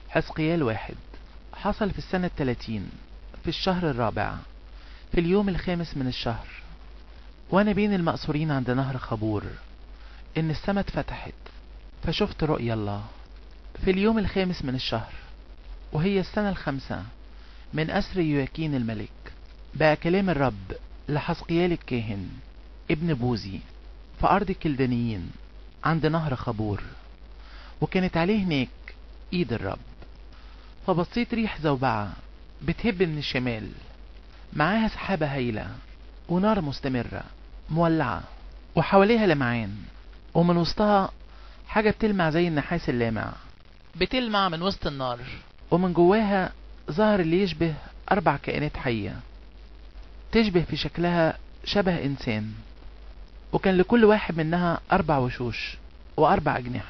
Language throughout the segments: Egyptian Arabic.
حزقيال واحد حصل في السنة الثلاثين في الشهر الرابع في اليوم الخامس من الشهر وأنا بين المقصورين عند نهر خبور إن السماء اتفتحت فشفت رؤيا الله في اليوم الخامس من الشهر وهي السنة الخامسة من أسر يواكين الملك بقى كلام الرب لحزقيال الكاهن ابن بوزي في أرض الكلدانيين عند نهر خبور وكانت عليه هناك ايد الرب فبصيت ريح زوبعة بتهب من الشمال معاها سحابة هايلة ونار مستمرة مولعة وحواليها لمعان ومن وسطها حاجة بتلمع زي النحاس اللامع بتلمع من وسط النار ومن جواها ظهر اللي يشبه أربع كائنات حية تشبه في شكلها شبه إنسان وكان لكل واحد منها أربع وشوش وأربع أجنحة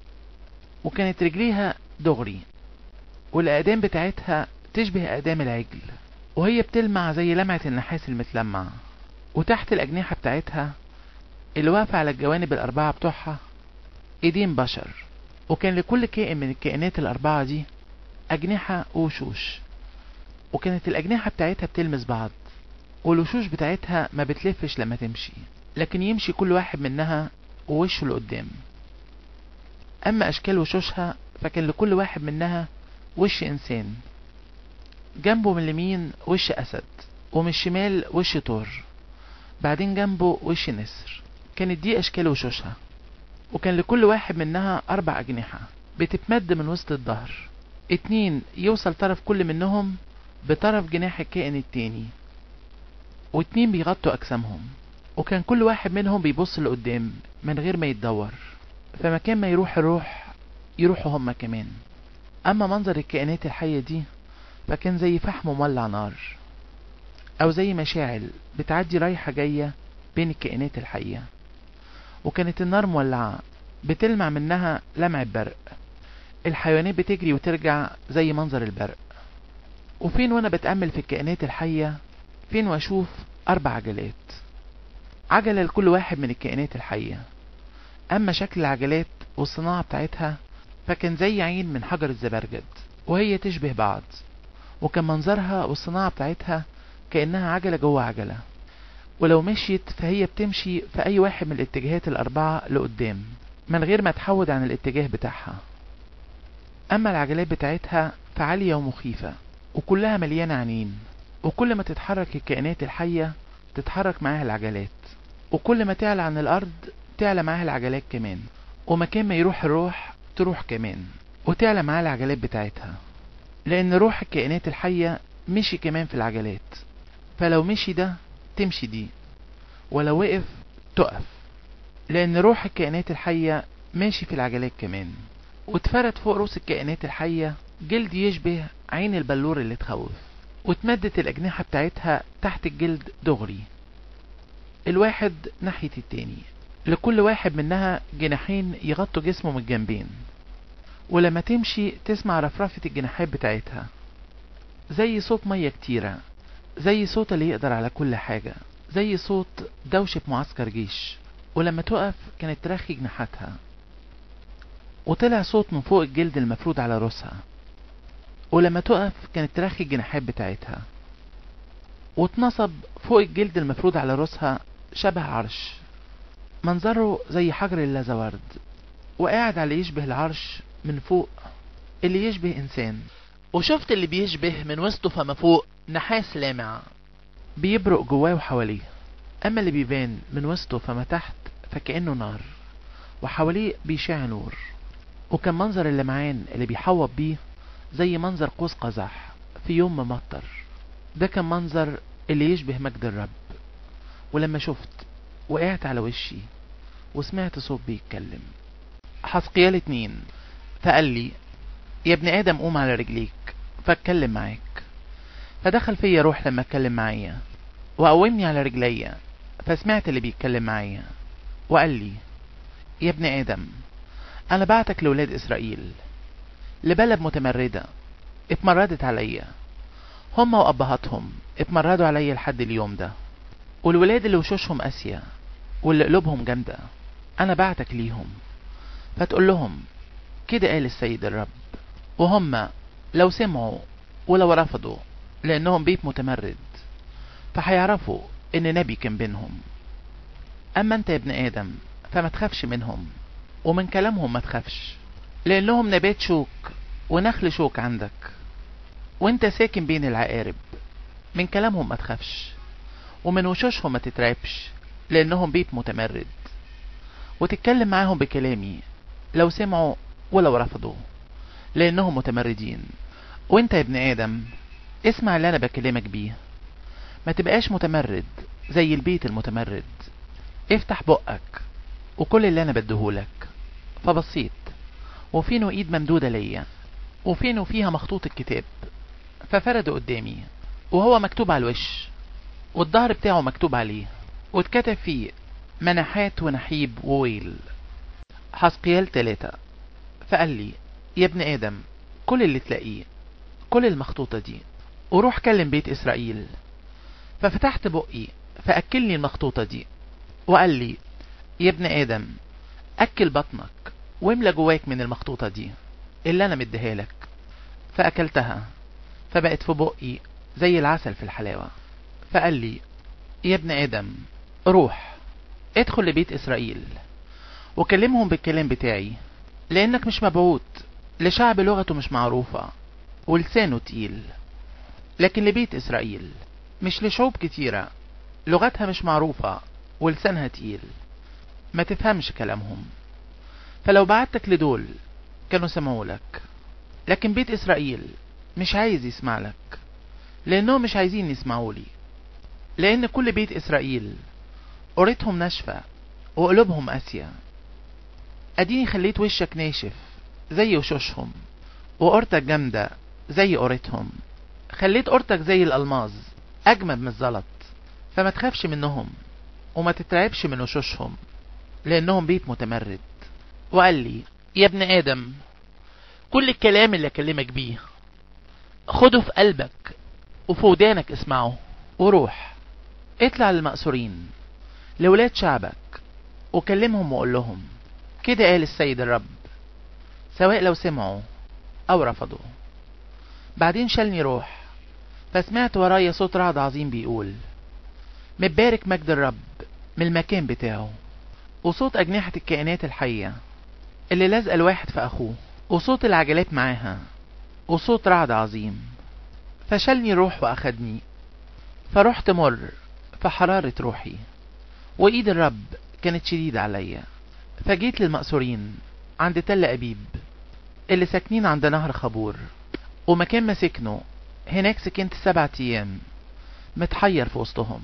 وكانت رجليها دغري والأقدام بتاعتها تشبه أقدام العجل وهي بتلمع زي لمعة النحاس المتلمع وتحت الأجنحة بتاعتها اللي واقفة على الجوانب الأربعة بتوعها إيدين بشر وكان لكل كائن من الكائنات الأربعة دي أجنحة ووشوش وكانت الأجنحة بتاعتها بتلمس بعض والوشوش بتاعتها ما بتلفش لما تمشي لكن يمشي كل واحد منها ووشه لقدام أما أشكال وشوشها فكان لكل واحد منها وش إنسان جنبه من اليمين وش أسد ومن الشمال وش طور بعدين جنبه وش نسر كانت دي أشكال وشوشها وكان لكل واحد منها أربع أجنحة بتتمد من وسط الظهر اتنين يوصل طرف كل منهم بطرف جناح الكائن التاني واتنين بيغطوا أجسامهم وكان كل واحد منهم بيبص لقدام من غير ما يتدور فمكان ما يروح الروح يروحوا هما كمان أما منظر الكائنات الحية دي فكان زي فحم مولع نار أو زي مشاعل بتعدي رايحة جاية بين الكائنات الحية وكانت النار مولعة بتلمع منها لمع برق الحيوانات بتجري وترجع زي منظر البرق وفين وانا بتأمل في الكائنات الحية فين واشوف أربع عجلات عجلة لكل واحد من الكائنات الحية أما شكل العجلات والصناعة بتاعتها فكان زي عين من حجر الزبرجد وهي تشبه بعض وكان منظرها والصناعة بتاعتها كأنها عجلة جوه عجلة ولو مشيت فهي بتمشي في أي واحد من الاتجاهات الأربعة لقدام من غير ما تحود عن الاتجاه بتاعها أما العجلات بتاعتها فعالية ومخيفة وكلها مليانة عنين وكل ما تتحرك الكائنات الحية تتحرك معاها العجلات وكل ما تعلى عن الأرض تعلى معاها العجلات كمان ومكان ما يروح الروح تروح كمان وتعلى معاها العجلات بتاعتها لأن روح الكائنات الحية مشي كمان في العجلات فلو مشي ده تمشي دي ولو وقف تقف لأن روح الكائنات الحية ماشي في العجلات كمان واتفرد فوق رؤوس الكائنات الحية جلد يشبه عين البلور اللي تخوف واتمدت الأجنحة بتاعتها تحت الجلد دغري الواحد ناحية التاني لكل واحد منها جناحين يغطوا جسمه من الجنبين ولما تمشي تسمع رفرفة الجناحات بتاعتها زي صوت مية كتيرة زي صوت اللي يقدر على كل حاجة زي صوت دوشة معسكر جيش ولما تقف كانت ترخي جناحاتها وطلع صوت من فوق الجلد المفروض على راسها ولما تقف كانت ترخي الجناحات بتاعتها واتنصب فوق الجلد المفروض على راسها شبه عرش منظره زي حجر اللازورد وقاعد على يشبه العرش من فوق اللي يشبه إنسان وشفت اللي بيشبه من وسطه فما فوق نحاس لامع بيبرق جواه وحواليه أما اللي بيبان من وسطه فما تحت فكأنه نار وحواليه بيشع نور وكان منظر اللمعان اللي بيحوط بيه زي منظر قوس قزح في يوم ممطر ده كان منظر اللي يشبه مجد الرب ولما شفت وقعت على وشي وسمعت صوت بيتكلم حسقيال اتنين فقال لي يا ابن آدم قوم على رجليك فاتكلم معاك فدخل فيا روح لما اتكلم معايا وقومني على رجليا فسمعت اللي بيتكلم معايا وقال لي يا ابن آدم أنا بعتك لولاد إسرائيل لبلد متمردة اتمردت عليا هما وأبهاتهم اتمردوا عليا لحد اليوم ده والولاد اللي وشوشهم قاسية واللي قلوبهم جامدة أنا بعتك ليهم فتقول لهم كده قال السيد الرب وهم لو سمعوا ولو رفضوا لأنهم بيت متمرد فهيعرفوا إن نبي كان بينهم أما أنت يا ابن آدم فما تخافش منهم ومن كلامهم ما تخافش لأنهم نبات شوك ونخل شوك عندك وانت ساكن بين العقارب من كلامهم ما تخافش ومن وشوشهم ما تترعبش لأنهم بيت متمرد وتتكلم معاهم بكلامي لو سمعوا ولو رفضوا لأنهم متمردين وانت يا ابن آدم اسمع اللي أنا بكلمك بيه ما تبقاش متمرد زي البيت المتمرد افتح بقك وكل اللي أنا بديهولك فبصيت وفينه ايد ممدودة ليا وفينه فيها مخطوط الكتاب ففرده قدامي وهو مكتوب على الوش والظهر بتاعه مكتوب عليه واتكتب فيه منحات ونحيب وويل حسقيال تلاتة فقال لي يا ابن آدم كل اللي تلاقيه كل المخطوطة دي وروح كلم بيت إسرائيل ففتحت بقي فأكلني المخطوطة دي وقال لي يا ابن آدم أكل بطنك واملى جواك من المخطوطة دي اللي أنا مديها لك فأكلتها فبقت في بقي زي العسل في الحلاوة فقال لي يا ابن آدم روح ادخل لبيت إسرائيل وكلمهم بالكلام بتاعي لأنك مش مبعوت لشعب لغته مش معروفة ولسانه تقيل لكن لبيت إسرائيل مش لشعوب كتيرة لغتها مش معروفة ولسانها تقيل ما تفهمش كلامهم فلو بعتك لدول كانوا سمعوا لك لكن بيت إسرائيل مش عايز يسمع لك لأنهم مش عايزين يسمعوا لي لأن كل بيت إسرائيل قريتهم ناشفة وقلوبهم قاسية أديني خليت وشك ناشف زي وشوشهم وقرتك جامدة زي قريتهم خليت قرتك زي الألماظ أجمد من الزلط فما تخافش منهم وما تترعبش من وشوشهم لأنهم بيت متمرد وقال لي يا ابن آدم كل الكلام اللي أكلمك بيه خده في قلبك وفي ودانك اسمعه وروح اطلع للمأسورين لولاد شعبك وكلمهم وقول لهم كده قال السيد الرب سواء لو سمعوا أو رفضوا بعدين شالني روح فسمعت ورايا صوت رعد عظيم بيقول متبارك مجد الرب من المكان بتاعه وصوت أجنحة الكائنات الحية اللي لازقة الواحد في أخوه وصوت العجلات معاها وصوت رعد عظيم فشلني روح وأخدني فرحت مر في حرارة روحي وإيد الرب كانت شديدة عليا فجيت للمأسورين عند تل أبيب اللي ساكنين عند نهر خبور ومكان ما سكنوا هناك سكنت سبعة أيام متحير في وسطهم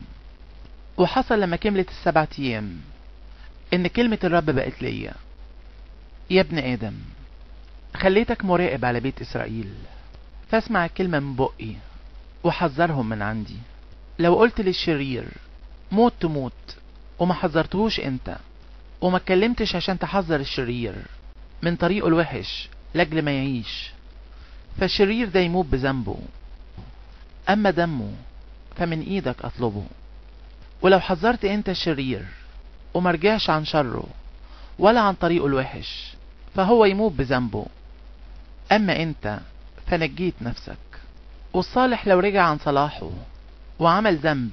وحصل لما كملت السبعة أيام إن كلمة الرب بقت ليا يا ابن آدم خليتك مراقب على بيت إسرائيل فاسمع الكلمة من بقي وحذرهم من عندي لو قلت للشرير موت تموت وما حذرتهوش انت وما اتكلمتش عشان تحذر الشرير من طريقه الوحش لاجل ما يعيش فالشرير ده يموت بذنبه اما دمه فمن ايدك اطلبه ولو حذرت انت الشرير وما رجعش عن شره ولا عن طريقه الوحش فهو يموت بذنبه اما انت فنجيت نفسك والصالح لو رجع عن صلاحه وعمل ذنب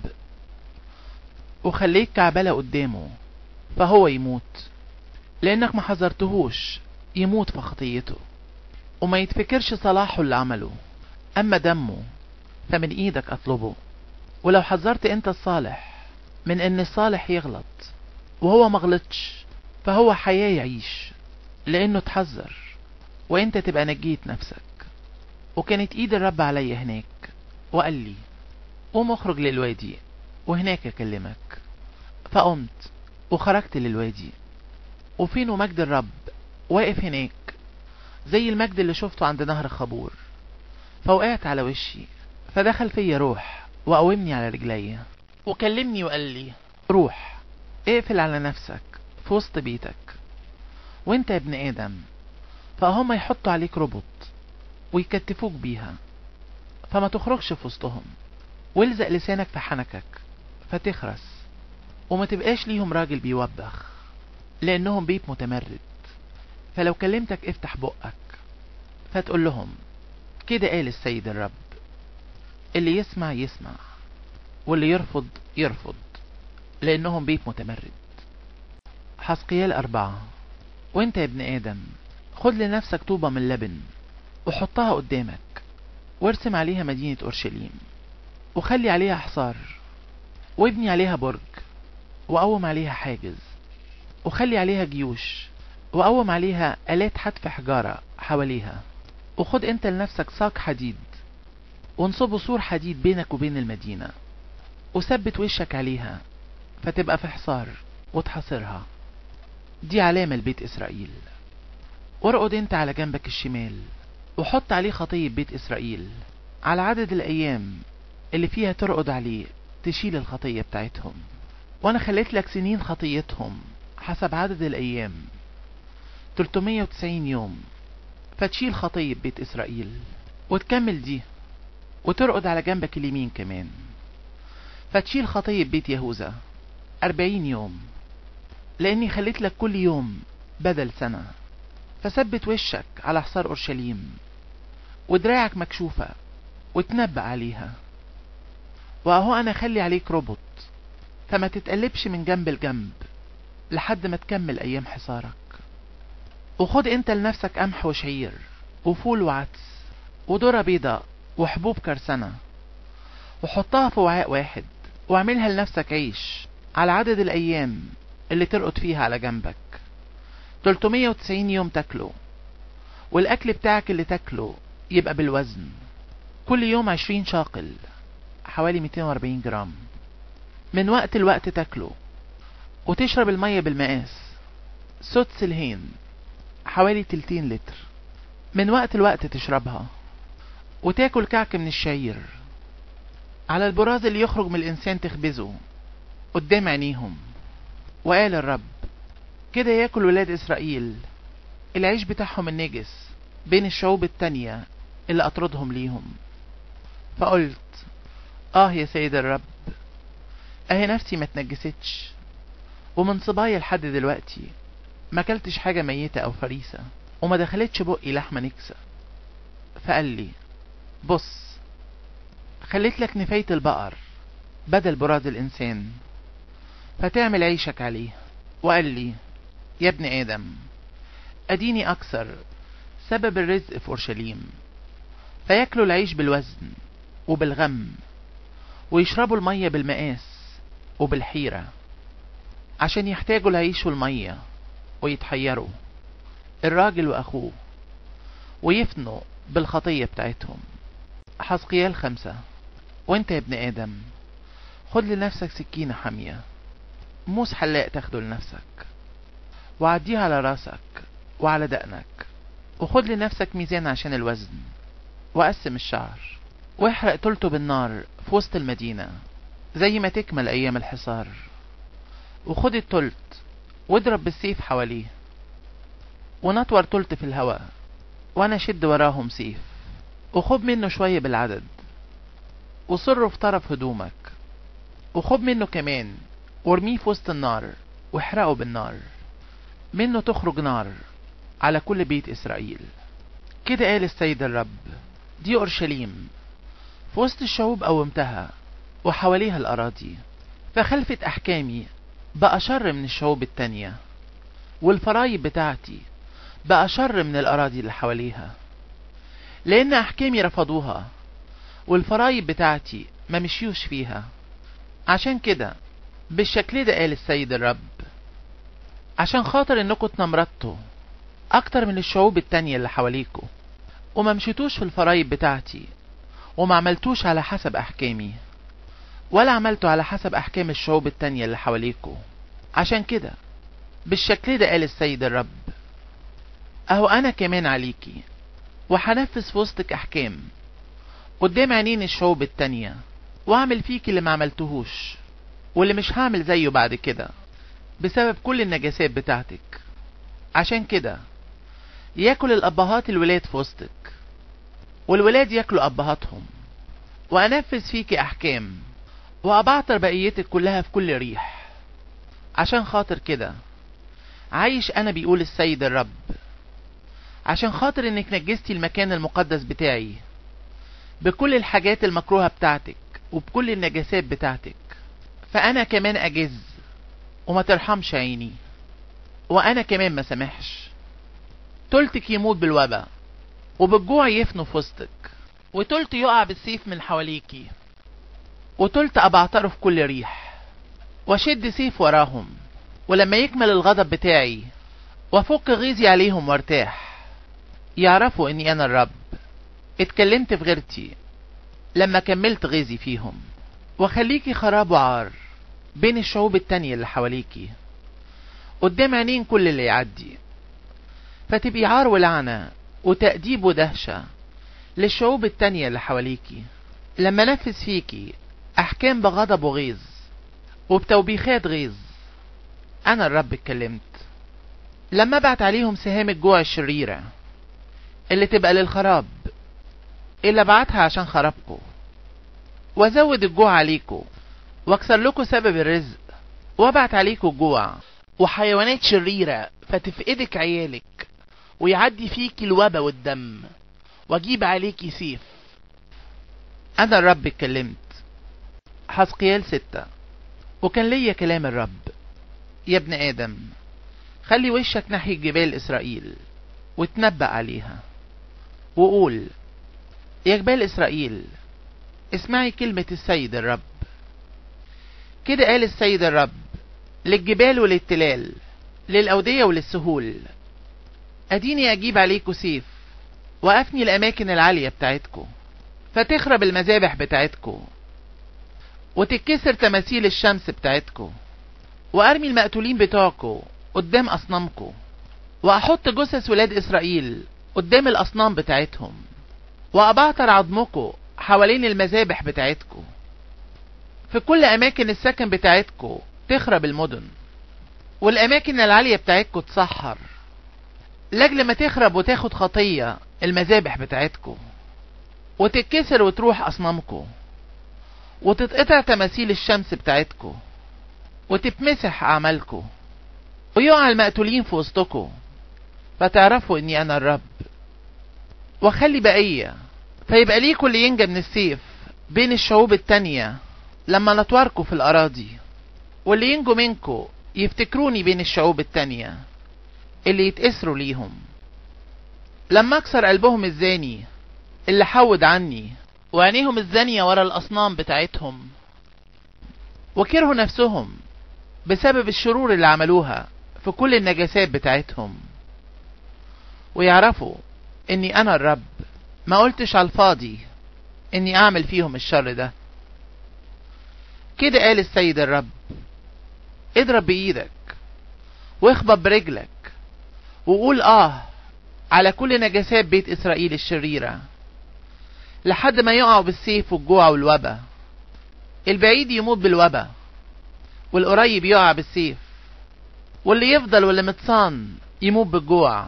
وخليك كعبلة قدامه فهو يموت لانك ما حذرتهوش يموت في خطيته وما يتفكرش صلاحه اللي عمله اما دمه فمن ايدك اطلبه ولو حذرت انت الصالح من ان الصالح يغلط وهو مغلطش فهو حياة يعيش لانه تحذر وانت تبقى نجيت نفسك وكانت ايد الرب عليا هناك وقال لي قوم اخرج للوادي وهناك اكلمك فقمت وخرجت للوادي وفينه مجد الرب واقف هناك زي المجد اللي شفته عند نهر خبور فوقعت على وشي فدخل فيا روح وقومني على رجليا وكلمني وقال لي روح اقفل على نفسك في وسط بيتك وانت يا ابن ادم فهم يحطوا عليك ربط ويكتفوك بيها فما تخرجش في وسطهم والزق لسانك في حنكك فتخرس وما تبقاش ليهم راجل بيوبخ لانهم بيت متمرد فلو كلمتك افتح بقك فتقول لهم كده قال السيد الرب اللي يسمع يسمع واللي يرفض يرفض لأنهم بيت متمرد حسقيال أربعة وانت يا ابن آدم خد لنفسك طوبة من لبن وحطها قدامك وارسم عليها مدينة أورشليم وخلي عليها حصار وابني عليها برج وقوم عليها حاجز وخلي عليها جيوش وقوم عليها آلات حتف حجارة حواليها وخد انت لنفسك ساق حديد وانصبوا سور حديد بينك وبين المدينة وثبت وشك عليها فتبقى في حصار وتحاصرها دي علامة لبيت إسرائيل وارقد انت على جنبك الشمال وحط عليه خطية بيت إسرائيل على عدد الأيام اللي فيها ترقد عليه تشيل الخطية بتاعتهم وأنا خليت لك سنين خطيتهم حسب عدد الأيام 390 يوم فتشيل خطية بيت إسرائيل وتكمل دي وترقد على جنبك اليمين كمان فتشيل خطية بيت يهوذا 40 يوم لأني خليت لك كل يوم بدل سنة فثبت وشك على حصار أورشليم ودراعك مكشوفة وتنبأ عليها وأهو أنا خلي عليك ربط فما تتقلبش من جنب لجنب لحد ما تكمل أيام حصارك وخد انت لنفسك قمح وشعير وفول وعدس وذرة بيضاء وحبوب كرسنة وحطها في وعاء واحد واعملها لنفسك عيش على عدد الأيام اللي ترقد فيها على جنبك 390 يوم تاكله والأكل بتاعك اللي تاكله يبقى بالوزن كل يوم 20 شاقل حوالي 240 جرام من وقت لوقت تاكله وتشرب المية بالمقاس سدس الهين حوالي تلتين لتر من وقت لوقت تشربها وتاكل كعك من الشعير على البراز اللي يخرج من الإنسان تخبزه قدام عينيهم وقال الرب كده ياكل ولاد إسرائيل العيش بتاعهم النجس بين الشعوب التانية اللي أطردهم ليهم فقلت آه يا سيد الرب أهي نفسي ما تنجستش ومن صبايا لحد دلوقتي ما كلتش حاجة ميتة أو فريسة وما دخلتش بقي لحمة نكسة فقال لي بص خليت لك نفاية البقر بدل براز الإنسان فتعمل عيشك عليه وقال لي يا ابن آدم أديني أكثر سبب الرزق في أورشليم فياكلوا العيش بالوزن وبالغم ويشربوا المية بالمقاس وبالحيرة عشان يحتاجوا العيش والمية ويتحيروا الراجل وأخوه ويفنوا بالخطية بتاعتهم حسقيال خمسة وانت يا ابن آدم خد لنفسك سكينة حامية موس حلاق تاخده لنفسك وعديها على راسك وعلى دقنك وخد لنفسك ميزان عشان الوزن وقسم الشعر واحرق تلته بالنار في وسط المدينة زي ما تكمل أيام الحصار وخد التلت واضرب بالسيف حواليه ونطور تلت في الهواء وانا شد وراهم سيف وخد منه شوية بالعدد وصره في طرف هدومك وخد منه كمان وارميه في وسط النار واحرقه بالنار منه تخرج نار على كل بيت إسرائيل كده قال السيد الرب دي أورشليم في وسط الشعوب قومتها وحواليها الأراضي فخلفت أحكامي بقى شر من الشعوب التانية والفرايب بتاعتي بقى شر من الأراضي اللي حواليها لأن أحكامي رفضوها والفرايب بتاعتي ما مشيوش فيها عشان كده بالشكل ده قال السيد الرب عشان خاطر انكم اتنمرضتوا اكتر من الشعوب التانية اللي حواليكوا وما مشيتوش في الفرايب بتاعتي وما عملتوش على حسب احكامي ولا عملتوا على حسب احكام الشعوب التانية اللي حواليكوا عشان كده بالشكل ده قال السيد الرب اهو انا كمان عليكي وهنفذ في وسطك احكام قدام عينين الشعوب التانية واعمل فيك اللي ما عملتهوش واللي مش هعمل زيه بعد كده بسبب كل النجاسات بتاعتك عشان كده ياكل الابهات الولاد في وسطك والولاد ياكلوا ابهاتهم وانفذ فيكي احكام وابعتر بقيتك كلها في كل ريح عشان خاطر كده عايش انا بيقول السيد الرب عشان خاطر انك نجستي المكان المقدس بتاعي بكل الحاجات المكروهة بتاعتك وبكل النجاسات بتاعتك فانا كمان اجز وما ترحمش عيني وانا كمان ما سامحش تلتك يموت بالوبا وبالجوع يفنوا في وسطك وتلت يقع بالسيف من حواليكي وتلت ابعتره في كل ريح واشد سيف وراهم ولما يكمل الغضب بتاعي وافك غيظي عليهم وارتاح يعرفوا اني انا الرب اتكلمت في غيرتي لما كملت غيظي فيهم وخليكي خراب وعار بين الشعوب التانية اللي حواليكي قدام عينين كل اللي يعدي فتبقي عار ولعنة وتأديب ودهشة للشعوب التانية اللي حواليكي لما نفذ فيكي أحكام بغضب وغيظ وبتوبيخات غيظ أنا الرب اتكلمت لما ابعت عليهم سهام الجوع الشريرة اللي تبقى للخراب اللي ابعتها عشان خرابكم وازود الجوع عليكم واكسر لكم سبب الرزق وابعت عليكم الجوع وحيوانات شريرة فتفقدك عيالك ويعدي فيك الوبا والدم واجيب عليكي سيف انا الرب اتكلمت حسقيال ستة وكان ليا كلام الرب يا ابن ادم خلي وشك ناحية جبال اسرائيل وتنبأ عليها وقول يا جبال اسرائيل اسمعي كلمة السيد الرب كده قال السيد الرب للجبال وللتلال للأودية وللسهول أديني أجيب عليكم سيف وأفني الأماكن العالية بتاعتكم فتخرب المذابح بتاعتكم وتتكسر تماثيل الشمس بتاعتكم وأرمي المقتولين بتوعكم قدام أصنامكم وأحط جثث ولاد إسرائيل قدام الأصنام بتاعتهم وأبعتر عظمكم حوالين المذابح بتاعتكم في كل أماكن السكن بتاعتكم تخرب المدن والأماكن العالية بتاعتكم تصحر لأجل ما تخرب وتاخد خطية المذابح بتاعتكم وتتكسر وتروح أصنامكم وتتقطع تماثيل الشمس بتاعتكم وتتمسح أعمالكم ويقع المقتولين في وسطكم فتعرفوا إني أنا الرب وخلي بقية فيبقى ليكوا اللي ينجى من السيف بين الشعوب التانية لما نطوركوا في الأراضي واللي ينجوا منكوا يفتكروني بين الشعوب التانية اللي يتأسروا ليهم لما أكسر قلبهم الزاني اللي حود عني وعينيهم الزانية ورا الأصنام بتاعتهم وكرهوا نفسهم بسبب الشرور اللي عملوها في كل النجاسات بتاعتهم ويعرفوا اني انا الرب ما قلتش على الفاضي اني اعمل فيهم الشر ده كده قال السيد الرب اضرب بايدك واخبط برجلك وقول اه على كل نجاسات بيت اسرائيل الشريرة لحد ما يقعوا بالسيف والجوع والوبا البعيد يموت بالوبا والقريب يقع بالسيف واللي يفضل واللي متصان يموت بالجوع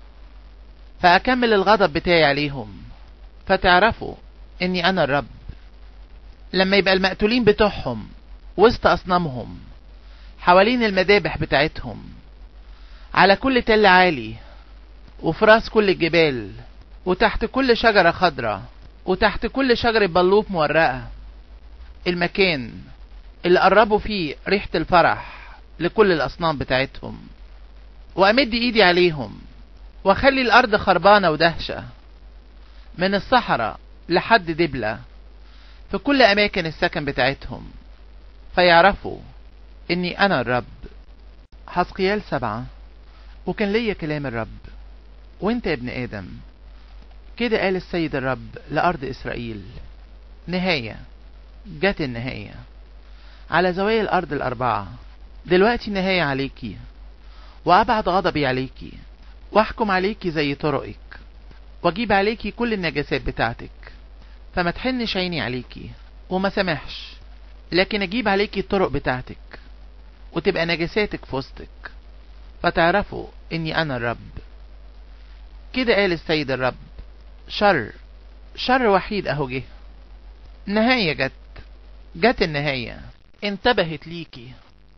فأكمل الغضب بتاعي عليهم فتعرفوا إني أنا الرب لما يبقى المقتولين بتوعهم وسط أصنامهم حوالين المذابح بتاعتهم على كل تل عالي وفي راس كل الجبال وتحت كل شجرة خضرة وتحت كل شجرة بلوط مورقة المكان اللي قربوا فيه ريحة الفرح لكل الأصنام بتاعتهم وأمد إيدي عليهم وأخلي الأرض خربانة ودهشة من الصحراء لحد دبلة في كل أماكن السكن بتاعتهم فيعرفوا إني أنا الرب حسقيال سبعة وكان ليا كلام الرب وانت يا ابن آدم كده قال السيد الرب لأرض إسرائيل نهاية جت النهاية على زوايا الأرض الأربعة دلوقتي نهاية عليكي وأبعد غضبي عليكي واحكم عليكي زي طرقك واجيب عليكي كل النجاسات بتاعتك فما تحنش عيني عليكي وما سامحش لكن اجيب عليكي الطرق بتاعتك وتبقى نجاساتك في وسطك فتعرفوا اني انا الرب كده قال السيد الرب شر شر وحيد اهو جه نهاية جت جت النهاية انتبهت ليكي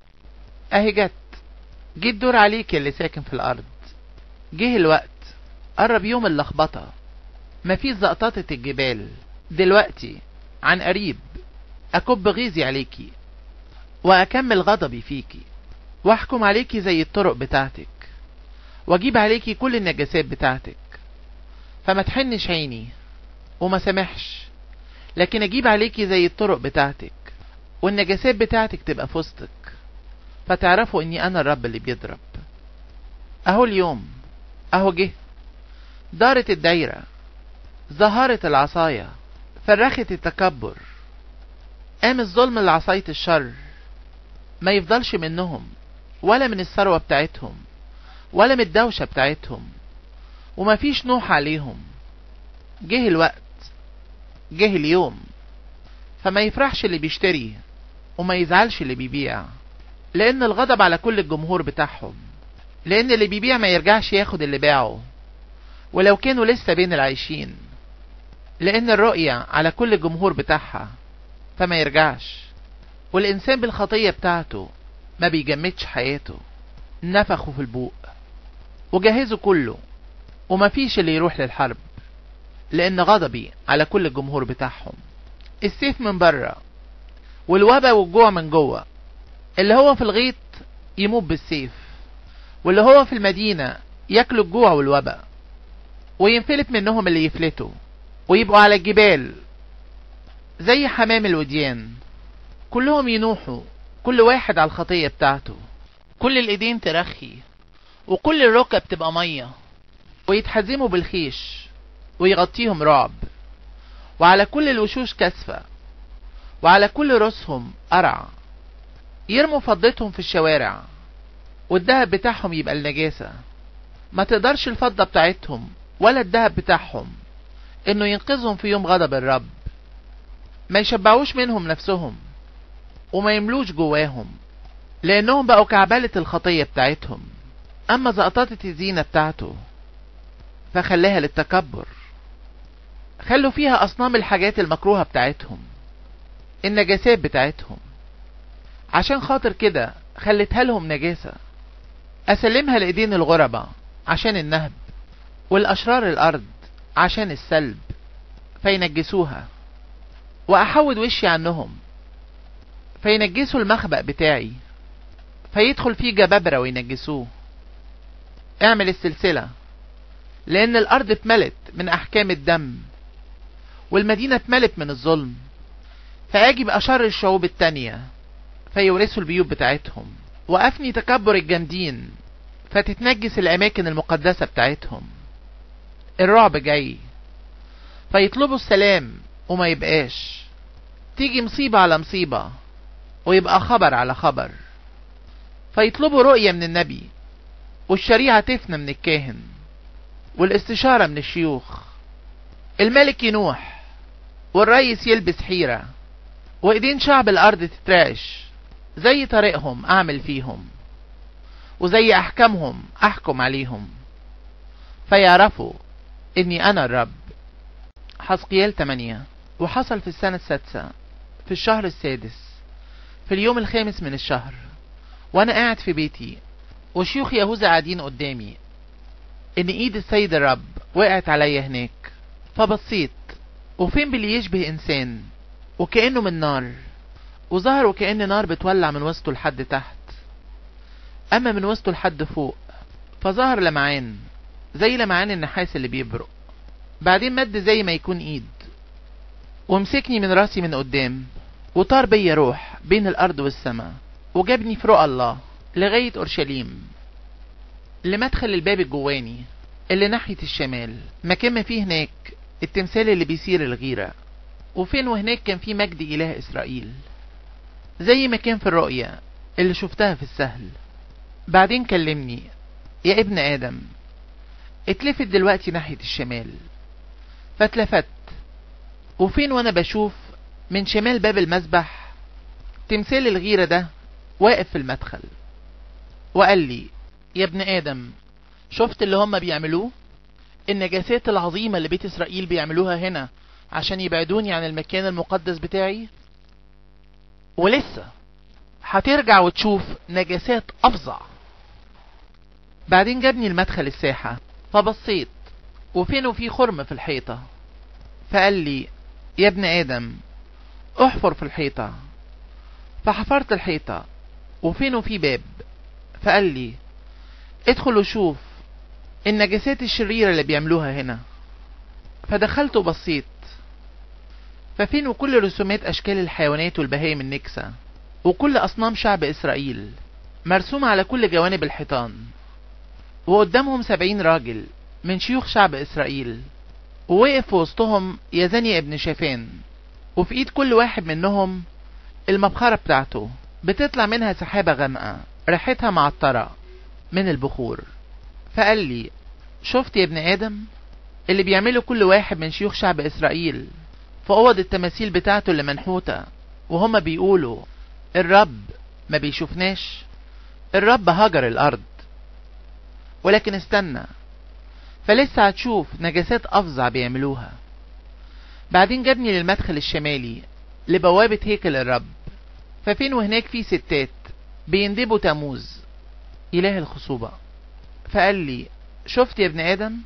اهي جت جه الدور عليك اللي ساكن في الارض جه الوقت قرب يوم اللخبطة مفيش زقططة الجبال دلوقتي عن قريب أكب غيظي عليكي وأكمل غضبي فيكي وأحكم عليكي زي الطرق بتاعتك وأجيب عليكي كل النجاسات بتاعتك فما تحنش عيني وما سامحش لكن أجيب عليكي زي الطرق بتاعتك والنجاسات بتاعتك تبقى في وسطك فتعرفوا إني أنا الرب اللي بيضرب أهو اليوم أهو جه دارت الدايرة ظهرت العصاية فرخت التكبر قام الظلم لعصاية الشر ما يفضلش منهم ولا من الثروة بتاعتهم ولا من الدوشة بتاعتهم وما فيش نوح عليهم جه الوقت جه اليوم فما يفرحش اللي بيشتري وما يزعلش اللي بيبيع لان الغضب على كل الجمهور بتاعهم لان اللي بيبيع ما يرجعش ياخد اللي باعه ولو كانوا لسه بين العايشين لان الرؤية على كل الجمهور بتاعها فما يرجعش والانسان بالخطية بتاعته ما بيجمدش حياته نفخه في البوق وجهزه كله وما فيش اللي يروح للحرب لان غضبي على كل الجمهور بتاعهم السيف من بره والوبا والجوع من جوه اللي هو في الغيط يموت بالسيف واللي هو في المدينة ياكلوا الجوع والوبا وينفلت منهم اللي يفلتوا ويبقوا على الجبال زي حمام الوديان كلهم ينوحوا كل واحد على الخطية بتاعته كل الايدين ترخي وكل الركب تبقى مية ويتحزموا بالخيش ويغطيهم رعب وعلى كل الوشوش كسفة وعلى كل رؤوسهم قرع يرموا فضتهم في الشوارع والذهب بتاعهم يبقى النجاسة ما تقدرش الفضة بتاعتهم ولا الذهب بتاعهم انه ينقذهم في يوم غضب الرب ما يشبعوش منهم نفسهم وما يملوش جواهم لانهم بقوا كعبالة الخطية بتاعتهم اما زقططة الزينة بتاعته فخلاها للتكبر خلوا فيها اصنام الحاجات المكروهة بتاعتهم النجاسات بتاعتهم عشان خاطر كده خلتها لهم نجاسة اسلمها لايدين الغربة عشان النهب والاشرار الارض عشان السلب فينجسوها واحود وشي عنهم فينجسوا المخبأ بتاعي فيدخل فيه جبابرة وينجسوه اعمل السلسلة لان الارض اتملت من احكام الدم والمدينة اتملت من الظلم فاجي باشر الشعوب التانية فيورثوا البيوت بتاعتهم وافني تكبر الجامدين فتتنجس الاماكن المقدسة بتاعتهم الرعب جاي فيطلبوا السلام وما يبقاش تيجي مصيبة على مصيبة ويبقى خبر على خبر فيطلبوا رؤية من النبي والشريعة تفنى من الكاهن والاستشارة من الشيوخ الملك ينوح والرئيس يلبس حيرة وايدين شعب الارض تترعش زي طريقهم اعمل فيهم وزي احكامهم احكم عليهم فيعرفوا اني انا الرب حسقيال 8 وحصل في السنة السادسة في الشهر السادس في اليوم الخامس من الشهر وانا قاعد في بيتي وشيوخ يهوذا قاعدين قدامي ان ايد السيد الرب وقعت عليا هناك فبصيت وفين باللي يشبه انسان وكأنه من نار وظهر وكأن نار بتولع من وسطه لحد تحت اما من وسطه لحد فوق فظهر لمعان زي لمعان النحاس اللي بيبرق بعدين مد زي ما يكون ايد ومسكني من راسي من قدام وطار بيا روح بين الارض والسماء وجابني في رؤى الله لغاية اورشليم لمدخل الباب الجواني اللي ناحية الشمال مكان ما فيه هناك التمثال اللي بيصير الغيرة وفين وهناك كان في مجد اله اسرائيل زي ما كان في الرؤية اللي شفتها في السهل بعدين كلمني يا ابن ادم اتلفت دلوقتي ناحية الشمال فاتلفت وفين وانا بشوف من شمال باب المسبح تمثال الغيرة ده واقف في المدخل وقال لي يا ابن ادم شفت اللي هم بيعملوه النجاسات العظيمة اللي بيت اسرائيل بيعملوها هنا عشان يبعدوني عن المكان المقدس بتاعي ولسه هترجع وتشوف نجاسات افظع بعدين جابني المدخل الساحة فبصيت وفين وفي خرم في الحيطة فقال لي يا ابن آدم احفر في الحيطة فحفرت الحيطة وفين وفي باب فقال لي ادخل وشوف النجاسات الشريرة اللي بيعملوها هنا فدخلت وبصيت ففين وكل رسومات أشكال الحيوانات والبهايم النكسة وكل أصنام شعب إسرائيل مرسومة على كل جوانب الحيطان وقدامهم سبعين راجل من شيوخ شعب إسرائيل ووقف في وسطهم يزني ابن شافان وفي ايد كل واحد منهم المبخرة بتاعته بتطلع منها سحابة غامقة ريحتها معطرة من البخور فقال لي شفت يا ابن آدم اللي بيعمله كل واحد من شيوخ شعب إسرائيل في أوض التماثيل بتاعته اللي منحوتة وهما بيقولوا الرب ما بيشوفناش الرب هجر الأرض ولكن استنى فلسه هتشوف نجاسات أفظع بيعملوها بعدين جابني للمدخل الشمالي لبوابة هيكل الرب ففين وهناك في ستات بيندبوا تاموز إله الخصوبة فقال لي شفت يا ابن آدم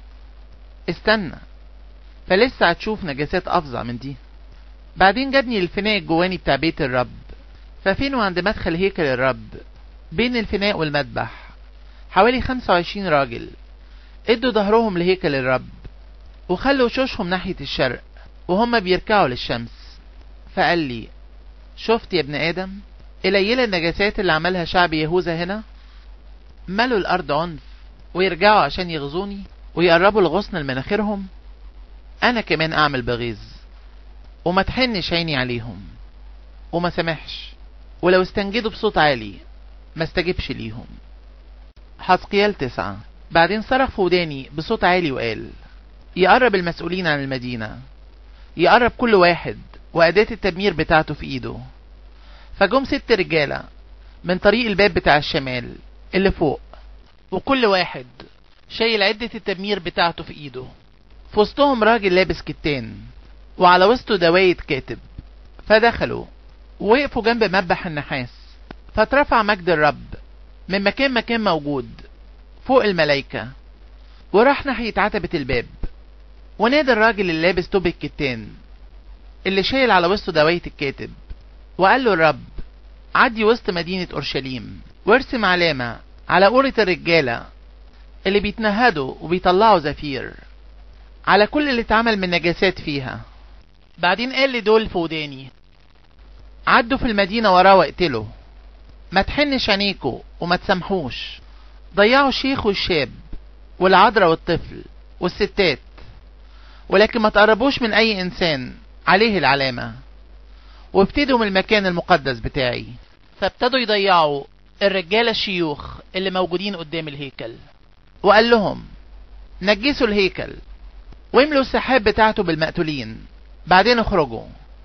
استنى فلسه هتشوف نجاسات أفظع من دي بعدين جابني للفناء الجواني بتاع بيت الرب ففين وعند مدخل هيكل الرب بين الفناء والمذبح حوالي 25 راجل ادوا ظهرهم لهيكل الرب وخلوا وشوشهم ناحية الشرق وهم بيركعوا للشمس فقال لي شفت يا ابن آدم قليلة النجاسات اللي عملها شعب يهوذا هنا ملوا الأرض عنف ويرجعوا عشان يغزوني ويقربوا الغصن لمناخيرهم أنا كمان أعمل بغيظ وما تحنش عيني عليهم وما سمحش ولو استنجدوا بصوت عالي ما استجبش ليهم حسقيال تسعة بعدين صرخ في وداني بصوت عالي وقال يقرب المسؤولين عن المدينة يقرب كل واحد وأداة التدمير بتاعته في إيده فجم ست رجالة من طريق الباب بتاع الشمال اللي فوق وكل واحد شايل عدة التدمير بتاعته في إيده في وسطهم راجل لابس كتان وعلى وسطه دواية كاتب فدخلوا ووقفوا جنب مذبح النحاس فاترفع مجد الرب من مكان مكان موجود فوق الملايكة وراح ناحية عتبة الباب ونادى الراجل اللي لابس توب الكتان اللي شايل على وسطه دواية الكاتب وقال له الرب عدي وسط مدينة أورشليم وارسم علامة على قورة الرجالة اللي بيتنهدوا وبيطلعوا زفير على كل اللي اتعمل من نجاسات فيها بعدين قال لدول في وداني عدوا في المدينة وراه واقتلوا ما تحنش عينيكوا وما تسامحوش ضيعوا الشيخ والشاب والعذراء والطفل والستات ولكن ما تقربوش من اي انسان عليه العلامة وابتدوا من المكان المقدس بتاعي فابتدوا يضيعوا الرجالة الشيوخ اللي موجودين قدام الهيكل وقال لهم نجسوا الهيكل واملوا السحاب بتاعته بالمقتولين بعدين اخرجوا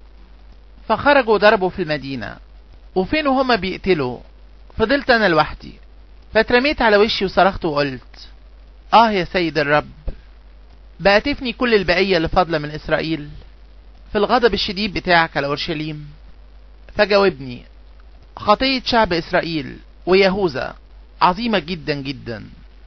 فخرجوا وضربوا في المدينة وفين وهما بيقتلوا فضلت انا لوحدي فاترميت على وشي وصرخت وقلت اه يا سيد الرب بقى تفني كل البقية اللي فاضلة من اسرائيل في الغضب الشديد بتاعك على اورشليم فجاوبني خطية شعب اسرائيل ويهوذا عظيمة جدا جدا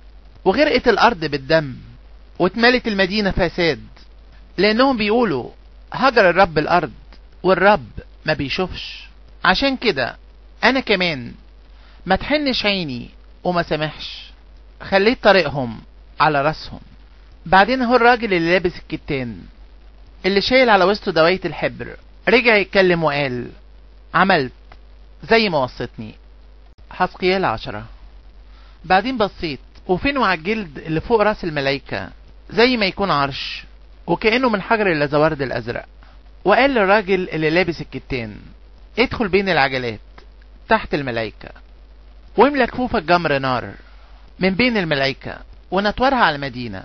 وغرقت الارض بالدم واتملت المدينة فساد لانهم بيقولوا هجر الرب الارض والرب ما بيشوفش عشان كده انا كمان ما تحنش عيني وما سامحش خليت طريقهم على راسهم بعدين هو الراجل اللي لابس الكتان اللي شايل على وسطه دواية الحبر رجع يتكلم وقال عملت زي ما وصيتني حسقيال عشرة بعدين بصيت وفين على الجلد اللي فوق راس الملايكة زي ما يكون عرش وكأنه من حجر اللازورد الأزرق وقال للراجل اللي لابس الكتان ادخل بين العجلات تحت الملايكة واملى كفوفك جمر نار من بين الملايكة ونطورها على المدينة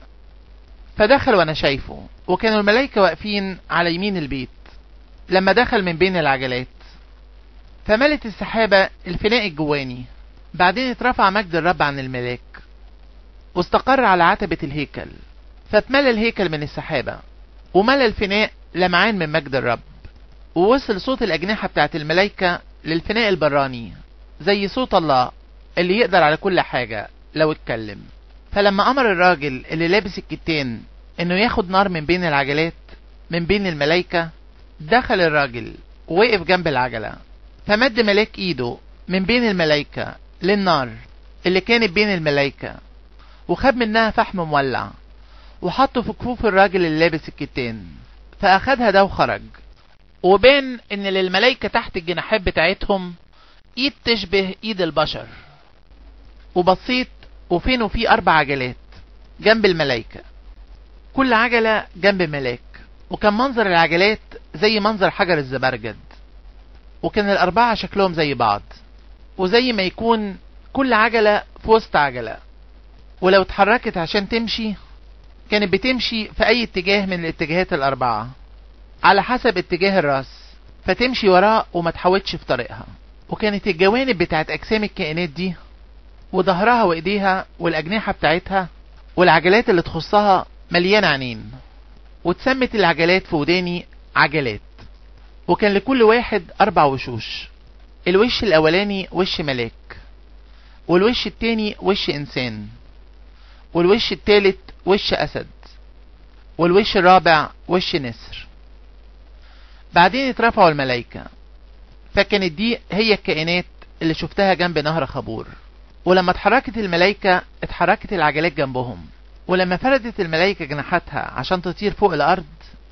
فدخل وانا شايفه وكانوا الملايكة واقفين على يمين البيت لما دخل من بين العجلات فملت السحابة الفناء الجواني بعدين اترفع مجد الرب عن الملاك واستقر على عتبة الهيكل فاتملى الهيكل من السحابة وملى الفناء لمعان من مجد الرب ووصل صوت الأجنحة بتاعت الملايكة للفناء البراني زي صوت الله اللي يقدر على كل حاجة لو اتكلم فلما أمر الراجل اللي لابس الكتان انه ياخد نار من بين العجلات من بين الملايكة دخل الراجل ووقف جنب العجلة فمد ملاك ايده من بين الملايكة للنار اللي كانت بين الملايكة وخد منها فحم مولع وحطه في كفوف الراجل اللي لابس الكتان فاخدها ده وخرج وبان ان للملايكة تحت الجناحات بتاعتهم ايد تشبه ايد البشر وبصيت وفين وفي اربع عجلات جنب الملايكة كل عجلة جنب ملاك وكان منظر العجلات زي منظر حجر الزبرجد وكان الأربعة شكلهم زي بعض وزي ما يكون كل عجلة في وسط عجلة ولو اتحركت عشان تمشي كانت بتمشي في أي اتجاه من الاتجاهات الأربعة على حسب اتجاه الراس فتمشي وراه وما تحاولش في طريقها وكانت الجوانب بتاعت أجسام الكائنات دي وظهرها وإيديها والأجنحة بتاعتها والعجلات اللي تخصها مليانة عينين واتسمت العجلات في وداني عجلات وكان لكل واحد أربع وشوش الوش الأولاني وش ملاك والوش التاني وش إنسان والوش التالت وش أسد والوش الرابع وش نسر بعدين اترفعوا الملايكة فكانت دي هي الكائنات اللي شفتها جنب نهر خبور ولما اتحركت الملايكة اتحركت العجلات جنبهم ولما فردت الملايكة جناحاتها عشان تطير فوق الأرض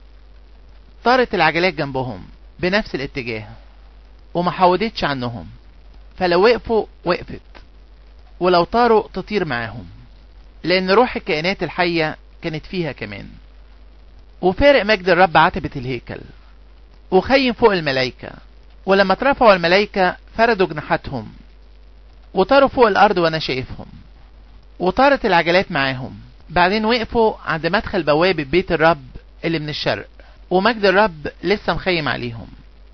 طارت العجلات جنبهم بنفس الاتجاه وما حودتش عنهم فلو وقفوا وقفت ولو طاروا تطير معاهم لأن روح الكائنات الحية كانت فيها كمان وفارق مجد الرب عتبة الهيكل وخيم فوق الملايكة ولما اترفعوا الملايكة فردوا جناحاتهم وطاروا فوق الأرض وأنا شايفهم وطارت العجلات معاهم بعدين وقفوا عند مدخل بوابة بيت الرب اللي من الشرق ومجد الرب لسه مخيم عليهم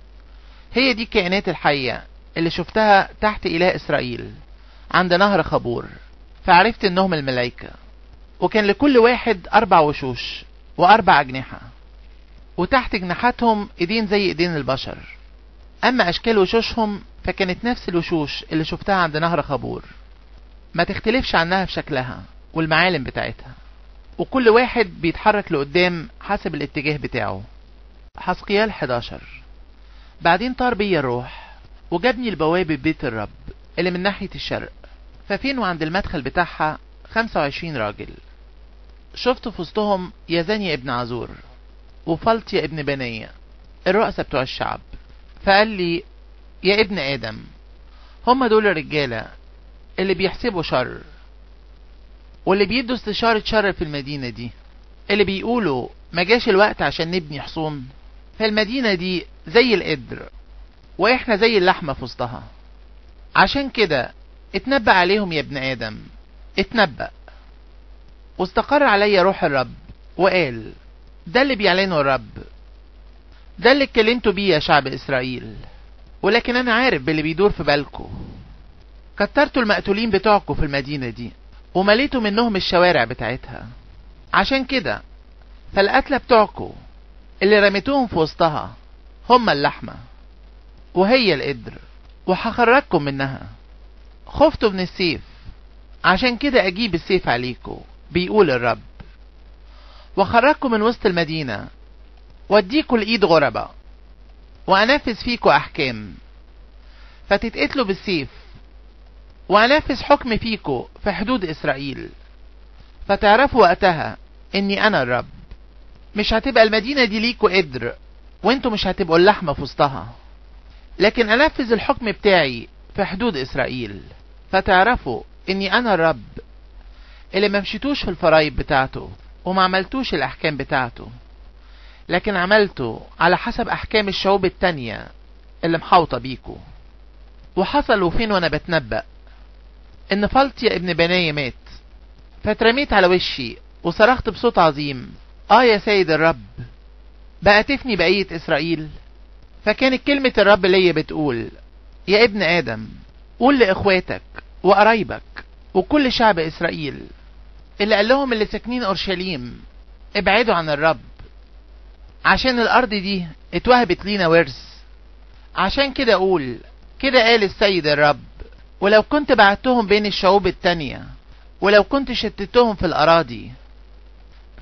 هي دي الكائنات الحية اللي شفتها تحت إله إسرائيل عند نهر خبور فعرفت إنهم الملايكة وكان لكل واحد أربع وشوش وأربع أجنحة وتحت جناحاتهم إيدين زي إيدين البشر أما أشكال وشوشهم فكانت نفس الوشوش اللي شفتها عند نهر خبور ما تختلفش عنها في شكلها والمعالم بتاعتها وكل واحد بيتحرك لقدام حسب الاتجاه بتاعه حسقيال 11 بعدين طار بيا الروح وجابني لبوابة بيت الرب اللي من ناحية الشرق ففين وعند المدخل بتاعها 25 راجل شفت في وسطهم يزانيا ابن عزور وفلطيا ابن بنية الرؤساء بتوع الشعب فقال لي يا ابن آدم هم دول الرجالة اللي بيحسبوا شر واللي بيدوا استشارة شر في المدينة دي اللي بيقولوا ما جاش الوقت عشان نبني حصون فالمدينة دي زي القدر واحنا زي اللحمة في وسطها عشان كده اتنبأ عليهم يا ابن آدم اتنبأ واستقر عليا روح الرب وقال ده اللي بيعلنه الرب ده اللي اتكلمتوا بيه يا شعب إسرائيل ولكن أنا عارف باللي بيدور في بالكم كترتوا المقتولين بتوعكم في المدينة دي ومليتوا منهم الشوارع بتاعتها عشان كده فالقتلة بتوعكم اللي رميتوهم في وسطها هم اللحمة وهي القدر وهخرجكم منها خفتوا من السيف عشان كده أجيب السيف عليكم بيقول الرب وخرجكم من وسط المدينة واديكوا لإيد غربة وأنفذ فيكوا أحكام فتتقتلوا بالسيف وأنفذ حكم فيكوا في حدود إسرائيل فتعرفوا وقتها إني أنا الرب مش هتبقى المدينة دي ليكوا قدر وانتوا مش هتبقوا اللحمة في وسطها لكن أنفذ الحكم بتاعي في حدود إسرائيل فتعرفوا إني أنا الرب اللي ما مشيتوش في الفرايب بتاعته وما عملتوش الأحكام بتاعته لكن عملته على حسب أحكام الشعوب التانية اللي محاوطة بيكو وحصل وفين وأنا بتنبأ إن فلطيا ابن بناية مات فاترميت على وشي وصرخت بصوت عظيم آه يا سيد الرب بقى تفني بقية إسرائيل فكانت كلمة الرب ليا بتقول يا ابن آدم قول لإخواتك وقرايبك وكل شعب إسرائيل اللي قال لهم اللي ساكنين أورشليم ابعدوا عن الرب عشان الأرض دي اتوهبت لينا ورث عشان كده أقول كده قال السيد الرب ولو كنت بعتهم بين الشعوب التانية ولو كنت شتتهم في الأراضي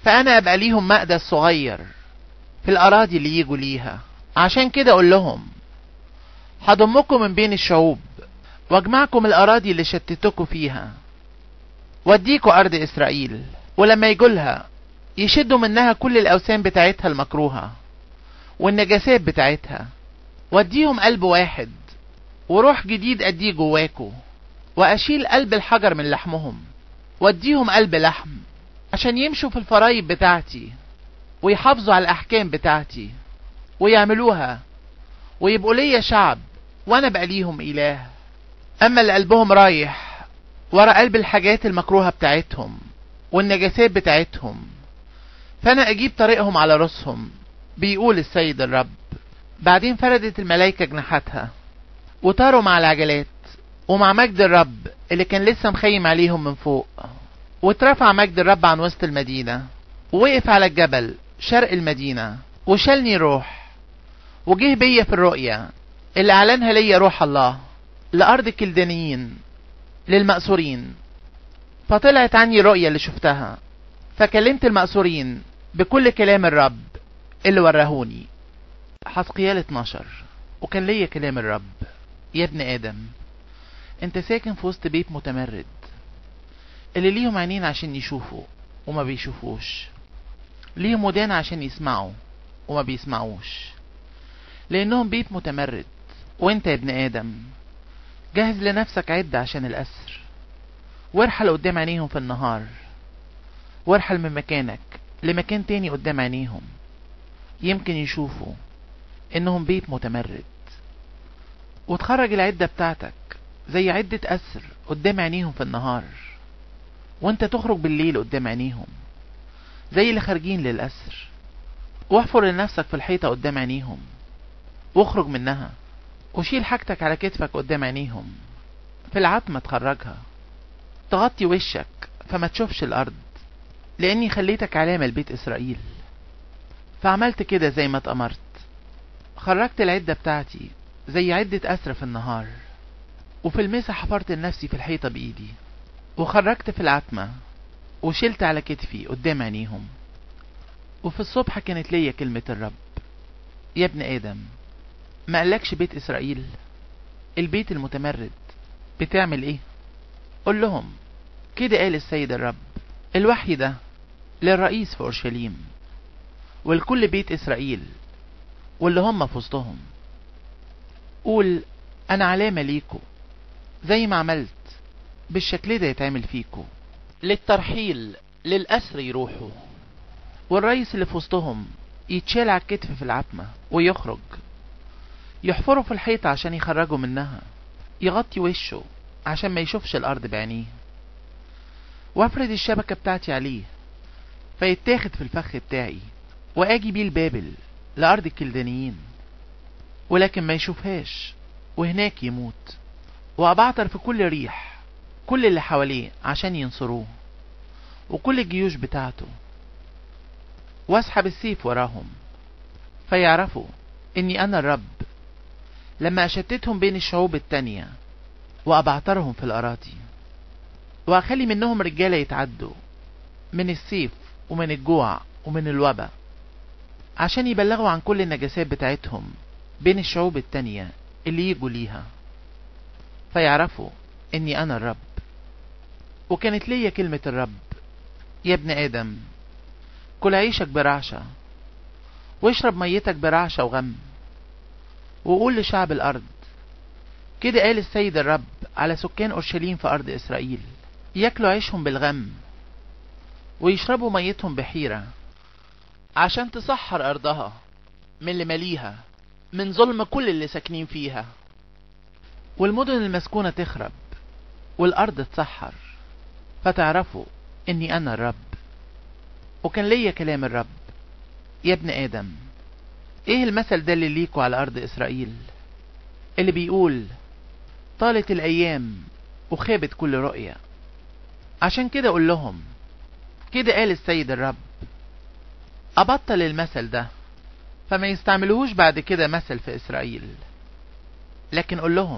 فأنا أبقى ليهم مقدس صغير في الأراضي اللي يجوا ليها عشان كده أقول لهم هضمكم من بين الشعوب واجمعكم الأراضي اللي شتتكم فيها واديكوا أرض إسرائيل ولما يجولها يشدوا منها كل الأوثان بتاعتها المكروهة والنجاسات بتاعتها واديهم قلب واحد وروح جديد أديه جواكوا وأشيل قلب الحجر من لحمهم واديهم قلب لحم عشان يمشوا في الفرايب بتاعتي ويحافظوا على الأحكام بتاعتي ويعملوها ويبقوا ليا شعب وأنا بقى ليهم إله أما اللي قلبهم رايح ورا قلب الحاجات المكروهة بتاعتهم والنجاسات بتاعتهم فأنا أجيب طريقهم على رؤوسهم بيقول السيد الرب بعدين فردت الملائكة جناحاتها وطاروا مع العجلات ومع مجد الرب اللي كان لسه مخيم عليهم من فوق واترفع مجد الرب عن وسط المدينة ووقف على الجبل شرق المدينة وشالني روح وجه بيا في الرؤية اللي أعلنها ليا روح الله لأرض الكلدانيين للمأسورين فطلعت عني الرؤية اللي شفتها فكلمت المأسورين بكل كلام الرب اللي ورهوني حسقيال 12 وكان ليا كلام الرب يا ابن آدم انت ساكن في وسط بيت متمرد اللي ليهم عينين عشان يشوفوا وما بيشوفوش ليهم ودان عشان يسمعوا وما بيسمعوش لانهم بيت متمرد وانت يا ابن ادم جهز لنفسك عدة عشان الاسر وارحل قدام عينيهم في النهار وارحل من مكانك لمكان تاني قدام عينيهم يمكن يشوفوا انهم بيت متمرد وتخرج العدة بتاعتك زي عدة أسر قدام عينيهم في النهار وانت تخرج بالليل قدام عينيهم زي اللي خارجين للأسر واحفر لنفسك في الحيطة قدام عينيهم واخرج منها وشيل حاجتك على كتفك قدام عينيهم في العتمة تخرجها تغطي وشك فما تشوفش الأرض لأني خليتك علامة لبيت إسرائيل فعملت كده زي ما اتأمرت خرجت العدة بتاعتي زي عدة أسر في النهار وفي المسا حفرت لنفسي في الحيطة بإيدي وخرجت في العتمة وشلت على كتفي قدام عينيهم وفي الصبح كانت ليا كلمة الرب يا ابن آدم ما قالكش بيت إسرائيل البيت المتمرد بتعمل ايه قل لهم كده قال السيد الرب الوحي ده للرئيس في أورشليم ولكل بيت إسرائيل واللي هم في وسطهم قول أنا علامة ليكو زي ما عملت بالشكل ده يتعمل فيكو للترحيل للأسر يروحوا والرئيس اللي في وسطهم يتشال على الكتف في العتمة ويخرج يحفروا في الحيطة عشان يخرجوا منها يغطي وشه عشان ما يشوفش الأرض بعينيه وافرد الشبكة بتاعتي عليه فيتاخد في الفخ بتاعي واجي بيه لبابل لأرض الكلدانيين ولكن ما يشوفهاش وهناك يموت وأبعتر في كل ريح كل اللي حواليه عشان ينصروه وكل الجيوش بتاعته واسحب السيف وراهم فيعرفوا اني انا الرب لما اشتتهم بين الشعوب التانية وابعترهم في الاراضي واخلي منهم رجالة يتعدوا من السيف ومن الجوع ومن الوبا عشان يبلغوا عن كل النجاسات بتاعتهم بين الشعوب التانية اللي يجوا ليها فيعرفوا اني انا الرب وكانت ليا كلمة الرب يا ابن ادم كل عيشك برعشة واشرب ميتك برعشة وغم وقول لشعب الارض كده قال السيد الرب على سكان اورشليم في ارض اسرائيل ياكلوا عيشهم بالغم ويشربوا ميتهم بحيرة عشان تصحر ارضها من اللي مليها من ظلم كل اللي ساكنين فيها والمدن المسكونة تخرب والأرض تسحر فتعرفوا إني أنا الرب وكان ليا كلام الرب يا ابن آدم إيه المثل ده اللي ليكوا على أرض إسرائيل اللي بيقول طالت الأيام وخابت كل رؤية عشان كده أقول لهم كده قال السيد الرب أبطل المثل ده فما يستعملوهوش بعد كده مثل في إسرائيل لكن قول لهم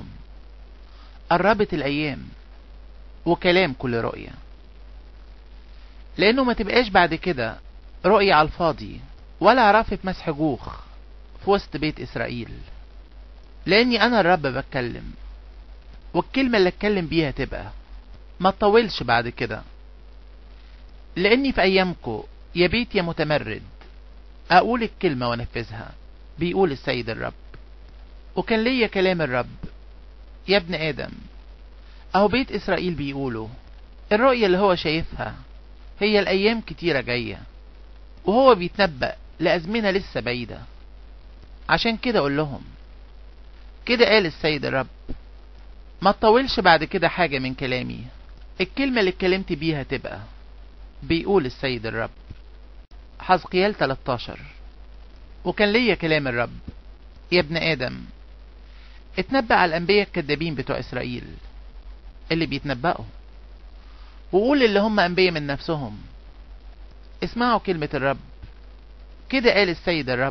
قربت الأيام وكلام كل رؤية لأنه ما تبقاش بعد كده رؤية على الفاضي ولا عرفت مسح جوخ في وسط بيت إسرائيل لأني أنا الرب بتكلم والكلمة اللي اتكلم بيها تبقى ما تطولش بعد كده لأني في أيامكو يا بيت يا متمرد أقول الكلمة وأنفذها بيقول السيد الرب وكان ليا كلام الرب يا ابن آدم أهو بيت إسرائيل بيقولوا الرؤية اللي هو شايفها هي الأيام كتيرة جاية وهو بيتنبأ لأزمنة لسه بعيدة عشان كده أقول لهم كده قال السيد الرب ما تطولش بعد كده حاجة من كلامي الكلمة اللي اتكلمت بيها تبقى بيقول السيد الرب حزقيال 13 وكان ليا كلام الرب يا ابن آدم اتنبأ على الأنبياء الكذابين بتوع إسرائيل اللي بيتنبأوا وقول اللي هم أنبياء من نفسهم اسمعوا كلمة الرب كده قال السيد الرب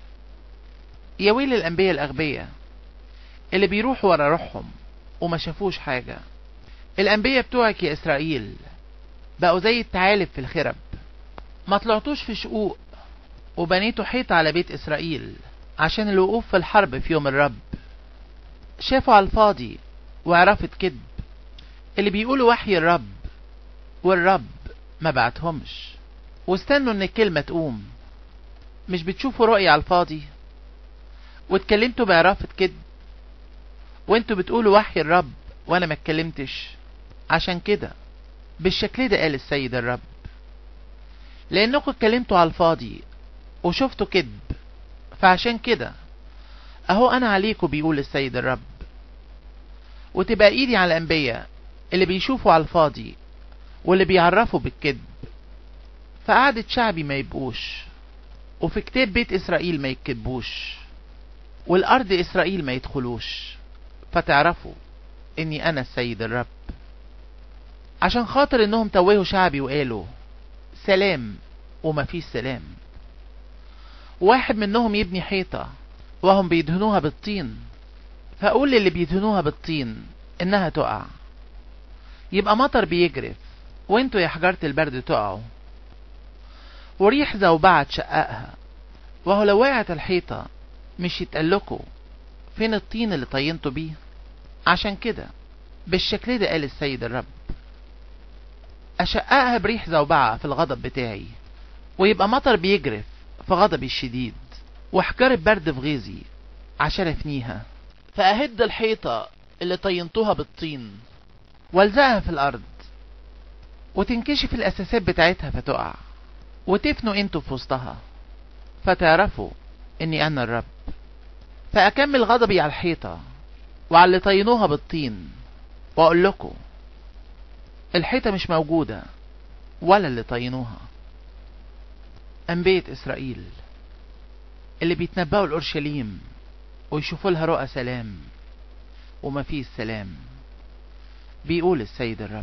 يا ويل الأنبياء الأغبياء اللي بيروحوا ورا روحهم وما شافوش حاجة الأنبياء بتوعك يا إسرائيل بقوا زي الثعالب في الخرب ما طلعتوش في شقوق وبنيتوا حيط على بيت إسرائيل عشان الوقوف في الحرب في يوم الرب شافوا على الفاضي وعرفت كذب اللي بيقولوا وحي الرب والرب ما بعتهمش واستنوا ان الكلمة تقوم مش بتشوفوا رؤية على الفاضي واتكلمتوا بعرافة كذب وانتوا بتقولوا وحي الرب وانا ما اتكلمتش عشان كده بالشكل ده قال السيد الرب لانكم اتكلمتوا على الفاضي وشفتوا كذب فعشان كده اهو انا عليكم بيقول السيد الرب وتبقى ايدي على الانبياء اللي بيشوفوا على الفاضي واللي بيعرفوا بالكذب فقعدة شعبي ما يبقوش وفي كتاب بيت اسرائيل ما يكتبوش والارض اسرائيل ما يدخلوش فتعرفوا اني انا السيد الرب عشان خاطر انهم توهوا شعبي وقالوا سلام وما فيش سلام واحد منهم يبني حيطة وهم بيدهنوها بالطين فأقول للي بيدهنوها بالطين إنها تقع يبقى مطر بيجرف وانتوا يا حجارة البرد تقعوا وريح زوبعة تشققها وهو لو وقعت الحيطة مش يتقلكوا فين الطين اللي طينتوا بيه عشان كده بالشكل ده قال السيد الرب أشققها بريح زوبعة في الغضب بتاعي ويبقى مطر بيجرف في غضبي الشديد وحجارة برد في غيظي عشان افنيها فأهد الحيطة اللي طينتوها بالطين والزقها في الأرض وتنكشف الأساسات بتاعتها فتقع وتفنوا انتوا في وسطها فتعرفوا اني انا الرب فأكمل غضبي على الحيطة وعلى اللي طينوها بالطين وأقول لكم الحيطة مش موجودة ولا اللي طينوها أنبية إسرائيل اللي بيتنبأوا الأورشليم ويشوفوا لها رؤى سلام وما فيه سلام بيقول السيد الرب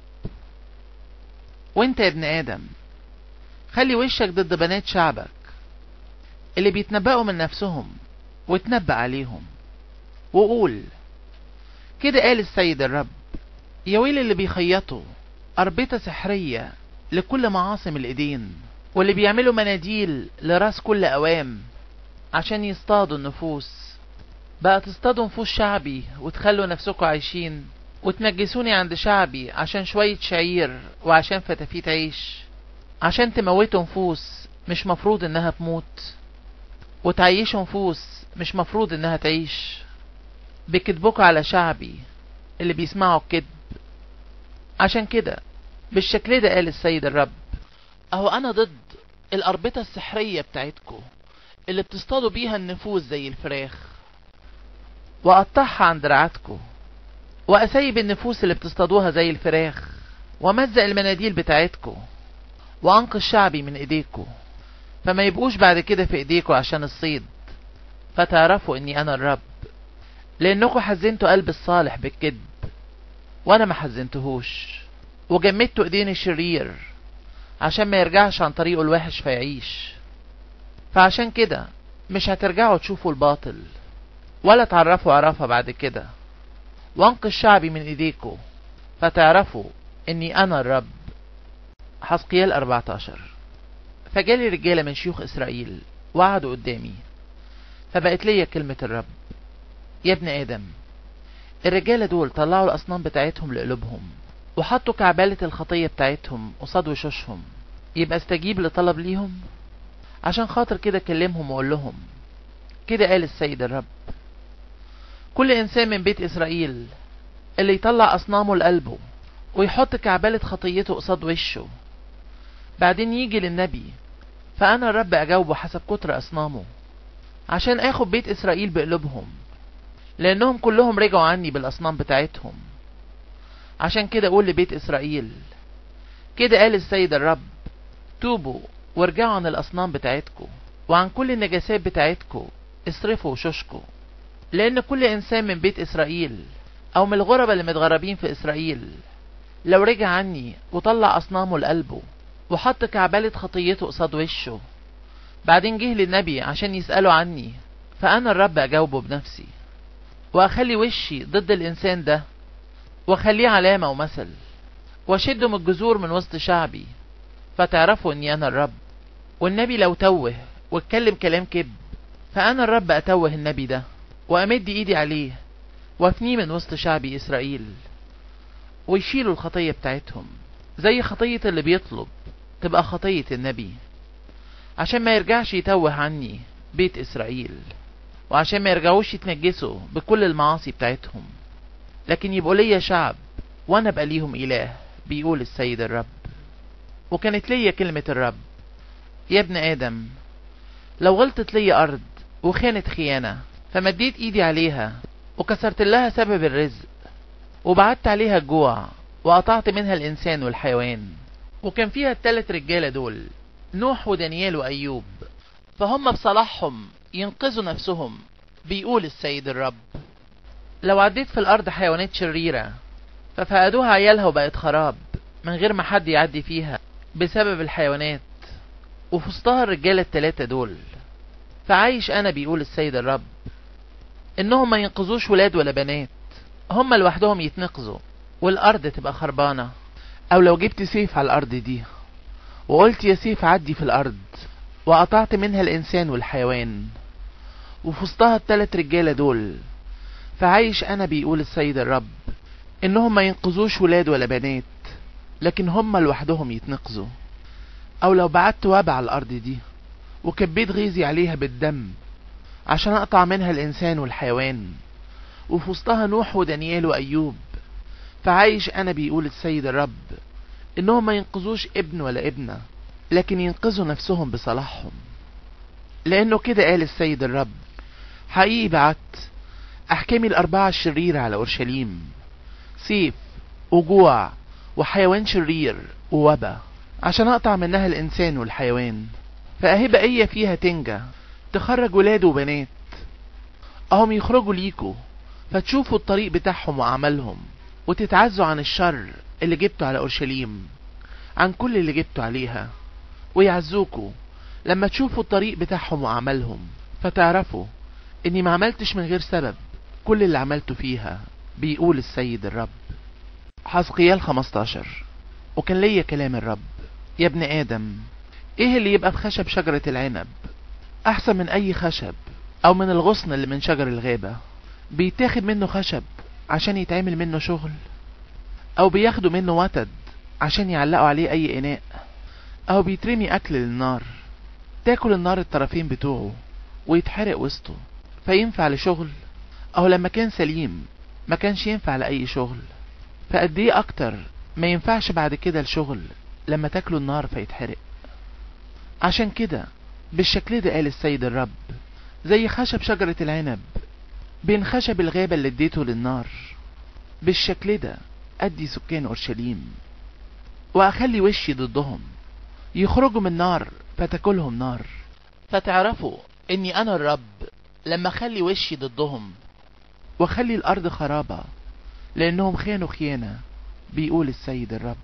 وانت يا ابن آدم خلي وشك ضد بنات شعبك اللي بيتنبأوا من نفسهم وتنبأ عليهم وقول كده قال السيد الرب يا ويل اللي بيخيطوا أربطة سحرية لكل معاصم الإيدين واللي بيعملوا مناديل لراس كل أوام عشان يصطادوا النفوس بقى تصطادوا نفوس شعبي وتخلوا نفسكم عايشين وتنجسوني عند شعبي عشان شوية شعير وعشان فتافيت عيش عشان تموتوا نفوس مش مفروض انها تموت وتعيشوا نفوس مش مفروض انها تعيش بكذبكوا على شعبي اللي بيسمعوا الكذب عشان كده بالشكل ده قال السيد الرب اهو انا ضد الاربطة السحرية بتاعتكو اللي بتصطادوا بيها النفوس زي الفراخ واقطعها عن دراعاتكو واسيب النفوس اللي بتصطادوها زي الفراخ وامزق المناديل بتاعتكو وانقذ شعبي من ايديكو فما يبقوش بعد كده في ايديكو عشان الصيد فتعرفوا اني انا الرب لانكم حزنتوا قلب الصالح بالكذب وانا ما حزنتهوش وجمدتوا ايدين الشرير عشان ما يرجعش عن طريقه الوحش فيعيش فعشان كده مش هترجعوا تشوفوا الباطل ولا تعرفوا عرفة بعد كده وانقذ شعبي من ايديكم فتعرفوا اني انا الرب حسقيال 14 فجالي رجالة من شيوخ إسرائيل وقعدوا قدامي فبقت ليا كلمة الرب يا ابن آدم الرجالة دول طلعوا الأصنام بتاعتهم لقلوبهم وحطوا كعبالة الخطية بتاعتهم قصاد وشوشهم يبقى استجيب لطلب ليهم عشان خاطر كده كلمهم وقول لهم كده قال السيد الرب كل إنسان من بيت إسرائيل اللي يطلع أصنامه لقلبه ويحط كعبالة خطيته قصاد وشه بعدين يجي للنبي فأنا الرب أجاوبه حسب كتر أصنامه عشان آخد بيت إسرائيل بقلوبهم لأنهم كلهم رجعوا عني بالأصنام بتاعتهم عشان كده أقول لبيت إسرائيل كده قال السيد الرب توبوا وارجعوا عن الأصنام بتاعتكم وعن كل النجاسات بتاعتكم اصرفوا وشوشكوا لأن كل إنسان من بيت إسرائيل أو من الغربة اللي متغربين في إسرائيل لو رجع عني وطلع أصنامه لقلبه وحط كعبالة خطيته قصاد وشه بعدين جه للنبي عشان يسأله عني فأنا الرب أجاوبه بنفسي وأخلي وشي ضد الإنسان ده وأخليه علامة ومثل وأشده من الجذور من وسط شعبي فتعرفوا إني أنا الرب والنبي لو توه واتكلم كلام كذب فأنا الرب أتوه النبي ده وأمد إيدي عليه وأفنيه من وسط شعبي إسرائيل ويشيلوا الخطية بتاعتهم زي خطية اللي بيطلب تبقى خطية النبي عشان ما يرجعش يتوه عني بيت إسرائيل وعشان ما يرجعوش يتنجسوا بكل المعاصي بتاعتهم لكن يبقوا ليا شعب وانا ابقى ليهم اله بيقول السيد الرب وكانت ليا كلمة الرب يا ابن ادم لو غلطت ليا ارض وخانت خيانة فمديت ايدي عليها وكسرت لها سبب الرزق وبعدت عليها الجوع وقطعت منها الانسان والحيوان وكان فيها التلات رجالة دول نوح ودانيال وايوب فهم بصلاحهم ينقذوا نفسهم بيقول السيد الرب لو عديت في الأرض حيوانات شريرة ففقدوها عيالها وبقت خراب من غير ما حد يعدي فيها بسبب الحيوانات وفي وسطها الرجالة التلاتة دول فعايش أنا بيقول السيد الرب إنهم ما ينقذوش ولاد ولا بنات هم لوحدهم يتنقذوا والأرض تبقى خربانة أو لو جبت سيف على الأرض دي وقلت يا سيف عدي في الأرض وقطعت منها الإنسان والحيوان وفي وسطها التلات رجالة دول فعايش أنا بيقول السيد الرب إنهم ما ينقذوش ولاد ولا بنات لكن هم لوحدهم يتنقذوا أو لو بعدت وابع على الأرض دي وكبيت غيظي عليها بالدم عشان أقطع منها الإنسان والحيوان وفي وسطها نوح ودانيال وأيوب فعايش أنا بيقول السيد الرب إنهم ما ينقذوش ابن ولا ابنة لكن ينقذوا نفسهم بصلاحهم لأنه كده قال السيد الرب حقيقي بعت أحكامي الأربعة الشريرة على أورشليم سيف وجوع وحيوان شرير ووبا عشان أقطع منها الإنسان والحيوان فأهي بقية فيها تنجى تخرج ولاد وبنات أهم يخرجوا ليكوا فتشوفوا الطريق بتاعهم وأعمالهم وتتعزوا عن الشر اللي جبته على أورشليم عن كل اللي جبته عليها ويعزوكوا لما تشوفوا الطريق بتاعهم وأعمالهم فتعرفوا إني ما عملتش من غير سبب كل اللي عملته فيها بيقول السيد الرب حزقيال 15 وكان ليا كلام الرب يا ابن آدم ايه اللي يبقى في خشب شجرة العنب احسن من اي خشب او من الغصن اللي من شجر الغابة بيتاخد منه خشب عشان يتعمل منه شغل او بياخدوا منه وتد عشان يعلقوا عليه اي اناء او بيترمي اكل للنار تاكل النار الطرفين بتوعه ويتحرق وسطه فينفع لشغل او لما كان سليم ما كانش ينفع لأي شغل فقد ايه اكتر ما ينفعش بعد كده لشغل لما تاكلوا النار فيتحرق عشان كده بالشكل ده قال السيد الرب زي خشب شجرة العنب بين خشب الغابة اللي اديته للنار بالشكل ده ادي سكان اورشليم واخلي وشي ضدهم يخرجوا من نار فتاكلهم نار فتعرفوا اني انا الرب لما اخلي وشي ضدهم واخلي الارض خرابة لانهم خانوا خيانة بيقول السيد الرب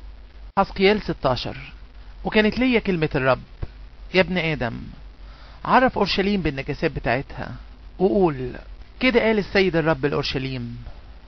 حسقيال 16 وكانت ليا كلمة الرب يا ابن ادم عرف اورشليم بالنجاسات بتاعتها وقول كده قال السيد الرب لاورشليم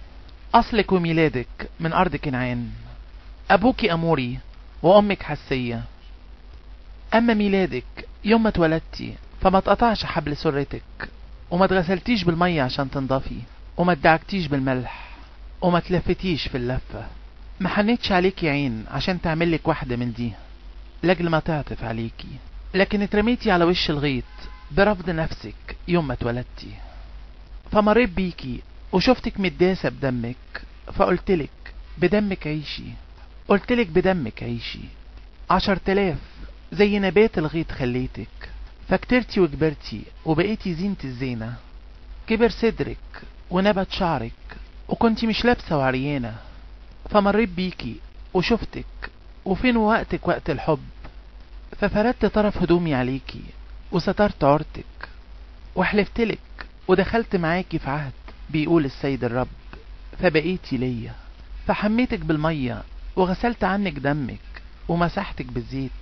اصلك وميلادك من ارض كنعان ابوك اموري وامك حسية اما ميلادك يوم ما اتولدتي فما اتقطعش حبل سرتك وما اتغسلتيش بالمية عشان تنضفي وما اتدعكتيش بالملح وما تلفتيش في اللفة ما حنيتش عليكي عين عشان تعملك واحدة من دي لاجل ما تعطف عليكي لكن اترميتي على وش الغيط برفض نفسك يوم ما اتولدتي فمريت بيكي وشفتك متداسة بدمك فقلتلك بدمك عيشي قلتلك بدمك عيشي عشر تلاف زي نبات الغيط خليتك فكترتي وكبرتي وبقيتي زينة الزينة كبر صدرك ونبت شعرك وكنتي مش لابسة وعريانة فمريت بيكي وشفتك وفين وقتك وقت الحب ففردت طرف هدومي عليكي وسترت عورتك وحلفتلك ودخلت معاكي في عهد بيقول السيد الرب فبقيتي ليا فحميتك بالمية وغسلت عنك دمك ومسحتك بالزيت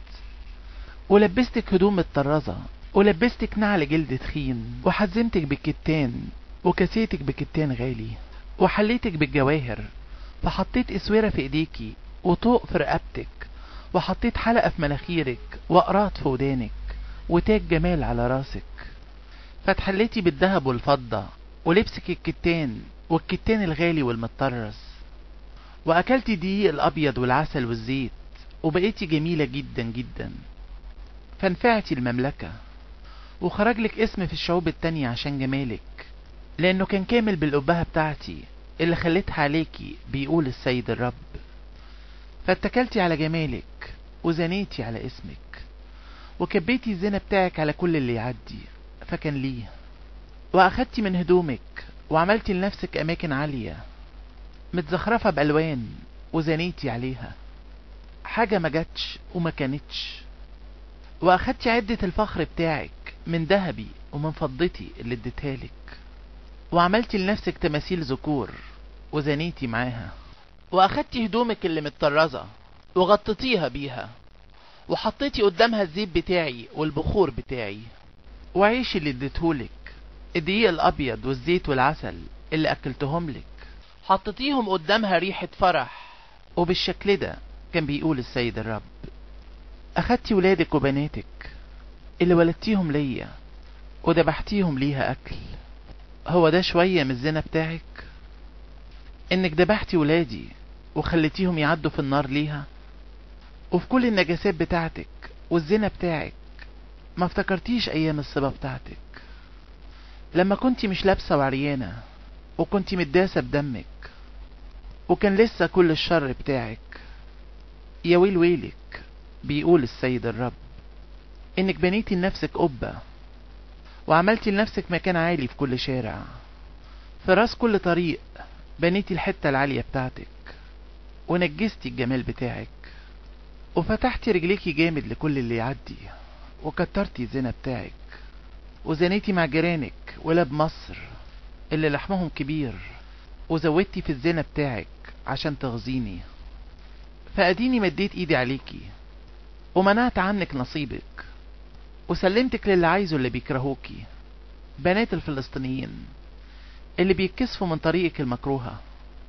ولبستك هدوم مطرزة ولبستك نعل جلد تخين وحزمتك بالكتان وكسيتك بكتان غالي وحليتك بالجواهر فحطيت اسورة في ايديكي وطوق في رقبتك وحطيت حلقة في مناخيرك وقراط في ودانك وتاج جمال على راسك فتحليتي بالذهب والفضة ولبسك الكتان والكتان الغالي والمطرز وأكلتي دقيق الأبيض والعسل والزيت وبقيتي جميلة جدا جدا فانفعتي المملكة وخرجلك اسم في الشعوب التانية عشان جمالك لأنه كان كامل بالأبهة بتاعتي اللي خليتها عليكي بيقول السيد الرب فاتكلتي على جمالك وزنيتي على اسمك وكبيتي الزنا بتاعك على كل اللي يعدي فكان ليه واخدتي من هدومك وعملتي لنفسك اماكن عالية متزخرفة بالوان وزنيتي عليها حاجة ما جاتش وما كانتش واخدتي عدة الفخر بتاعك من ذهبي ومن فضتي اللي اديتها لك وعملتي لنفسك تماثيل ذكور وزنيتي معاها واخدتي هدومك اللي متطرزة وغطيتيها بيها وحطيتي قدامها الزيت بتاعي والبخور بتاعي وعيش اللي اديتهولك الدقيق الابيض والزيت والعسل اللي اكلتهم لك حطيتيهم قدامها ريحة فرح وبالشكل ده كان بيقول السيد الرب اخدتي ولادك وبناتك اللي ولدتيهم ليا وذبحتيهم ليها اكل هو ده شوية من الزنا بتاعك انك ذبحتي ولادي وخليتيهم يعدوا في النار ليها وفي كل النجاسات بتاعتك والزنا بتاعك ما افتكرتيش ايام الصبا بتاعتك لما كنتي مش لابسة وعريانة وكنتي متداسة بدمك وكان لسه كل الشر بتاعك يا ويل ويلك بيقول السيد الرب انك بنيتي لنفسك قبة وعملتي لنفسك مكان عالي في كل شارع في راس كل طريق بنيتي الحتة العالية بتاعتك ونجستي الجمال بتاعك وفتحتي رجليكي جامد لكل اللي يعدي وكترتي الزنا بتاعك وزنيتي مع جيرانك ولاد مصر اللي لحمهم كبير وزودتي في الزنا بتاعك عشان تغزيني فأديني مديت ايدي عليكي ومنعت عنك نصيبك وسلمتك للي عايزه اللي بيكرهوكي بنات الفلسطينيين اللي بيتكسفوا من طريقك المكروهة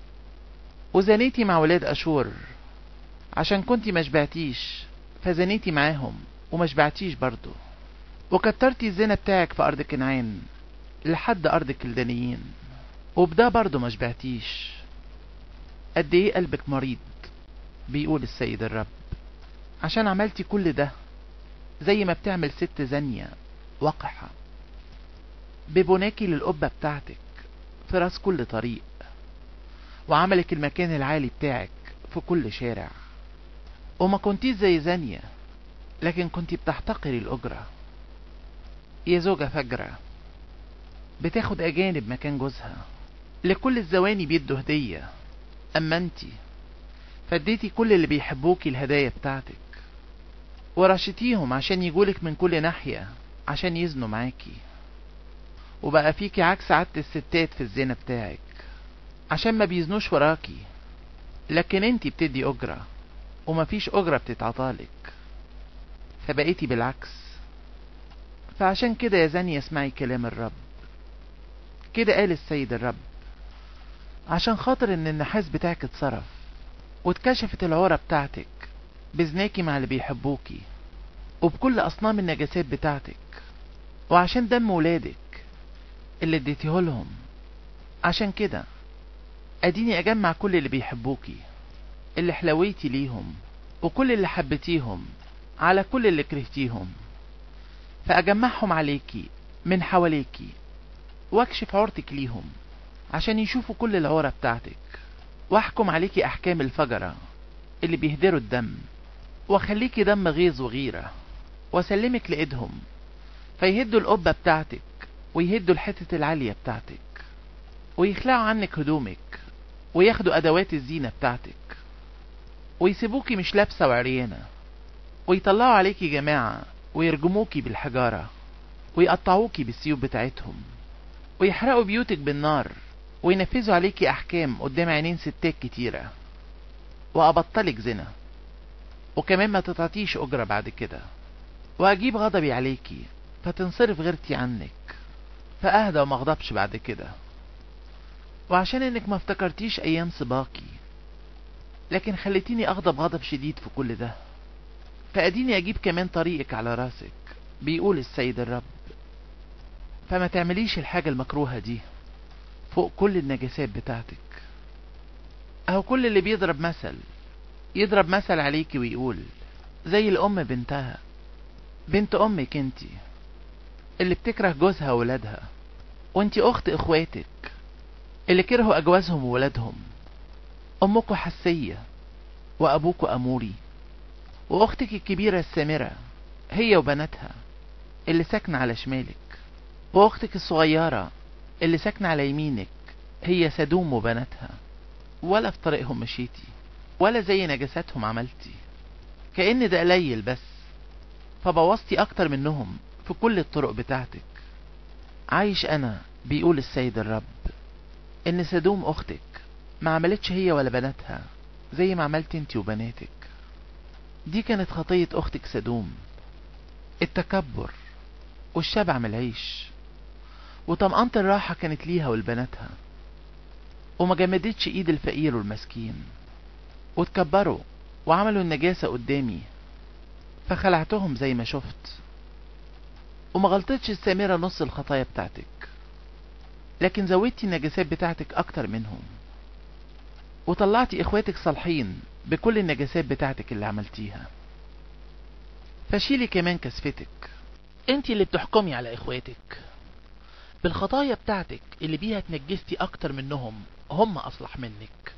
وزنيتي مع ولاد أشور عشان كنتي مشبعتيش فزنيتي معاهم ومشبعتيش برضو وكترتي الزنا بتاعك في أرض كنعان لحد أرض الكلدانيين وبده برضو مشبعتيش قد ايه قلبك مريض بيقول السيد الرب عشان عملتي كل ده زي ما بتعمل ست زانية وقحة ببناكي للقبة بتاعتك في راس كل طريق وعملك المكان العالي بتاعك في كل شارع وما كنتيش زي زانية لكن كنتي بتحتقري الأجرة يا زوجة فجرة بتاخد أجانب مكان جوزها لكل الزواني بيدوا هدية أما انتي فديتي كل اللي بيحبوكي الهدايا بتاعتك ورشتيهم عشان يجولك من كل ناحية عشان يزنوا معاكي وبقى فيكي عكس عادة الستات في الزنا بتاعك عشان ما بيزنوش وراكي لكن انتي بتدي أجرة ومفيش أجرة بتتعطالك فبقيتي بالعكس فعشان كده يا زانية اسمعي كلام الرب كده قال السيد الرب عشان خاطر ان النحاس بتاعك اتصرف واتكشفت العورة بتاعتك بزناكي مع اللي بيحبوكي وبكل أصنام النجاسات بتاعتك وعشان دم ولادك اللي اديتيه لهم عشان كده اديني اجمع كل اللي بيحبوكي اللي حلويتي ليهم وكل اللي حبيتيهم على كل اللي كرهتيهم فاجمعهم عليكي من حواليكي واكشف عورتك ليهم عشان يشوفوا كل العورة بتاعتك واحكم عليكي احكام الفجرة اللي بيهدروا الدم واخليكي دم غيظ وغيرة واسلمك لايدهم فيهدوا القبة بتاعتك ويهدوا الحتة العالية بتاعتك ويخلعوا عنك هدومك وياخدوا ادوات الزينة بتاعتك ويسيبوكي مش لابسة وعريانة ويطلعوا عليكي جماعة ويرجموكي بالحجارة ويقطعوكي بالسيوف بتاعتهم ويحرقوا بيوتك بالنار وينفذوا عليكي احكام قدام عينين ستات كتيرة وابطلك زنا وكمان ما تتعطيش اجرة بعد كده واجيب غضبي عليكي فتنصرف غيرتي عنك فاهدى وما اغضبش بعد كده وعشان انك ما افتكرتيش ايام سباقي لكن خليتيني اغضب غضب شديد في كل ده فاديني اجيب كمان طريقك على راسك بيقول السيد الرب فما تعمليش الحاجة المكروهة دي فوق كل النجاسات بتاعتك اهو كل اللي بيضرب مثل يضرب مثل عليكي ويقول زي الام بنتها بنت امك انتي اللي بتكره جوزها وولادها وانتي اخت اخواتك اللي كرهوا اجوازهم وولادهم امكوا حسية وابوكوا اموري واختك الكبيرة السامرة هي وبناتها اللي ساكنة على شمالك واختك الصغيرة اللي ساكنة على يمينك هي سدوم وبناتها ولا في طريقهم مشيتي ولا زي نجاساتهم عملتي كأن ده قليل بس فبوظتي اكتر منهم في كل الطرق بتاعتك عايش انا بيقول السيد الرب ان سدوم اختك ما عملتش هي ولا بناتها زي ما عملت انت وبناتك دي كانت خطية اختك سدوم التكبر والشبع من العيش وطمأنة الراحة كانت ليها ولبناتها وما جمدتش ايد الفقير والمسكين وتكبروا وعملوا النجاسة قدامي فخلعتهم زي ما شفت وما غلطتش السامرة نص الخطايا بتاعتك لكن زودتي النجاسات بتاعتك اكتر منهم وطلعتي اخواتك صالحين بكل النجاسات بتاعتك اللي عملتيها فشيلي كمان كسفتك انت اللي بتحكمي على اخواتك بالخطايا بتاعتك اللي بيها تنجستي اكتر منهم هم اصلح منك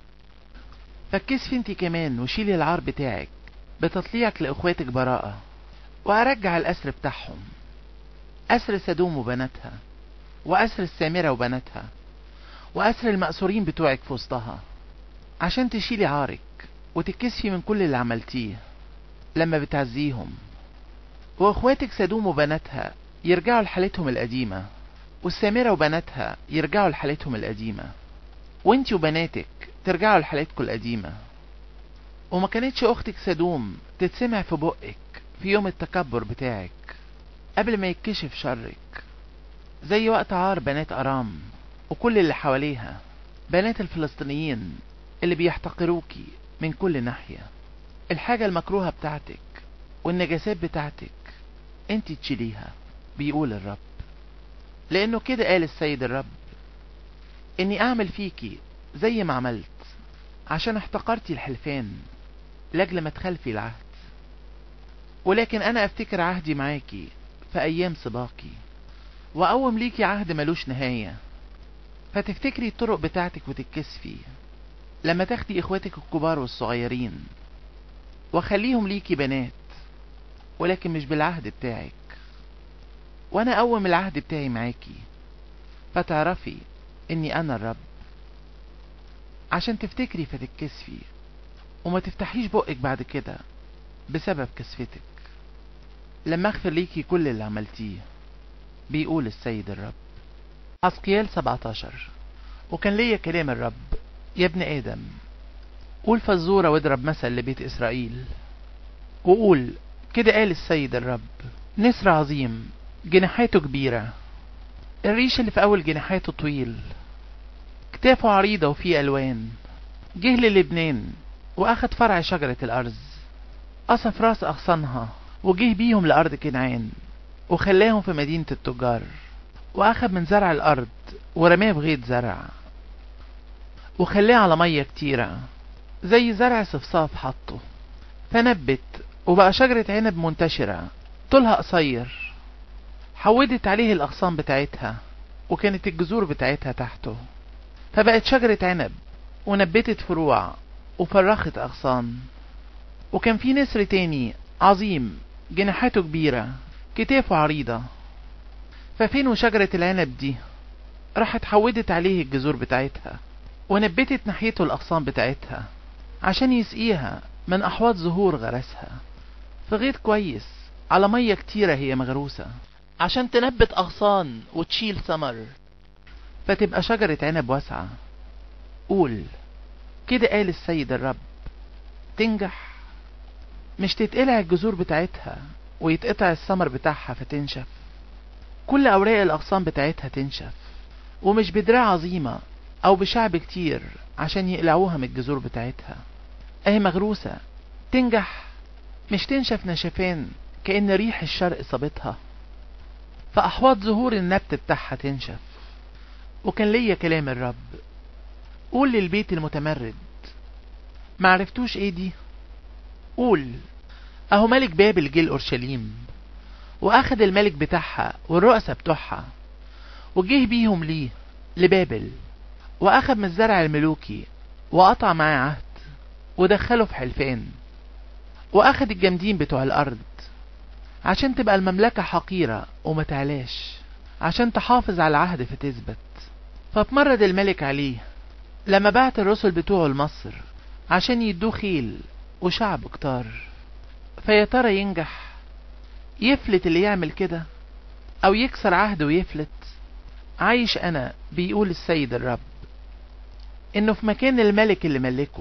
فكسفي انت كمان وشيلي العار بتاعك بتطليعك لاخواتك براءة وارجع الاسر بتاعهم اسر سدوم وبناتها واسر السامرة وبناتها واسر المأسورين بتوعك في وسطها عشان تشيلي عارك وتتكسفي من كل اللي عملتيه لما بتعزيهم واخواتك سدوم وبناتها يرجعوا لحالتهم القديمة والسامرة وبناتها يرجعوا لحالتهم القديمة وانتي وبناتك ترجعوا لحالتكم القديمة وما كانتش اختك سدوم تتسمع في بقك في يوم التكبر بتاعك قبل ما يتكشف شرك زي وقت عار بنات ارام وكل اللي حواليها بنات الفلسطينيين اللي بيحتقروكي من كل ناحية الحاجة المكروهة بتاعتك والنجاسات بتاعتك انت تشيليها بيقول الرب لانه كده قال السيد الرب اني اعمل فيكي زي ما عملت عشان احتقرتي الحلفان لاجل ما تخلفي العهد ولكن انا افتكر عهدي معاكي في ايام سباقي واقوم ليكي عهد ملوش نهاية فتفتكري الطرق بتاعتك وتتكسفي لما تاخدي اخواتك الكبار والصغيرين وخليهم ليكي بنات ولكن مش بالعهد بتاعك وانا اقوم العهد بتاعي معاكي فتعرفي اني انا الرب عشان تفتكري فتتكسفي وما تفتحيش بقك بعد كده بسبب كسفتك لما اغفر ليكي كل اللي عملتيه بيقول السيد الرب حسقيال 17 وكان ليا كلام الرب يا ابن ادم قول فزورة واضرب مثل لبيت اسرائيل وقول كده قال السيد الرب نسر عظيم جناحاته كبيرة الريش اللي في اول جناحاته طويل كتافه عريضة وفيه الوان جه للبنان واخد فرع شجرة الارز قصف راس اغصانها وجه بيهم لأرض كنعان وخلاهم في مدينة التجار وأخذ من زرع الأرض ورماه في غيط زرع وخلاه على مية كتيرة زي زرع صفصاف حطه فنبت وبقى شجرة عنب منتشرة طولها قصير حودت عليه الأغصان بتاعتها وكانت الجذور بتاعتها تحته فبقت شجرة عنب ونبتت فروع وفرخت أغصان وكان في نسر تاني عظيم جناحاته كبيرة كتافه عريضة ففين وشجرة العنب دي راحت حودت عليه الجذور بتاعتها ونبتت ناحيته الأغصان بتاعتها عشان يسقيها من أحواض زهور غرسها في غيط كويس على مية كتيرة هي مغروسة عشان تنبت أغصان وتشيل ثمر فتبقى شجرة عنب واسعة قول كده قال السيد الرب تنجح مش تتقلع الجذور بتاعتها ويتقطع الثمر بتاعها فتنشف كل أوراق الأغصان بتاعتها تنشف ومش بدراع عظيمة أو بشعب كتير عشان يقلعوها من الجذور بتاعتها أهي مغروسة تنجح مش تنشف نشفان كأن ريح الشرق صابتها فأحواض ظهور النبت بتاعها تنشف وكان ليا كلام الرب قول للبيت المتمرد معرفتوش ايه دي قول اهو ملك بابل جه اورشليم واخد الملك بتاعها والرؤساء بتوعها وجه بيهم ليه لبابل واخد من الزرع الملوكي وقطع معاه عهد ودخله في حلفان واخد الجامدين بتوع الارض عشان تبقى المملكة حقيرة وما تعلاش عشان تحافظ على العهد فتثبت فاتمرد الملك عليه لما بعت الرسل بتوعه لمصر عشان يدوه خيل وشعب كتار فيا ترى ينجح يفلت اللي يعمل كده او يكسر عهده ويفلت عايش انا بيقول السيد الرب انه في مكان الملك اللي ملكه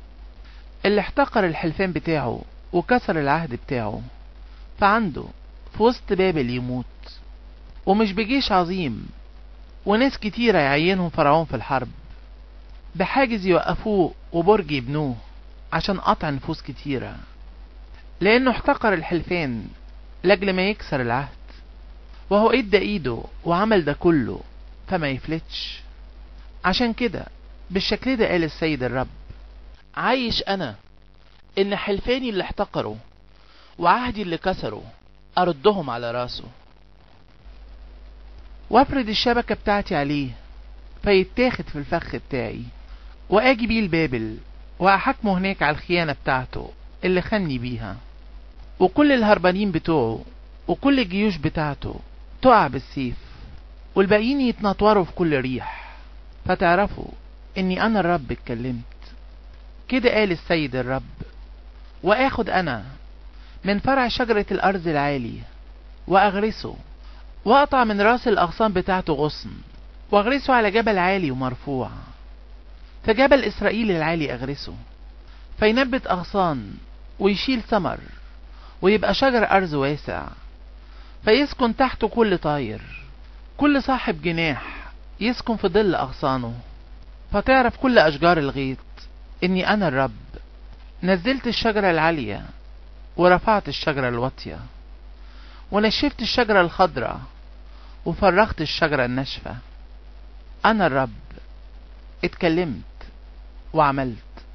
اللي احتقر الحلفان بتاعه وكسر العهد بتاعه فعنده في وسط بابل يموت ومش بجيش عظيم وناس كتيرة يعينهم فرعون في الحرب بحاجز يوقفوه وبرج يبنوه عشان قطع نفوس كتيرة لأنه احتقر الحلفان لأجل ما يكسر العهد وهو ادى ايده وعمل ده كله فما يفلتش عشان كده بالشكل ده قال السيد الرب عايش انا ان حلفاني اللي احتقروا وعهدي اللي كسروا اردهم على راسه وافرد الشبكة بتاعتي عليه فيتاخد في الفخ بتاعي واجي بيه لبابل واحاكمه هناك على الخيانة بتاعته اللي خني بيها وكل الهربانين بتوعه وكل الجيوش بتاعته تقع بالسيف والباقيين يتنطوروا في كل ريح فتعرفوا اني انا الرب اتكلمت كده قال السيد الرب واخد انا من فرع شجرة الارض العالي واغرسه واقطع من راس الاغصان بتاعته غصن واغرسه على جبل عالي ومرفوع فجبل اسرائيل العالي اغرسه فينبت اغصان ويشيل ثمر ويبقى شجر ارز واسع فيسكن تحته كل طاير كل صاحب جناح يسكن في ظل اغصانه فتعرف كل اشجار الغيط اني انا الرب نزلت الشجرة العالية ورفعت الشجرة الواطية ونشفت الشجرة الخضراء وفرغت الشجرة الناشفة انا الرب اتكلمت وعملت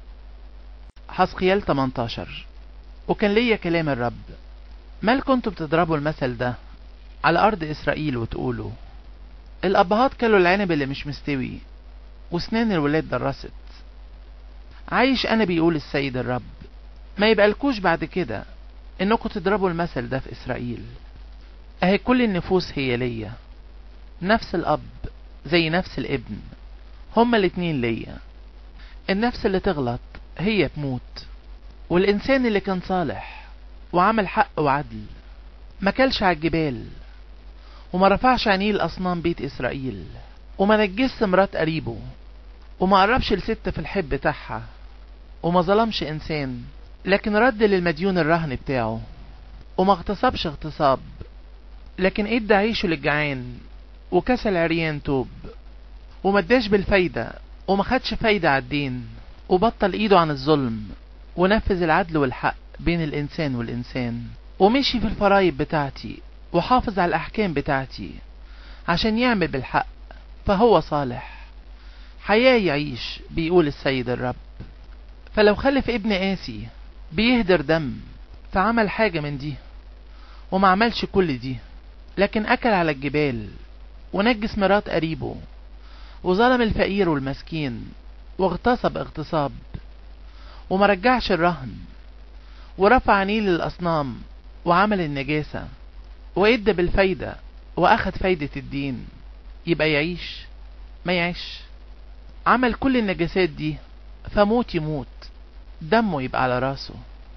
حسقيال 18 وكان ليا كلام الرب مال كنتوا بتضربوا المثل ده على أرض إسرائيل وتقولوا الأبهات كلوا العنب اللي مش مستوي وسنان الولاد درست عايش أنا بيقول السيد الرب ما يبقالكوش بعد كده إنكم تضربوا المثل ده في إسرائيل أهي كل النفوس هي ليا نفس الأب زي نفس الابن هما الاتنين ليا النفس اللي تغلط هي تموت والإنسان اللي كان صالح وعمل حق وعدل ما كلش على الجبال وما رفعش عينيه لأصنام بيت إسرائيل وما نجس مرات قريبه وما قربش لست في الحب بتاعها وما ظلمش إنسان لكن رد للمديون الرهن بتاعه وما اغتصبش اغتصاب لكن ادى عيشه للجعان وكسى العريان توب وما اداش بالفايدة وما خدش فايدة على الدين وبطل ايده عن الظلم ونفذ العدل والحق بين الإنسان والإنسان ومشي في الفرايب بتاعتي وحافظ على الأحكام بتاعتي عشان يعمل بالحق فهو صالح حياة يعيش بيقول السيد الرب فلو خلف ابن قاسي بيهدر دم فعمل حاجة من دي وما عملش كل دي لكن أكل على الجبال ونجس مرات قريبه وظلم الفقير والمسكين واغتصب اغتصاب وما رجعش الرهن ورفع عينيه للأصنام وعمل النجاسة وإدى بالفايدة وأخد فايدة الدين يبقى يعيش ما يعيش عمل كل النجاسات دي فموت يموت دمه يبقى على راسه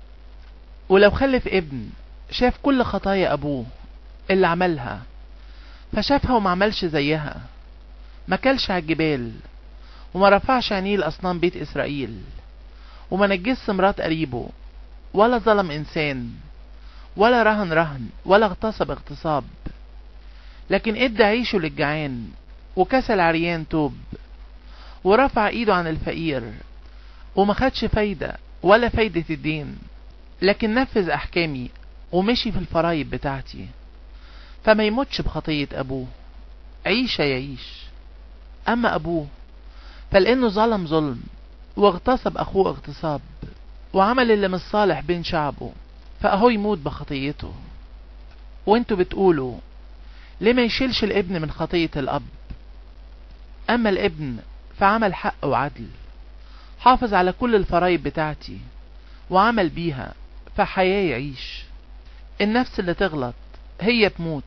ولو خلف ابن شاف كل خطايا أبوه اللي عملها فشافها وما عملش زيها ما كلش على الجبال وما رفعش عينيه لأصنام بيت إسرائيل وما نجسش مرات قريبه ولا ظلم إنسان ولا رهن رهن ولا اغتصب اغتصاب لكن ادى عيشه للجعان وكسل عريان توب ورفع ايده عن الفقير وما خدش فايدة ولا فايدة الدين لكن نفذ احكامي ومشي في الفرايب بتاعتي فما يموتش بخطية ابوه عيش يعيش اما ابوه فلانه ظلم ظلم واغتصب اخوه اغتصاب وعمل اللي مش صالح بين شعبه فاهو يموت بخطيته وانتوا بتقولوا ليه ما يشيلش الابن من خطية الاب اما الابن فعمل حق وعدل حافظ على كل الفرايب بتاعتي وعمل بيها فحياة يعيش النفس اللي تغلط هي تموت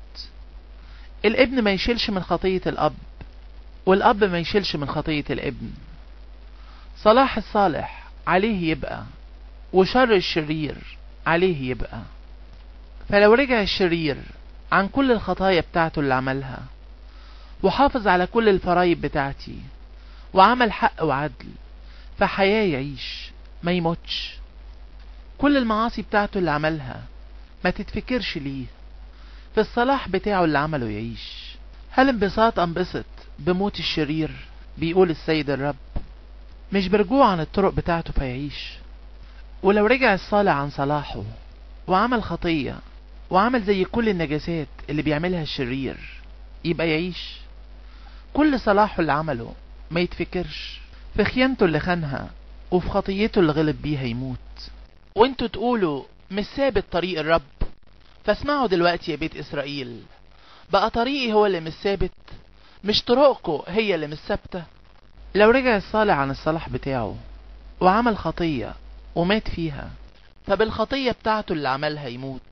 الابن ما يشيلش من خطية الاب والاب ما يشيلش من خطية الابن صلاح الصالح عليه يبقى وشر الشرير عليه يبقى فلو رجع الشرير عن كل الخطايا بتاعته اللي عملها وحافظ على كل الفرايب بتاعتي وعمل حق وعدل فحياة يعيش ما يموتش كل المعاصي بتاعته اللي عملها ما تتفكرش ليه في الصلاح بتاعه اللي عمله يعيش هل انبساط انبسط بموت الشرير بيقول السيد الرب مش برجوع عن الطرق بتاعته فيعيش ولو رجع الصالح عن صلاحه وعمل خطية وعمل زي كل النجاسات اللي بيعملها الشرير يبقى يعيش كل صلاحه اللي عمله ما يتفكرش في خيانته اللي خانها وفي خطيته اللي غلب بيها يموت وانتوا تقولوا مش ثابت طريق الرب فاسمعوا دلوقتي يا بيت اسرائيل بقى طريقي هو اللي مش ثابت مش طرقكم هي اللي مش ثابته لو رجع الصالح عن الصلاح بتاعه وعمل خطية ومات فيها فبالخطية بتاعته اللي عملها يموت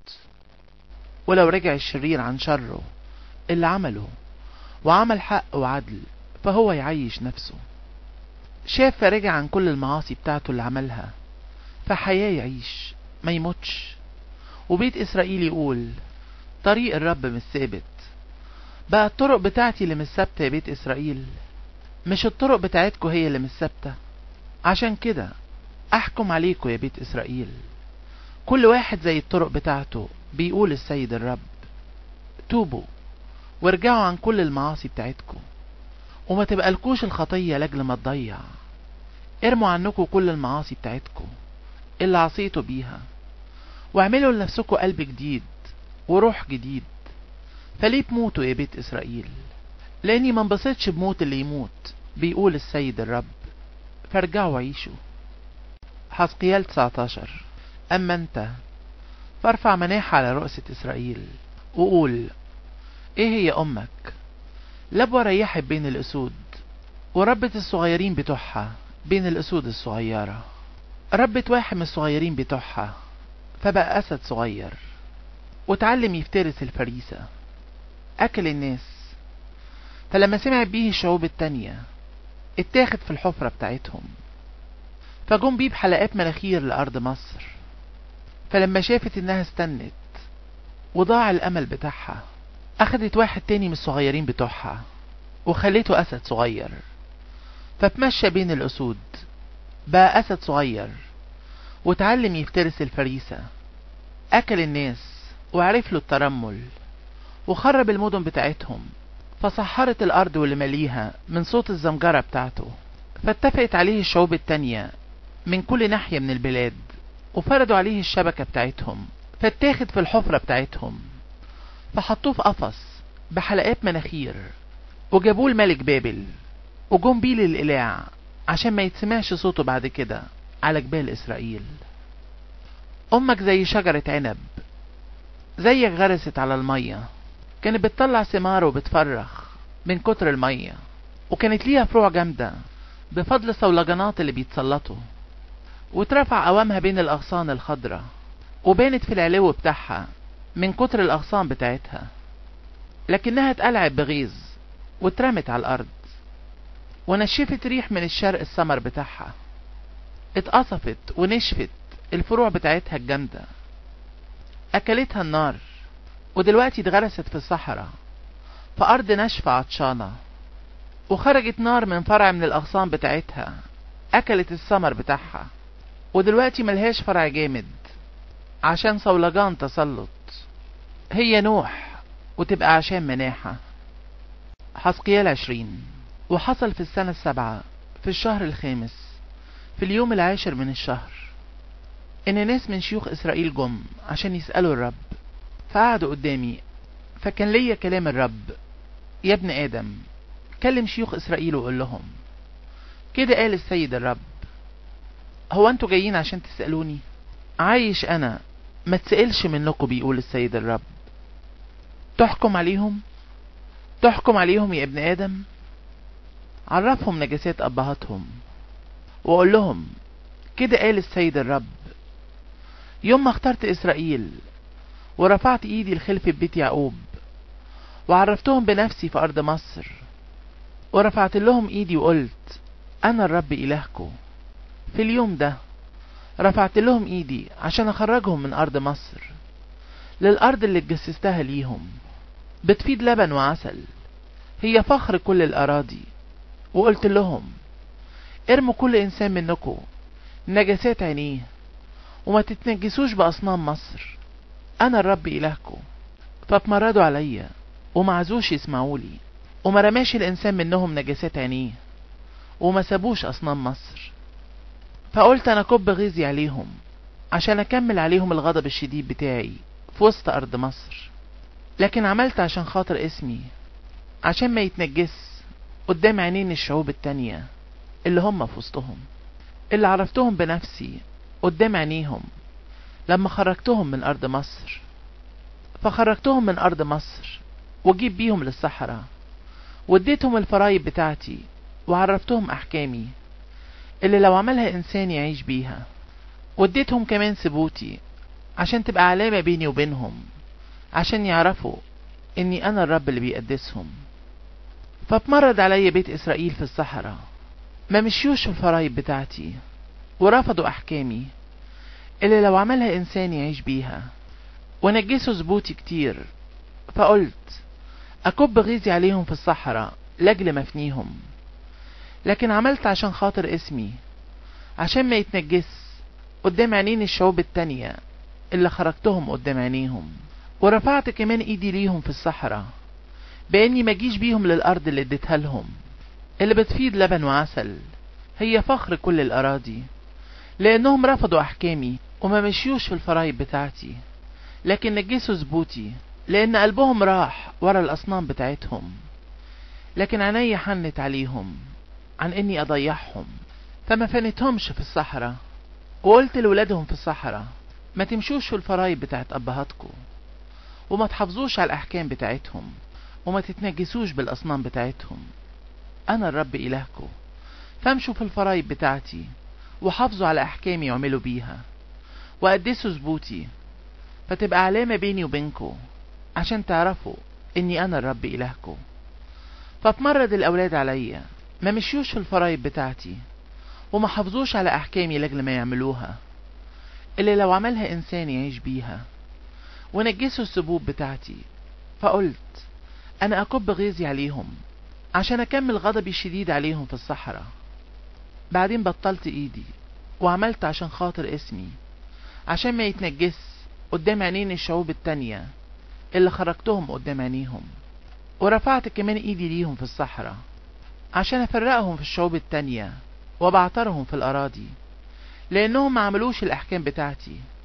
ولو رجع الشرير عن شره اللي عمله وعمل حق وعدل فهو يعيش نفسه شاف فرجع عن كل المعاصي بتاعته اللي عملها فحياة يعيش ما يموتش وبيت إسرائيل يقول طريق الرب مش ثابت بقى الطرق بتاعتي اللي مش ثابتة يا بيت إسرائيل مش الطرق بتاعتكم هي اللي مش ثابتة عشان كده أحكم عليكم يا بيت إسرائيل كل واحد زي الطرق بتاعته بيقول السيد الرب توبوا وارجعوا عن كل المعاصي بتاعتكم وما تبقالكوش الخطية لاجل ما تضيع ارموا عنكم كل المعاصي بتاعتكم اللي عصيتوا بيها واعملوا لنفسكم قلب جديد وروح جديد فليه تموتوا يا بيت إسرائيل لاني ما انبسطش بموت اللي يموت بيقول السيد الرب فارجعوا عيشوا حسقيال 19 اما انت فارفع مناحة على رؤسة اسرائيل وقول ايه هي امك لبوة ريحت بين الاسود وربت الصغيرين بتوعها بين الاسود الصغيرة ربت واحد من الصغيرين بتوعها فبقى اسد صغير وتعلم يفترس الفريسة اكل الناس فلما سمع بيه الشعوب التانية اتاخد في الحفرة بتاعتهم فجم بيه بحلقات مناخير لأرض مصر فلما شافت انها استنت وضاع الامل بتاعها اخدت واحد تاني من الصغيرين بتوعها وخليته اسد صغير فتمشى بين الاسود بقى اسد صغير وتعلم يفترس الفريسة اكل الناس وعرف له الترمل وخرب المدن بتاعتهم فسحرت الأرض واللي مليها من صوت الزمجرة بتاعته فاتفقت عليه الشعوب التانية من كل ناحية من البلاد وفردوا عليه الشبكة بتاعتهم فاتاخد في الحفرة بتاعتهم فحطوه في قفص بحلقات مناخير وجابوه لملك بابل وجم بيه للقلاع عشان ما يتسمعش صوته بعد كده على جبال إسرائيل أمك زي شجرة عنب زيك غرست على المية كانت بتطلع ثمار وبتفرخ من كتر المية وكانت ليها فروع جامدة بفضل صولجانات اللي بيتسلطوا وترفع قوامها بين الأغصان الخضراء وبانت في العلو بتاعها من كتر الأغصان بتاعتها لكنها اتقلعت بغيظ واترمت على الأرض ونشفت ريح من الشرق السمر بتاعها اتقصفت ونشفت الفروع بتاعتها الجامدة أكلتها النار ودلوقتي اتغرست في الصحراء في أرض ناشفة عطشانة وخرجت نار من فرع من الأغصان بتاعتها أكلت الثمر بتاعها ودلوقتي ملهاش فرع جامد عشان صولجان تسلط هي نوح وتبقى عشان مناحة حسقيال عشرين وحصل في السنة السابعة في الشهر الخامس في اليوم العاشر من الشهر إن ناس من شيوخ إسرائيل جم عشان يسألوا الرب فقعدوا قدامي فكان ليا كلام الرب يا ابن آدم كلم شيوخ إسرائيل وقول لهم كده قال السيد الرب هو انتوا جايين عشان تسألوني عايش أنا ما تسألش منكم بيقول السيد الرب تحكم عليهم تحكم عليهم يا ابن آدم عرفهم نجاسات أبهاتهم وقول لهم كده قال السيد الرب يوم ما اخترت إسرائيل ورفعت إيدي لخلف بيت يعقوب وعرفتهم بنفسي في أرض مصر ورفعت لهم إيدي وقلت أنا الرب إلهكم في اليوم ده رفعت لهم إيدي عشان أخرجهم من أرض مصر للأرض اللي اتجسستها ليهم بتفيد لبن وعسل هي فخر كل الأراضي وقلت لهم ارموا كل إنسان منكم نجاسات عينيه وما تتنجسوش بأصنام مصر أنا الرب إلهكم فاتمردوا عليا وما عزوش يسمعولي وما رماش الإنسان منهم نجاسات عينيه وما سابوش أصنام مصر فقلت أنا كب غيظي عليهم عشان أكمل عليهم الغضب الشديد بتاعي في وسط أرض مصر لكن عملت عشان خاطر اسمي عشان ما يتنجس قدام عينين الشعوب التانية اللي هم في وسطهم اللي عرفتهم بنفسي قدام عينيهم لما خرجتهم من أرض مصر فخرجتهم من أرض مصر وجيب بيهم للصحراء واديتهم الفرايب بتاعتي وعرفتهم أحكامي اللي لو عملها إنسان يعيش بيها واديتهم كمان سبوتي عشان تبقى علامة بيني وبينهم عشان يعرفوا إني أنا الرب اللي بيقدسهم فاتمرد علي بيت إسرائيل في الصحراء ما مشيوش في الفرايب بتاعتي ورفضوا أحكامي اللي لو عملها إنسان يعيش بيها ونجسوا زبوتي كتير فقلت أكب غيظي عليهم في الصحراء لأجل مفنيهم لكن عملت عشان خاطر اسمي عشان ما يتنجس قدام عينين الشعوب التانية اللي خرجتهم قدام عينيهم ورفعت كمان ايدي ليهم في الصحراء باني ما اجيش بيهم للارض اللي اديتها لهم اللي بتفيض لبن وعسل هي فخر كل الاراضي لانهم رفضوا احكامي وما مشيوش في الفرايب بتاعتي لكن نجسوا زبوتي لان قلبهم راح ورا الاصنام بتاعتهم لكن عيني حنت عليهم عن اني اضيعهم فما فنتهمش في الصحراء وقلت لولادهم في الصحراء ما تمشوش في الفرايب بتاعت ابهاتكم وما تحافظوش على الاحكام بتاعتهم وما تتنجسوش بالاصنام بتاعتهم انا الرب الهكم فامشوا في الفرايب بتاعتي وحافظوا على احكامي واعملوا بيها وقدسوا زبوتي فتبقى علامة بيني وبينكم عشان تعرفوا اني انا الرب الهكم فاتمرد الاولاد عليا ما مشيوش في الفرايب بتاعتي وما حافظوش على احكامي لاجل ما يعملوها اللي لو عملها انسان يعيش بيها ونجسوا السبوب بتاعتي فقلت انا اكب غيظي عليهم عشان اكمل غضبي الشديد عليهم في الصحراء بعدين بطلت ايدي وعملت عشان خاطر اسمي عشان ما يتنجس قدام عينين الشعوب التانية اللي خرجتهم قدام عينيهم ورفعت كمان ايدي ليهم في الصحراء عشان افرقهم في الشعوب التانية وبعترهم في الاراضي لانهم ما عملوش الاحكام بتاعتي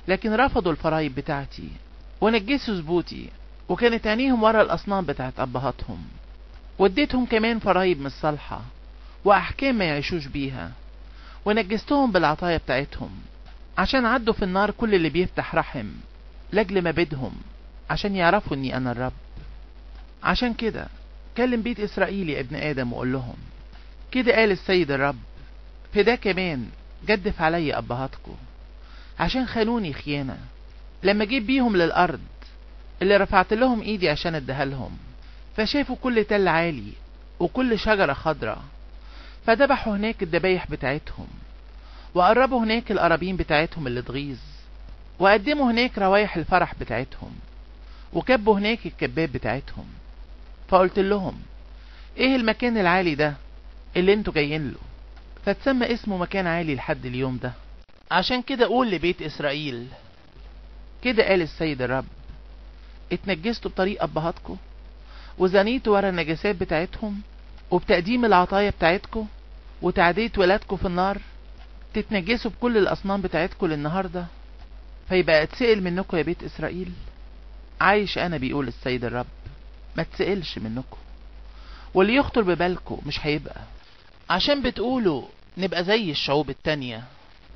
لكن رفضوا الفرايب بتاعتي ونجسوا زبوتي وكانت عينيهم ورا الأصنام بتاعت أبهاتهم واديتهم كمان فرايب مش صالحة وأحكام ما يعيشوش بيها ونجستهم بالعطايا بتاعتهم عشان عدوا في النار كل اللي بيفتح رحم لأجل ما بدهم عشان يعرفوا اني انا الرب عشان كده كلم بيت اسرائيل يا ابن ادم وقول لهم كده قال السيد الرب في ده كمان جدف علي ابهاتكم عشان خانوني خيانة لما جيت بيهم للارض اللي رفعت لهم ايدي عشان اديها لهم فشافوا كل تل عالي وكل شجرة خضرة فذبحوا هناك الذبايح بتاعتهم وقربوا هناك القرابين بتاعتهم اللي تغيظ وقدموا هناك روايح الفرح بتاعتهم وكبوا هناك الكباب بتاعتهم فقلت لهم ايه المكان العالي ده اللي انتوا جايين له فتسمى اسمه مكان عالي لحد اليوم ده عشان كده قول لبيت اسرائيل كده قال السيد الرب اتنجستوا بطريق ابهاتكم وزنيتوا ورا النجاسات بتاعتهم وبتقديم العطايا بتاعتكم وتعديت ولادكم في النار تتنجسوا بكل الاصنام بتاعتكم للنهارده فيبقى اتسأل منكم يا بيت اسرائيل عايش انا بيقول السيد الرب ما تسألش منكم واللي يخطر ببالكم مش هيبقى عشان بتقولوا نبقى زي الشعوب التانية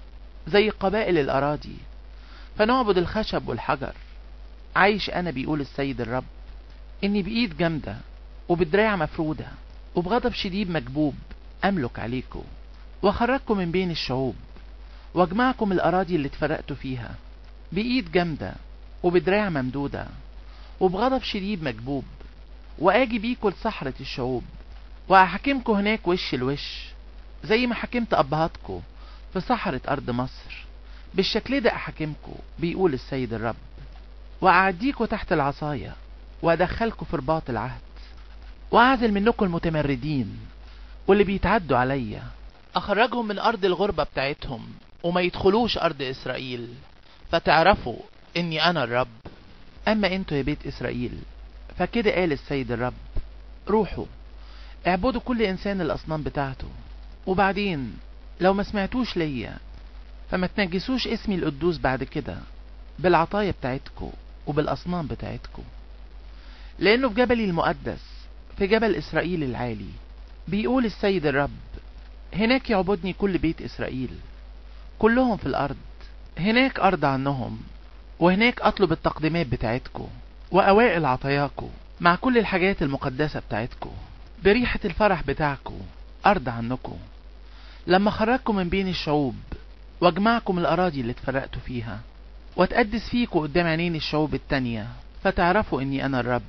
زي قبائل الأراضي فنعبد الخشب والحجر عايش أنا بيقول السيد الرب إني بإيد جامدة وبدراع مفرودة وبغضب شديد مكبوب أملك عليكم وأخرجكم من بين الشعوب واجمعكم الأراضي اللي اتفرقتوا فيها بإيد جامدة وبدراع ممدودة وبغضب شديد مكبوب وآجي بيكوا لصحرة الشعوب وأحكمكوا هناك وش لوش زي ما حكمت أبهاتكوا في صحرة أرض مصر بالشكل ده أحكمكوا بيقول السيد الرب وأعديكوا تحت العصاية وأدخلكوا في رباط العهد وأعزل منكم المتمردين واللي بيتعدوا عليا أخرجهم من أرض الغربة بتاعتهم وما يدخلوش أرض إسرائيل فتعرفوا إني أنا الرب أما أنتوا يا بيت إسرائيل فكده قال السيد الرب روحوا اعبدوا كل إنسان الأصنام بتاعته وبعدين لو ما سمعتوش ليا فما تنجسوش اسمي القدوس بعد كده بالعطايا بتاعتكو وبالأصنام بتاعتكو لأنه في جبلي المقدس في جبل إسرائيل العالي بيقول السيد الرب هناك يعبدني كل بيت إسرائيل كلهم في الأرض هناك أرضى عنهم وهناك أطلب التقديمات بتاعتكو وأوائل عطاياكو مع كل الحاجات المقدسة بتاعتكو بريحة الفرح بتاعكو أرضى عنكو لما خرجكم من بين الشعوب واجمعكم الأراضي اللي اتفرقتوا فيها واتقدس فيكوا قدام عينين الشعوب التانية فتعرفوا إني أنا الرب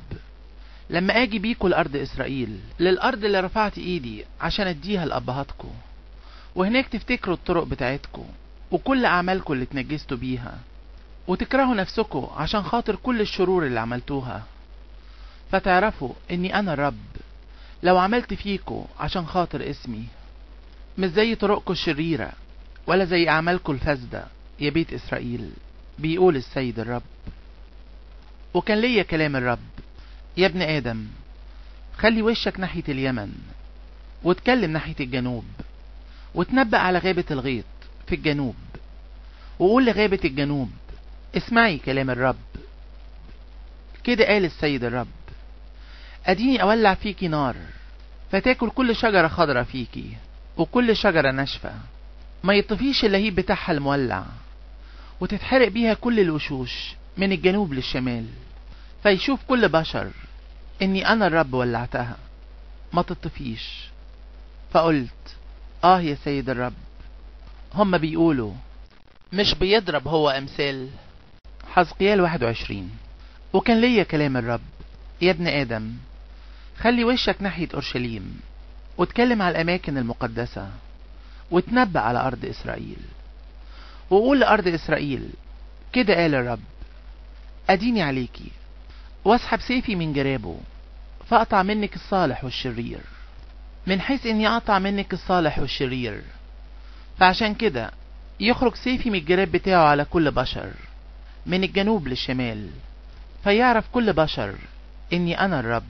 لما أجي بيكوا لأرض إسرائيل للأرض اللي رفعت إيدي عشان أديها لأبهاتكو وهناك تفتكروا الطرق بتاعتكو وكل أعمالكم اللي اتنجستوا بيها وتكرهوا نفسكم عشان خاطر كل الشرور اللي عملتوها فتعرفوا اني انا الرب لو عملت فيكم عشان خاطر اسمي مش زي طرقكم الشريرة ولا زي اعمالكم الفاسدة يا بيت اسرائيل بيقول السيد الرب وكان ليا كلام الرب يا ابن ادم خلي وشك ناحية اليمن واتكلم ناحية الجنوب وتنبأ على غابة الغيط في الجنوب وقول لغابة الجنوب اسمعي كلام الرب كده قال السيد الرب اديني اولع فيكي نار فتاكل كل شجرة خضرة فيكي وكل شجرة ناشفة ما يطفيش اللهيب بتاعها المولع وتتحرق بيها كل الوشوش من الجنوب للشمال فيشوف كل بشر اني انا الرب ولعتها ما تطفيش فقلت اه يا سيد الرب هم بيقولوا مش بيضرب هو امثال حزقيال 21 وكان ليا كلام الرب يا ابن ادم خلي وشك ناحية اورشليم واتكلم على الاماكن المقدسة وتنبأ على ارض اسرائيل وقول لارض اسرائيل كده قال الرب اديني عليكي واسحب سيفي من جرابه فاقطع منك الصالح والشرير من حيث اني اقطع منك الصالح والشرير فعشان كده يخرج سيفي من الجراب بتاعه على كل بشر من الجنوب للشمال فيعرف كل بشر اني انا الرب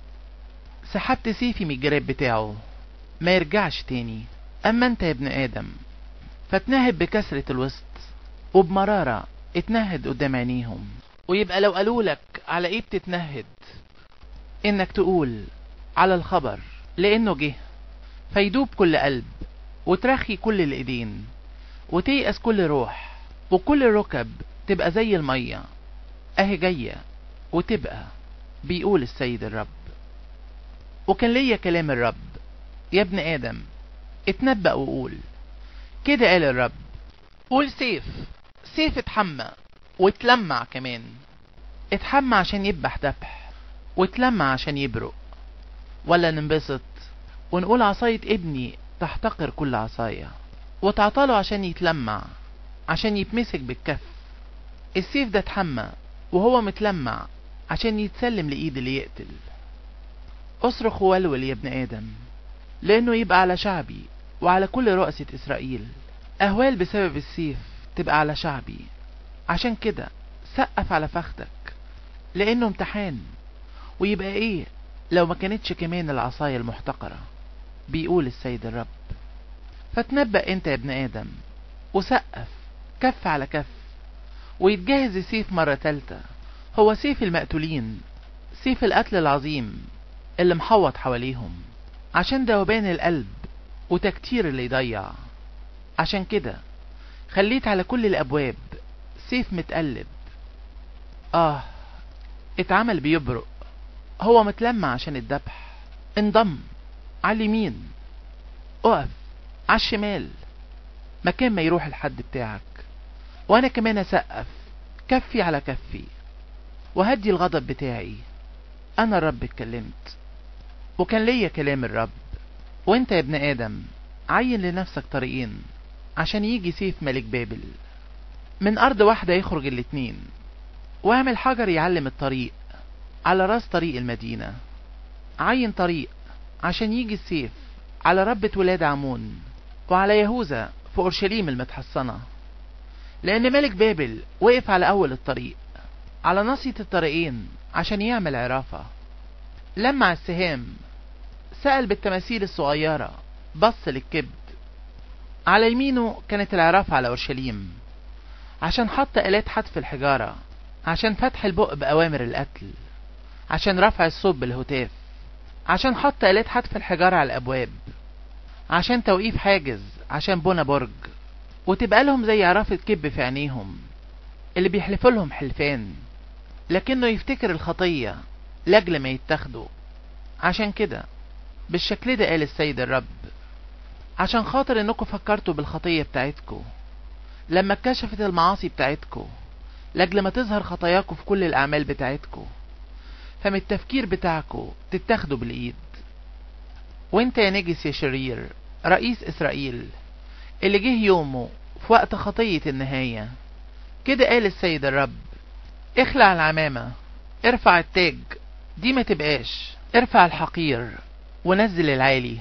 سحبت سيفي من الجراب بتاعه ما يرجعش تاني اما انت يا ابن ادم فتنهب بكسرة الوسط وبمرارة اتنهد قدام عينيهم ويبقى لو قالوا لك على ايه بتتنهد انك تقول على الخبر لانه جه فيدوب كل قلب وترخي كل الايدين وتيأس كل روح وكل الركب تبقى زي المية اهي جاية وتبقى بيقول السيد الرب وكان ليا كلام الرب يا ابن ادم اتنبأ وقول كده قال الرب قول سيف سيف اتحمى واتلمع كمان اتحمى عشان يذبح ذبح واتلمع عشان يبرق ولا ننبسط ونقول عصاية ابني تحتقر كل عصاية وتعطله عشان يتلمع عشان يتمسك بالكف السيف ده اتحمى وهو متلمع عشان يتسلم لإيد اللي يقتل اصرخ وولول يا ابن آدم لأنه يبقى على شعبي وعلى كل رؤسة إسرائيل أهوال بسبب السيف تبقى على شعبي عشان كده سقف على فخدك لأنه امتحان ويبقى إيه لو ما كانتش كمان العصاية المحتقرة بيقول السيد الرب فتنبأ انت يا ابن آدم وسقف كف على كف ويتجهز السيف مرة تالتة هو سيف المقتولين سيف القتل العظيم اللي محوط حواليهم عشان ذوبان القلب وتكتير اللي يضيع عشان كده خليت على كل الأبواب سيف متقلب آه اتعمل بيبرق هو متلمع عشان الذبح انضم على اليمين اقف على الشمال مكان ما يروح الحد بتاعك وانا كمان اسقف كفي على كفي وهدي الغضب بتاعي انا الرب اتكلمت وكان ليا كلام الرب وانت يا ابن ادم عين لنفسك طريقين عشان يجي سيف ملك بابل من ارض واحدة يخرج الاتنين واعمل حجر يعلم الطريق على راس طريق المدينة عين طريق عشان يجي السيف على ربة ولاد عمون وعلى يهوذا في أورشليم المتحصنة لأن ملك بابل وقف على أول الطريق على ناصية الطريقين عشان يعمل عرافة لمع السهام سأل بالتماثيل الصغيرة بص للكبد على يمينه كانت العرافة على أورشليم عشان حط آلات حتف الحجارة عشان فتح البق بأوامر القتل عشان رفع الصوت بالهتاف عشان حط آلات حتف الحجارة على الأبواب عشان توقيف حاجز عشان بنى برج وتبقى لهم زي عرافة كب في عينيهم اللي بيحلفوا لهم حلفان لكنه يفتكر الخطية لأجل ما يتاخدوا عشان كده بالشكل ده قال السيد الرب عشان خاطر انكم فكرتوا بالخطية بتاعتكم لما اتكشفت المعاصي بتاعتكم لأجل ما تظهر خطاياكم في كل الأعمال بتاعتكم فمن التفكير بتاعكم تتاخدوا بالإيد وانت يا نجس يا شرير رئيس إسرائيل اللي جه يومه في وقت خطية النهاية كده قال السيد الرب اخلع العمامة ارفع التاج دي ما تبقاش ارفع الحقير ونزل العالي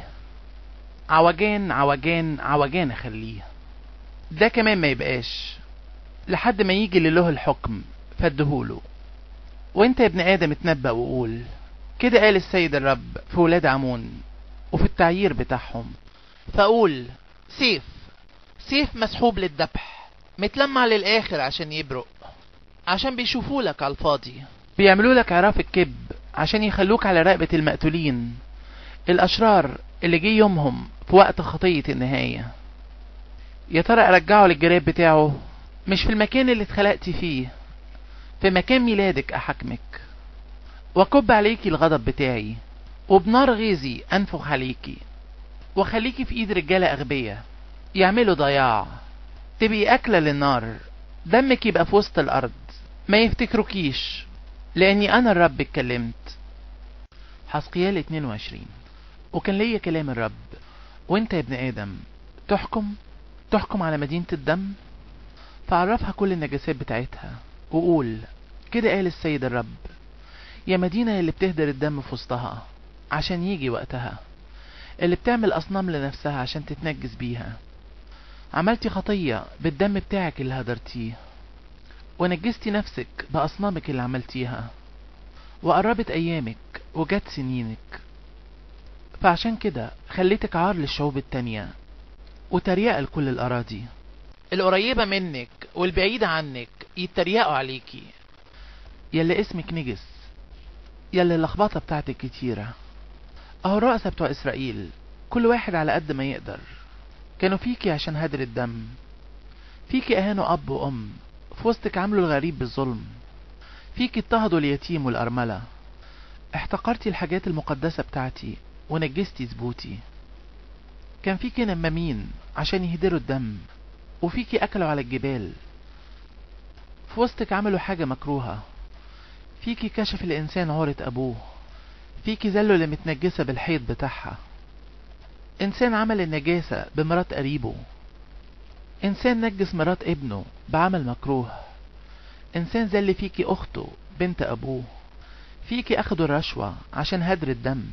عوجان عوجان عوجان اخليه ده كمان ما يبقاش لحد ما يجي لله الحكم فادهوله وانت يا ابن ادم اتنبأ وقول كده قال السيد الرب في ولاد عمون وفي التعيير بتاعهم فاقول سيف سيف مسحوب للذبح متلمع للاخر عشان يبرق عشان بيشوفوا لك على الفاضي بيعملوا لك عراف الكب عشان يخلوك على رقبة المقتولين الأشرار اللي جه يومهم في وقت خطية النهاية يا ترى أرجعه للجراب بتاعه مش في المكان اللي اتخلقت فيه في مكان ميلادك أحكمك وكب عليكي الغضب بتاعي وبنار غيظي أنفخ عليكي وخليكي في إيد رجالة أغبية يعملوا ضياع تبقي أكلة للنار دمك يبقى في وسط الأرض ما يفتكروكيش لأني أنا الرب اتكلمت حسقيال 22 وكان ليا كلام الرب وانت يا ابن آدم تحكم تحكم على مدينة الدم فعرفها كل النجاسات بتاعتها وقول كده قال السيد الرب يا مدينة اللي بتهدر الدم في وسطها عشان يجي وقتها اللي بتعمل أصنام لنفسها عشان تتنجس بيها عملتي خطية بالدم بتاعك اللي هدرتيه ونجستي نفسك بأصنامك اللي عملتيها وقربت أيامك وجت سنينك فعشان كده خليتك عار للشعوب التانية وتريقة لكل الأراضي القريبة منك والبعيدة عنك يتريقوا عليكي يلي اسمك نجس يلي اللخبطة بتاعتك كتيرة اهو الرؤساء بتوع اسرائيل كل واحد على قد ما يقدر كانوا فيكي عشان هدر الدم فيكي اهانوا اب وام في وسطك عملوا الغريب بالظلم فيكي اضطهدوا اليتيم والارملة احتقرتي الحاجات المقدسة بتاعتي ونجستي زبوتي كان فيكي نمامين عشان يهدروا الدم وفيكي اكلوا على الجبال في وسطك عملوا حاجة مكروهة فيكي كشف الإنسان عورة أبوه فيكي زلوا اللي متنجسة بالحيض بتاعها إنسان عمل النجاسة بمرات قريبه إنسان نجس مرات ابنه بعمل مكروه إنسان زل فيكي أخته بنت أبوه فيكي أخدوا الرشوة عشان هدر الدم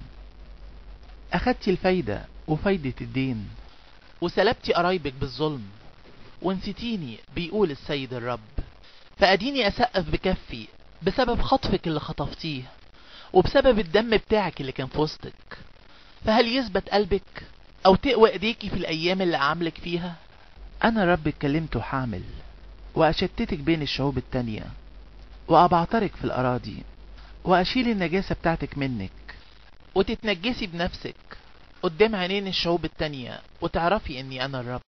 أخدتي الفايدة وفايدة الدين وسلبتي قرايبك بالظلم ونسيتيني بيقول السيد الرب فأديني أسقف بكفي بسبب خطفك اللي خطفتيه وبسبب الدم بتاعك اللي كان في وسطك فهل يثبت قلبك او تقوى ايديكي في الايام اللي عاملك فيها انا رب اتكلمت وحامل واشتتك بين الشعوب التانية وابعترك في الاراضي واشيل النجاسة بتاعتك منك وتتنجسي بنفسك قدام عينين الشعوب التانية وتعرفي اني انا الرب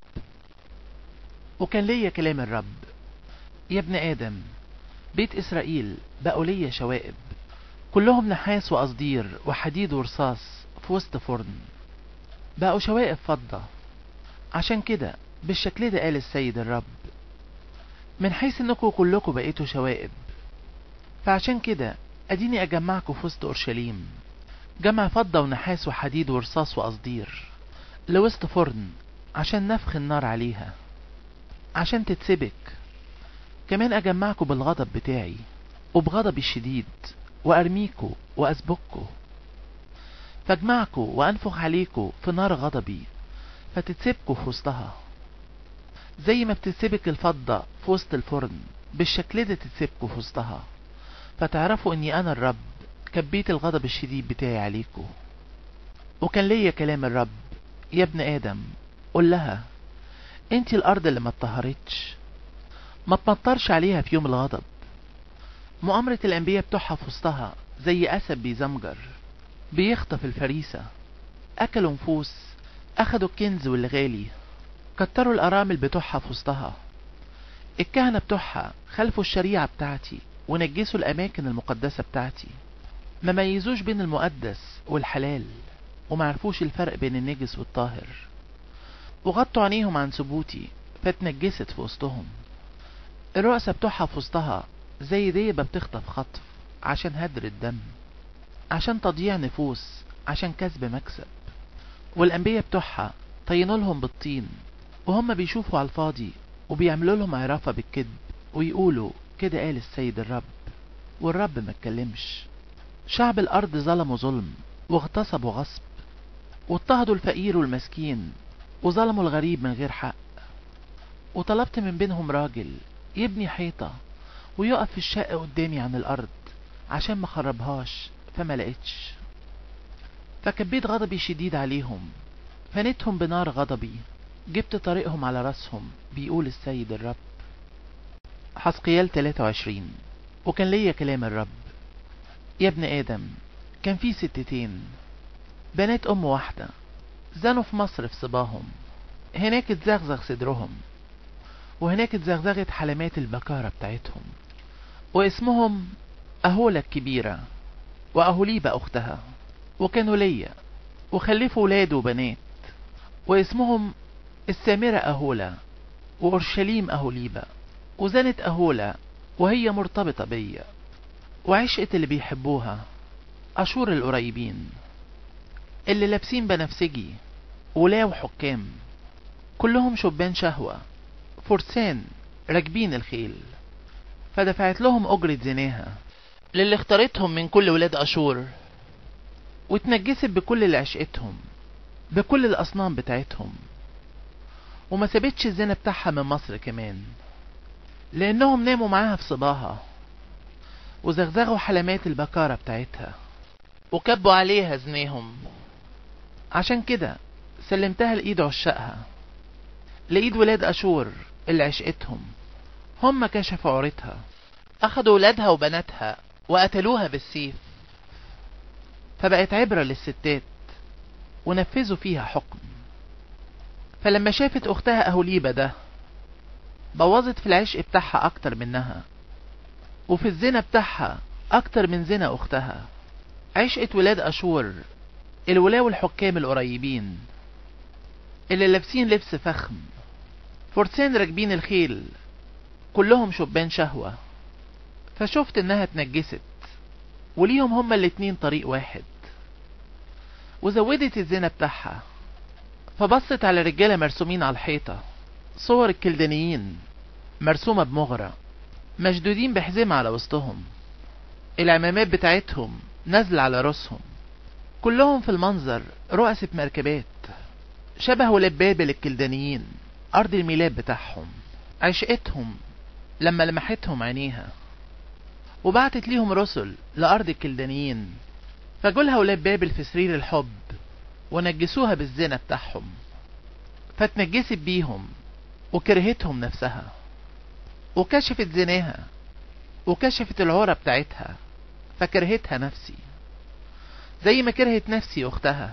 وكان ليا كلام الرب يا ابن ادم بيت اسرائيل بقوا ليا شوائب كلهم نحاس وقصدير وحديد ورصاص في وسط فرن بقوا شوائب فضة عشان كده بالشكل ده قال السيد الرب من حيث انكم كلكم بقيتوا شوائب فعشان كده اديني اجمعكم في وسط اورشليم جمع فضة ونحاس وحديد ورصاص وقصدير لوسط فرن عشان نفخ النار عليها عشان تتسبك كمان اجمعكم بالغضب بتاعي وبغضبي الشديد وارميكوا واسبكوا فاجمعكوا وانفخ عليكوا في نار غضبي فتتسبكوا في وسطها زي ما بتتسبك الفضة في وسط الفرن بالشكل ده تتسبكوا في وسطها فتعرفوا اني انا الرب كبيت الغضب الشديد بتاعي عليكوا وكان ليا كلام الرب يا ابن ادم قل لها انت الارض اللي ما اتطهرتش ما تمطرش عليها في يوم الغضب مؤامرة الأنبياء بتوعها في وسطها زي أسد بيزمجر بيخطف الفريسة أكلوا نفوس أخدوا الكنز والغالي كتروا الأرامل بتوعها في وسطها الكهنة بتوعها خلفوا الشريعة بتاعتي ونجسوا الأماكن المقدسة بتاعتي ما ميزوش بين المقدس والحلال وما عرفوش الفرق بين النجس والطاهر وغطوا عينيهم عن ثبوتي فاتنجست في وسطهم الرؤساء بتوعها في وسطها زي ديبة بتخطف خطف عشان هدر الدم عشان تضييع نفوس عشان كسب مكسب والأنبياء بتوعها طينوا لهم بالطين وهم بيشوفوا على الفاضي وبيعملوا لهم عرافة بالكذب ويقولوا كده قال السيد الرب والرب ما اتكلمش شعب الأرض ظلموا ظلم واغتصبوا غصب واضطهدوا الفقير والمسكين وظلموا الغريب من غير حق وطلبت من بينهم راجل يبني حيطة ويقف في الشقة قدامي عن الأرض عشان ما خربهاش فما لقيتش فكبيت غضبي شديد عليهم فنتهم بنار غضبي جبت طريقهم على راسهم بيقول السيد الرب حسقيال 23 وكان ليا كلام الرب يا ابن آدم كان في ستتين بنات أم واحدة زنوا في مصر في صباهم هناك اتزغزغ صدرهم وهناك اتزغزغت حلمات البكارة بتاعتهم واسمهم أهولة الكبيرة وأهوليبة أختها وكانوا ليا وخلفوا ولاد وبنات واسمهم السامرة أهولة وأورشليم أهوليبة وزنت أهولة وهي مرتبطة بيا وعشقت اللي بيحبوها أشور القريبين اللي لابسين بنفسجي ولاو حكام كلهم شبان شهوة فرسان راكبين الخيل فدفعت لهم أجرة زناها للي اختارتهم من كل ولاد أشور واتنجست بكل اللي عشقتهم بكل الأصنام بتاعتهم وما سابتش الزنا بتاعها من مصر كمان لأنهم ناموا معاها في صباها وزغزغوا حلمات البكارة بتاعتها وكبوا عليها زناهم عشان كده سلمتها لإيد عشاقها لإيد ولاد أشور اللي عشقتهم هم كشفوا عورتها أخدوا ولادها وبناتها وقتلوها بالسيف فبقت عبرة للستات ونفذوا فيها حكم فلما شافت أختها أهوليبة ده بوظت في العشق بتاعها أكتر منها وفي الزنا بتاعها أكتر من زنا أختها عشقت ولاد أشور الولاة والحكام القريبين اللي لابسين لبس فخم فرسان راكبين الخيل كلهم شبان شهوة فشفت انها اتنجست وليهم هما الاتنين طريق واحد وزودت الزنا بتاعها فبصت على رجالة مرسومين على الحيطة صور الكلدانيين مرسومة بمغرة مشدودين بحزمة على وسطهم العمامات بتاعتهم نازلة على راسهم كلهم في المنظر رؤسة مركبات شبه ولاد بابل الكلدانيين أرض الميلاد بتاعهم عشقتهم لما لمحتهم عينيها وبعتت ليهم رسل لأرض الكلدانيين فجولها ولاد بابل في سرير الحب ونجسوها بالزنا بتاعهم فاتنجست بيهم وكرهتهم نفسها وكشفت زناها وكشفت العورة بتاعتها فكرهتها نفسي زي ما كرهت نفسي أختها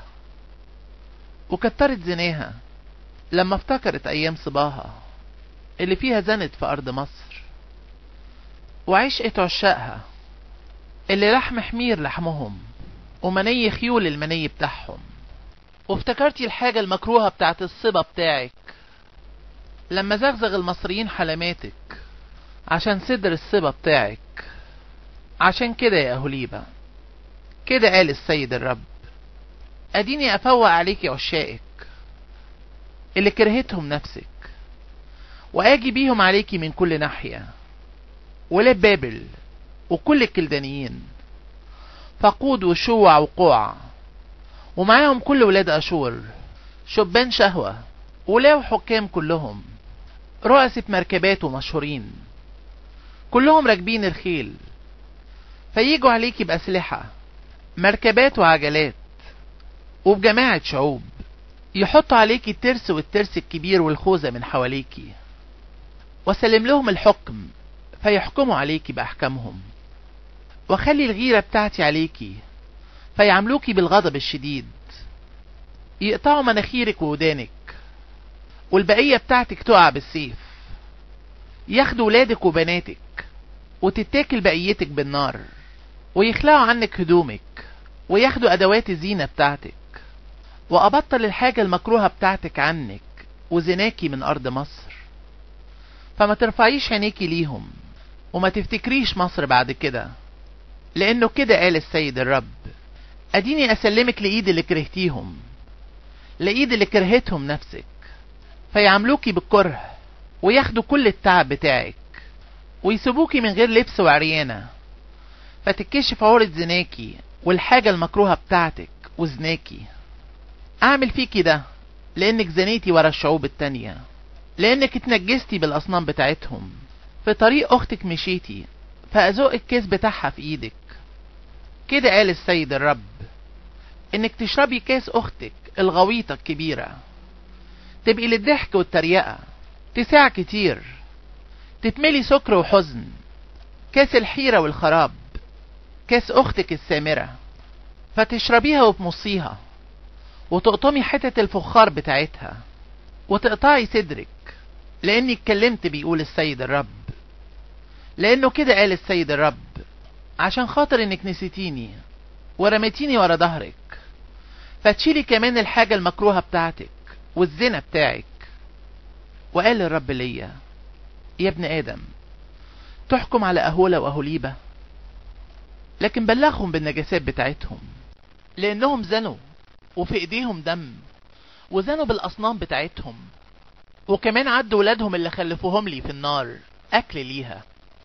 وكترت زناها لما افتكرت أيام صباها اللي فيها زنت في أرض مصر وعشقت عشاقها اللي لحم حمير لحمهم ومني خيول المني بتاعهم وافتكرتي الحاجة المكروهة بتاعت الصبا بتاعك لما زغزغ المصريين حلماتك عشان صدر الصبا بتاعك عشان كده يا أهوليبة كده قال السيد الرب اديني افوق عليك عشائك اللي كرهتهم نفسك واجي بيهم عليكي من كل ناحية ولاد بابل وكل الكلدانيين فقود وشوع وقوع ومعاهم كل ولاد اشور شبان شهوة ولاو حكام كلهم رؤسة مركبات ومشهورين كلهم راكبين الخيل فييجوا عليكي بأسلحة مركبات وعجلات وبجماعة شعوب يحطوا عليكي الترس والترس الكبير والخوذة من حواليكي وسلم لهم الحكم فيحكموا عليكي بأحكامهم وخلي الغيرة بتاعتي عليكي فيعملوكي بالغضب الشديد يقطعوا مناخيرك وودانك والبقية بتاعتك تقع بالسيف ياخدوا ولادك وبناتك وتتاكل بقيتك بالنار ويخلعوا عنك هدومك وياخدوا ادوات الزينة بتاعتك وابطل الحاجة المكروهة بتاعتك عنك وزناكي من ارض مصر فما ترفعيش عينيكي ليهم وما تفتكريش مصر بعد كده لانه كده قال السيد الرب اديني اسلمك لايد اللي كرهتيهم لايد اللي كرهتهم نفسك فيعملوكي بالكره وياخدوا كل التعب بتاعك ويسيبوكي من غير لبس وعريانة فتكشف عورة زناكي والحاجة المكروهة بتاعتك وزناكي اعمل فيكي ده لانك زنيتي ورا الشعوب التانية لانك اتنجستي بالاصنام بتاعتهم في طريق اختك مشيتي فازوق الكيس بتاعها في ايدك كده قال السيد الرب انك تشربي كاس اختك الغويطة الكبيرة تبقي للضحك والتريقة تساع كتير تتملي سكر وحزن كاس الحيرة والخراب كاس اختك السامرة فتشربيها وتمصيها وتقطمي حتة الفخار بتاعتها وتقطعي صدرك لاني اتكلمت بيقول السيد الرب لانه كده قال السيد الرب عشان خاطر انك نسيتيني ورميتيني ورا ظهرك فتشيلي كمان الحاجة المكروهة بتاعتك والزنا بتاعك وقال الرب ليا يا ابن آدم تحكم على أهولة وأهوليبة لكن بلغهم بالنجاسات بتاعتهم لأنهم زنوا وفي إيديهم دم وزنوا بالأصنام بتاعتهم وكمان عدوا ولادهم اللي خلفوهم لي في النار أكل ليها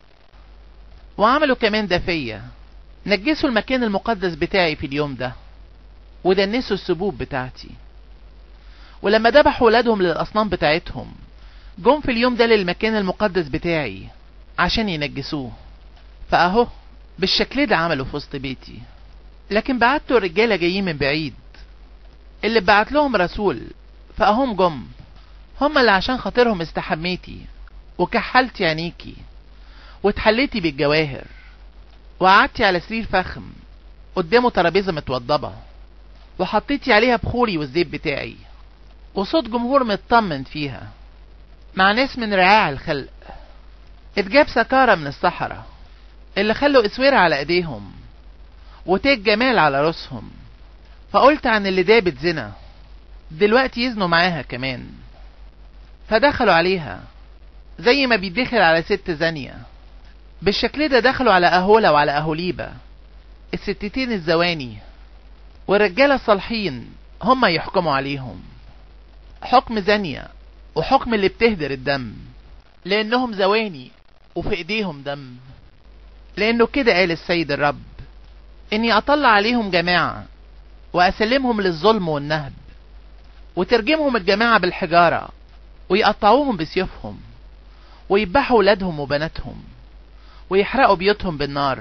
وعملوا كمان ده فيا نجسوا المكان المقدس بتاعي في اليوم ده ودنسوا السبوب بتاعتي ولما ذبحوا ولادهم للأصنام بتاعتهم جم في اليوم ده للمكان المقدس بتاعي عشان ينجسوه فأهو بالشكل ده عملوا في وسط بيتي لكن بعتوا الرجالة جايين من بعيد اللي بعت لهم رسول فأهم جم هم اللي عشان خاطرهم استحميتي وكحلتي عينيكي واتحليتي بالجواهر وقعدتي على سرير فخم قدامه ترابيزة متوضبة وحطيتي عليها بخوري والزيت بتاعي وصوت جمهور مطمن فيها مع ناس من رعاع الخلق اتجاب سكارة من الصحراء اللي خلوا اسوير على ايديهم وتاج جمال على راسهم فقلت عن اللي دابت زنا دلوقتي يزنوا معاها كمان فدخلوا عليها زي ما بيدخل على ست زانية بالشكل ده دخلوا على أهولة وعلى أهوليبة الستتين الزواني والرجالة الصالحين هم يحكموا عليهم حكم زانية وحكم اللي بتهدر الدم لأنهم زواني وفي إيديهم دم لأنه كده قال السيد الرب إني أطلع عليهم جماعة وأسلمهم للظلم والنهب وترجمهم الجماعة بالحجارة ويقطعوهم بسيوفهم ويذبحوا ولادهم وبناتهم ويحرقوا بيوتهم بالنار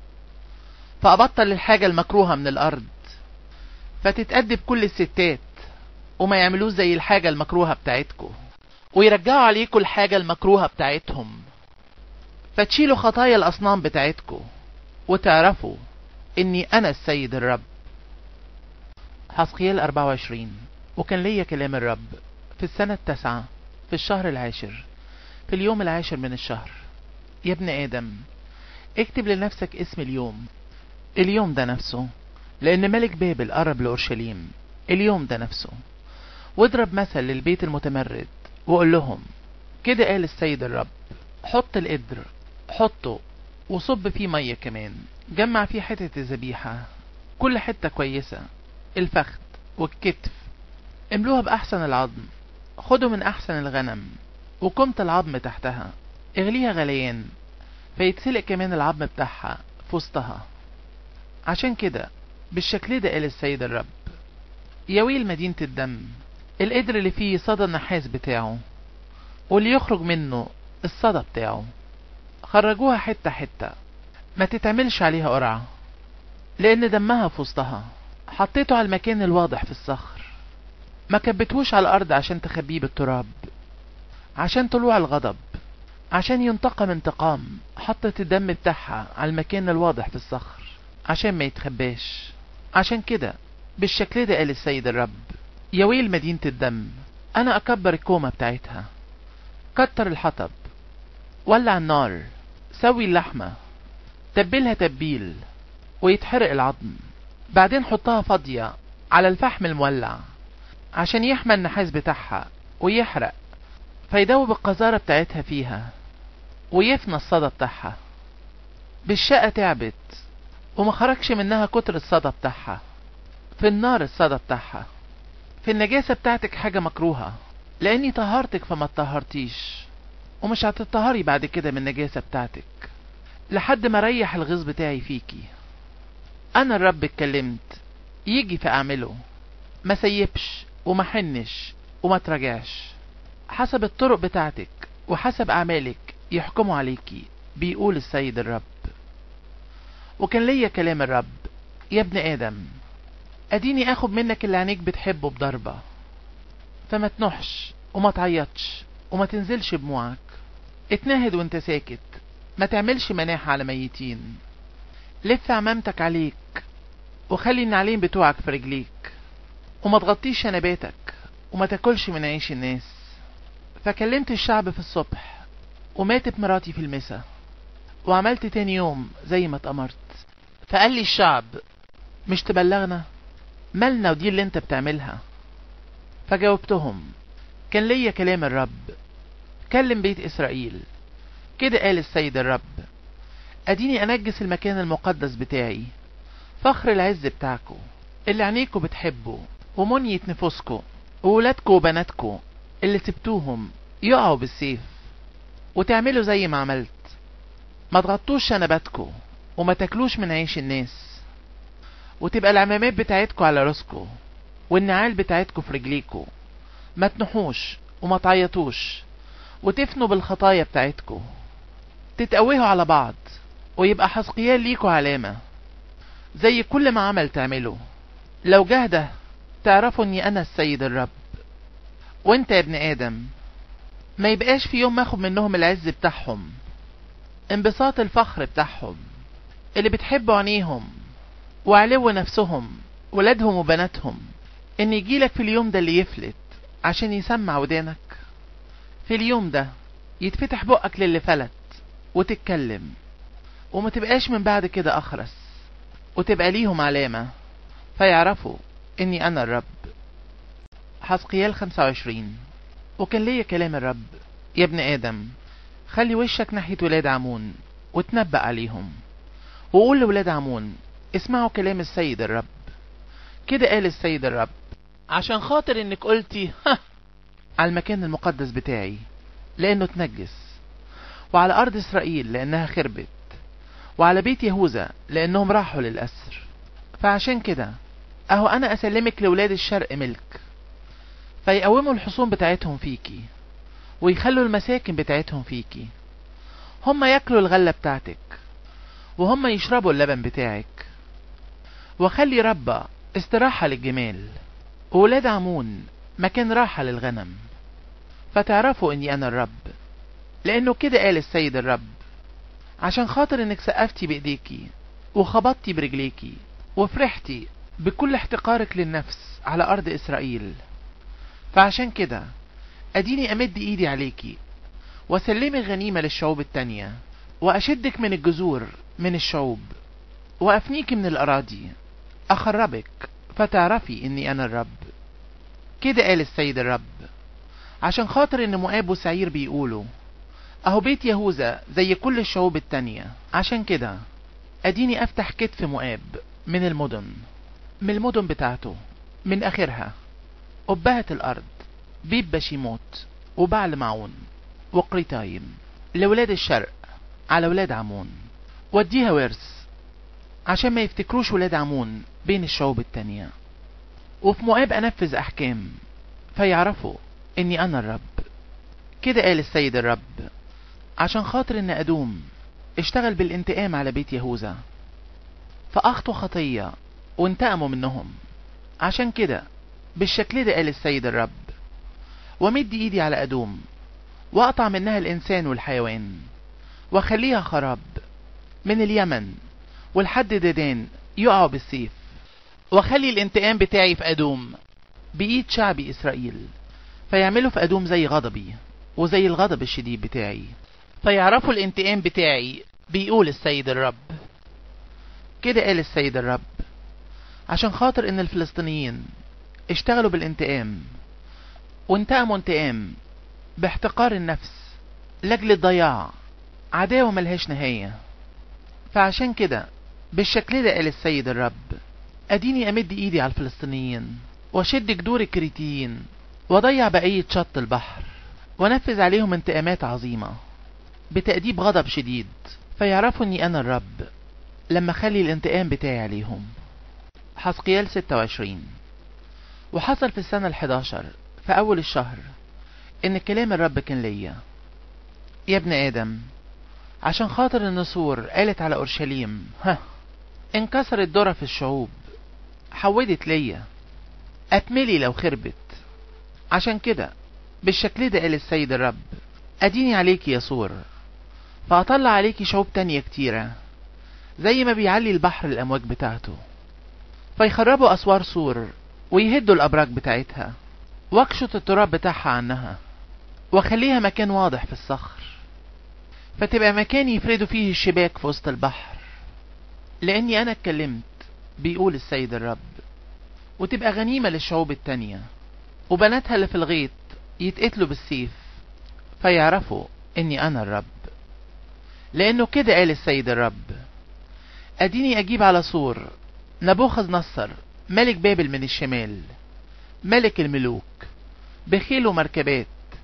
فأبطل الحاجة المكروهة من الأرض فتتأدب كل الستات وما يعملوش زي الحاجة المكروهة بتاعتكم ويرجعوا عليكم الحاجة المكروهة بتاعتهم فتشيلوا خطايا الأصنام بتاعتكم وتعرفوا إني أنا السيد الرب حسقيال 24 وكان ليا كلام الرب في السنة التاسعة في الشهر العاشر في اليوم العاشر من الشهر يا ابن آدم اكتب لنفسك اسم اليوم اليوم ده نفسه لأن ملك بابل قرب لأورشليم اليوم ده نفسه واضرب مثل للبيت المتمرد وقول لهم كده قال السيد الرب حط القدر حطه وصب فيه مية كمان جمع فيه حتة الذبيحة كل حتة كويسة الفخذ والكتف املوها بأحسن العظم خدوا من أحسن الغنم وكمة العظم تحتها اغليها غليان فيتسلق كمان العظم بتاعها في وسطها عشان كده بالشكل ده قال السيد الرب يا ويل مدينة الدم القدر اللي فيه صدى النحاس بتاعه واللي يخرج منه الصدى بتاعه خرجوها حتة حتة ما تتعملش عليها قرعة لأن دمها في وسطها حطيته على المكان الواضح في الصخر ما كبتهوش على الأرض عشان تخبيه بالتراب عشان طلوع الغضب عشان ينتقم انتقام حطت الدم بتاعها على المكان الواضح في الصخر عشان ما يتخباش عشان كده بالشكل ده قال السيد الرب يا ويل مدينة الدم أنا أكبر الكومة بتاعتها كتر الحطب ولع النار سوي اللحمة تبلها تبيل ويتحرق العظم بعدين حطها فاضية على الفحم المولع عشان يحمى النحاس بتاعها ويحرق فيدوب القذارة بتاعتها فيها ويفنى الصدى بتاعها بالشقة تعبت وما خرجش منها كتر الصدى بتاعها في النار الصدى بتاعها في النجاسة بتاعتك حاجة مكروهة لاني طهرتك فما اتطهرتيش ومش هتطهري بعد كده من النجاسة بتاعتك لحد ما ريح الغيظ بتاعي فيكي انا الرب اتكلمت يجي فاعمله ما سيبش وما حنش وما تراجعش حسب الطرق بتاعتك وحسب اعمالك يحكموا عليكي بيقول السيد الرب وكان ليا كلام الرب يا ابن ادم اديني اخد منك اللي عينيك بتحبه بضربة فما تنحش وما تعيطش وما تنزلش دموعك اتنهد وانت ساكت ما تعملش مناحة على ميتين لف عمامتك عليك وخلي النعلين بتوعك في رجليك وما تغطيش شنباتك وما تاكلش من عيش الناس فكلمت الشعب في الصبح وماتت مراتي في المسا وعملت تاني يوم زي ما اتأمرت فقال لي الشعب مش تبلغنا مالنا ودي اللي انت بتعملها فجاوبتهم كان ليا كلام الرب كلم بيت اسرائيل كده قال السيد الرب اديني انجس المكان المقدس بتاعي فخر العز بتاعكو اللي عينيكوا بتحبه ومنية نفوسكو وولادكو وبناتكو اللي سبتوهم يقعوا بالسيف وتعملوا زي ما عملت ما تغطوش شنباتكو وما تاكلوش من عيش الناس وتبقى العمامات بتاعتكو على راسكو والنعال بتاعتكو في رجليكو ما تنحوش وما تعيطوش وتفنوا بالخطايا بتاعتكو تتقوهوا على بعض ويبقى حسقيال ليكو علامة زي كل ما عمل تعمله لو جهده تعرفوا اني انا السيد الرب وانت يا ابن ادم ما يبقاش في يوم ماخد منهم العز بتاعهم انبساط الفخر بتاعهم اللي بتحبوا عينيهم وعلو نفسهم ولادهم وبناتهم ان يجيلك في اليوم ده اللي يفلت عشان يسمع ودانك في اليوم ده يتفتح بقك للي فلت وتتكلم وما تبقاش من بعد كده اخرس وتبقى ليهم علامة فيعرفوا اني انا الرب حسقيال 25 وكان ليا كلام الرب يا ابن ادم خلي وشك ناحية ولاد عمون وتنبأ عليهم وقول لولاد عمون اسمعوا كلام السيد الرب كده قال السيد الرب عشان خاطر انك قلتي ها على المكان المقدس بتاعي لانه تنجس وعلى ارض اسرائيل لانها خربت وعلى بيت يهوذا لانهم راحوا للاسر فعشان كده اهو انا اسلمك لولاد الشرق ملك فيقوموا الحصون بتاعتهم فيكي ويخلوا المساكن بتاعتهم فيكي هم ياكلوا الغلة بتاعتك وهم يشربوا اللبن بتاعك وخلي ربا استراحة للجمال وولاد عمون مكان راحة للغنم فتعرفوا اني انا الرب لانه كده قال السيد الرب عشان خاطر انك سقفتي بايديكي وخبطتي برجليكي وفرحتي بكل احتقارك للنفس على ارض اسرائيل فعشان كده اديني امد ايدي عليكي واسلمي غنيمة للشعوب التانية واشدك من الجذور من الشعوب وافنيك من الاراضي اخربك فتعرفي اني انا الرب كده قال السيد الرب عشان خاطر ان مؤاب وسعير بيقولوا اهو بيت يهوذا زي كل الشعوب التانية عشان كده اديني افتح كتف مؤاب من المدن من المدن بتاعته من اخرها أبهة الارض بيب بشيموت وبعل معون وقريتايم لولاد الشرق على ولاد عمون وديها ورث عشان ما يفتكروش ولاد عمون بين الشعوب التانية وفي مؤاب أنفذ أحكام فيعرفوا إني أنا الرب كده قال السيد الرب عشان خاطر إن أدوم اشتغل بالانتقام على بيت يهوذا فأخطوا خطية وانتقموا منهم عشان كده بالشكل ده قال السيد الرب ومد ايدي على أدوم واقطع منها الإنسان والحيوان وخليها خراب من اليمن والحد ددان يقعوا بالسيف وخلي الانتقام بتاعي في أدوم بإيد شعبي إسرائيل فيعملوا في أدوم زي غضبي وزي الغضب الشديد بتاعي فيعرفوا الانتقام بتاعي بيقول السيد الرب كده قال السيد الرب عشان خاطر ان الفلسطينيين اشتغلوا بالانتقام وانتقموا انتقام باحتقار النفس لاجل الضياع عداوة ملهاش نهاية فعشان كده بالشكل ده قال السيد الرب اديني امد ايدي على الفلسطينيين واشد جدور الكريتيين واضيع بقية شط البحر وانفذ عليهم انتقامات عظيمة بتأديب غضب شديد فيعرفوا اني انا الرب لما اخلي الانتقام بتاعي عليهم حسقيال 26 وحصل في السنة الحداشر في أول الشهر إن كلام الرب كان ليا يا ابن آدم عشان خاطر النسور قالت على أورشليم ها انكسرت درة في الشعوب حودت ليا أتملي لو خربت عشان كده بالشكل ده قال السيد الرب أديني عليكي يا سور فأطلع عليكي شعوب تانية كتيرة زي ما بيعلي البحر الأمواج بتاعته فيخربوا أسوار سور ويهدوا الأبراج بتاعتها واكشط التراب بتاعها عنها وخليها مكان واضح في الصخر فتبقى مكان يفردوا فيه الشباك في وسط البحر لأني أنا اتكلمت بيقول السيد الرب وتبقى غنيمة للشعوب التانية وبناتها اللي في الغيط يتقتلوا بالسيف فيعرفوا إني أنا الرب لأنه كده قال السيد الرب أديني أجيب على سور نبوخذ نصر ملك بابل من الشمال ملك الملوك بخيل ومركبات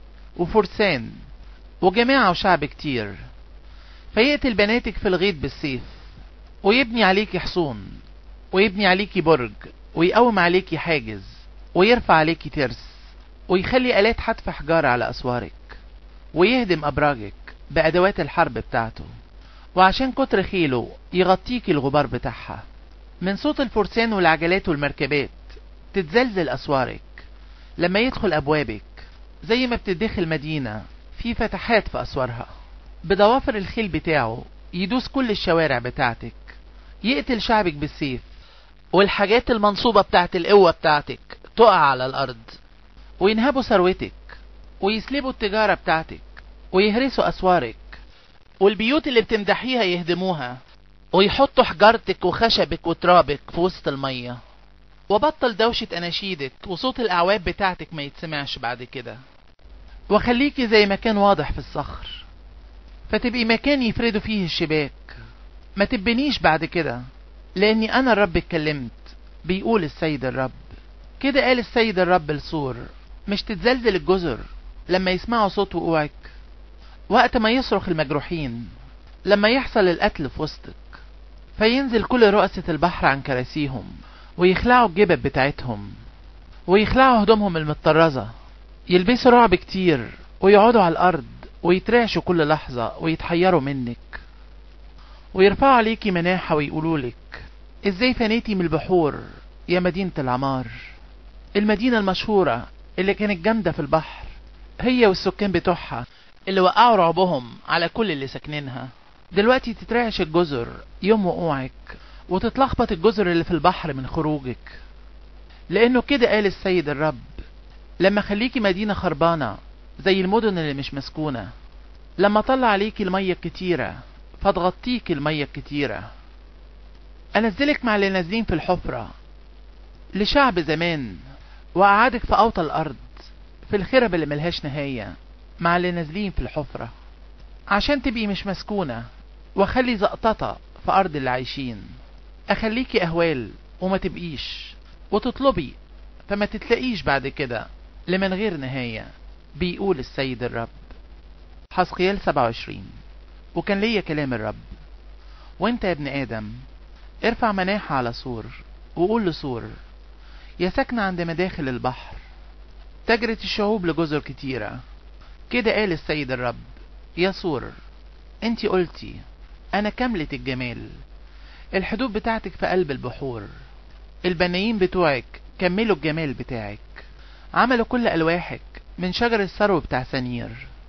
وفرسان وجماعة وشعب كتير فيقتل بناتك في الغيط بالسيف ويبني عليكي حصون ويبني عليكي برج ويقوم عليكي حاجز ويرفع عليكي ترس ويخلي آلات حتف حجارة على أسوارك ويهدم أبراجك بأدوات الحرب بتاعته وعشان كتر خيله يغطيكي الغبار بتاعها من صوت الفرسان والعجلات والمركبات تتزلزل أسوارك لما يدخل أبوابك زي ما بتدخل مدينة في فتحات في أسوارها بضوافر الخيل بتاعه يدوس كل الشوارع بتاعتك يقتل شعبك بالسيف والحاجات المنصوبة بتاعت القوة بتاعتك تقع على الأرض وينهبوا ثروتك ويسلبوا التجارة بتاعتك ويهرسوا أسوارك والبيوت اللي بتمدحيها يهدموها ويحطوا حجارتك وخشبك وترابك في وسط المية وبطل دوشة أناشيدك وصوت الأعواب بتاعتك ما يتسمعش بعد كده وخليكي زي مكان واضح في الصخر فتبقي مكان يفردوا فيه الشباك ما تبنيش بعد كده لاني انا الرب اتكلمت بيقول السيد الرب كده قال السيد الرب لسور مش تتزلزل الجزر لما يسمعوا صوت وقوعك وقت ما يصرخ المجروحين لما يحصل القتل في وسطك فينزل كل رؤسة البحر عن كراسيهم ويخلعوا الجبب بتاعتهم ويخلعوا هدومهم المطرزة يلبسوا رعب كتير ويقعدوا على الأرض ويترعشوا كل لحظة ويتحيروا منك ويرفعوا عليكي مناحة ويقولولك ازاي فنيتي من البحور يا مدينة العمار المدينة المشهورة اللي كانت جامدة في البحر هي والسكان بتوعها اللي وقعوا رعبهم على كل اللي ساكنينها دلوقتي تترعش الجزر يوم وقوعك وتتلخبط الجزر اللي في البحر من خروجك لانه كده قال السيد الرب لما خليكي مدينة خربانة زي المدن اللي مش مسكونة لما طلع عليكي المية الكتيرة فتغطيكي المية الكتيرة أنزلك مع اللي نازلين في الحفرة لشعب زمان وأقعدك في أوطى الأرض في الخرب اللي ملهاش نهاية مع اللي نازلين في الحفرة عشان تبقي مش مسكونة وأخلي زقططة في أرض اللي عايشين أخليكي أهوال وما تبقيش وتطلبي فما تتلاقيش بعد كده لمن غير نهاية بيقول السيد الرب حسقيال 27 وكان ليا كلام الرب وانت يا ابن آدم ارفع مناحة على سور وقول لسور يا ساكنة عند مداخل البحر تجرت الشعوب لجزر كتيرة كده قال السيد الرب يا سور انت قلتي انا كاملة الجمال الحدود بتاعتك في قلب البحور البنايين بتوعك كملوا الجمال بتاعك عملوا كل ألواحك من شجر الثرو بتاع سنير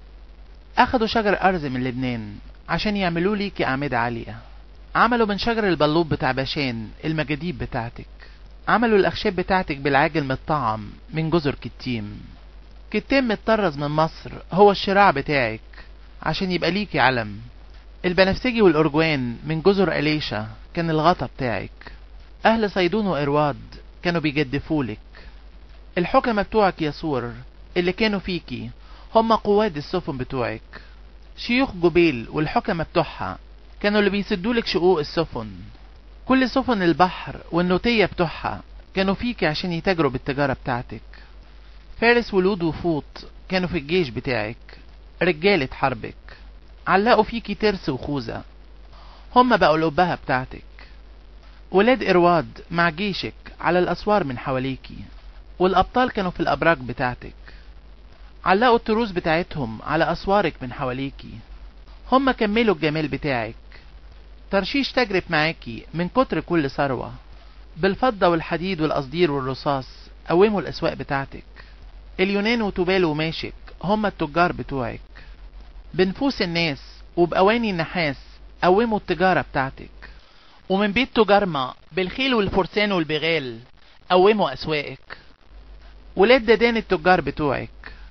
أخدوا شجر أرز من لبنان عشان يعملوا ليكي أعمدة عالية عملوا من شجر البلوب بتاع باشان المجاديب بتاعتك عملوا الأخشاب بتاعتك بالعاج المتطعم من جزر كتيم كتيم متطرز من مصر هو الشراع بتاعك عشان يبقى ليكي علم البنفسجي والأرجوان من جزر أليشا كان الغطا بتاعك أهل صيدون وإرواد كانوا بيجدفولك الحكمة بتوعك يا سور اللي كانوا فيكي هم قواد السفن بتوعك شيوخ جبيل والحكمة بتوعها كانوا اللي بيسدولك شقوق السفن كل سفن البحر والنوتية بتوعها كانوا فيكي عشان يتاجروا بالتجارة بتاعتك فارس ولود وفوط كانوا في الجيش بتاعك رجالة حربك علقوا فيكي ترس وخوذة هم بقوا الأبهة بتاعتك ولاد إرواد مع جيشك على الأسوار من حواليكي والأبطال كانوا في الأبراج بتاعتك علقوا التروس بتاعتهم على أسوارك من حواليكي هم كملوا الجمال بتاعك ترشيش تجرف معاكي من كتر كل ثروة بالفضة والحديد والقصدير والرصاص قوموا الأسواق بتاعتك اليونان وتوبال وماشك هم التجار بتوعك بنفوس الناس وبأواني النحاس قوموا التجارة بتاعتك ومن بيت تجارما بالخيل والفرسان والبغال قوموا أسواقك ولاد ددان التجار بتوعك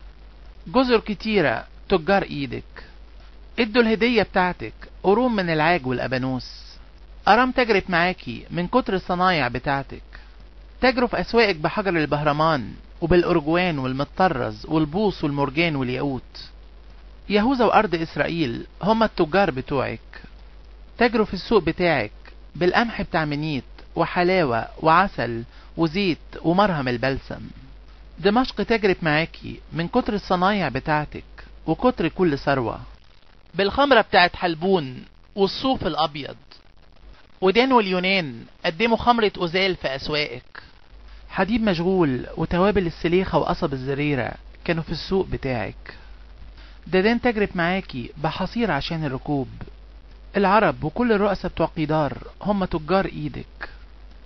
جزر كتيرة تجار ايدك ادوا الهدية بتاعتك قرون من العاج والأبانوس أرام تجرف معاكي من كتر الصنايع بتاعتك تجروا في أسواقك بحجر البهرمان وبالأرجوان والمطرز والبوص والمرجان والياقوت يهوذا وأرض إسرائيل هما التجار بتوعك تجروا في السوق بتاعك بالقمح بتاع منيت وحلاوة وعسل وزيت ومرهم البلسم دمشق تجرب معاكي من كتر الصنايع بتاعتك وكتر كل ثروة بالخمرة بتاعت حلبون والصوف الأبيض ودان واليونان قدموا خمرة أزال في أسواقك حديد مشغول وتوابل السليخة وقصب الزريرة كانوا في السوق بتاعك ددان تجرب معاكي بحصير عشان الركوب العرب وكل الرؤساء بتوع قيدار هم تجار ايدك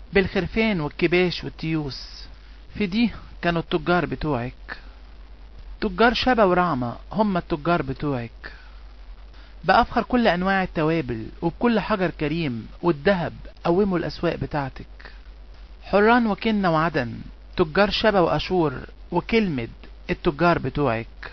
بالخرفان والكباش والتيوس في دي كانوا التجار بتوعك تجار شبا ورعمة هم التجار بتوعك بأفخر كل أنواع التوابل وبكل حجر كريم والذهب قوموا الأسواق بتاعتك حران وكنة وعدن تجار شبا وأشور وكلمد التجار بتوعك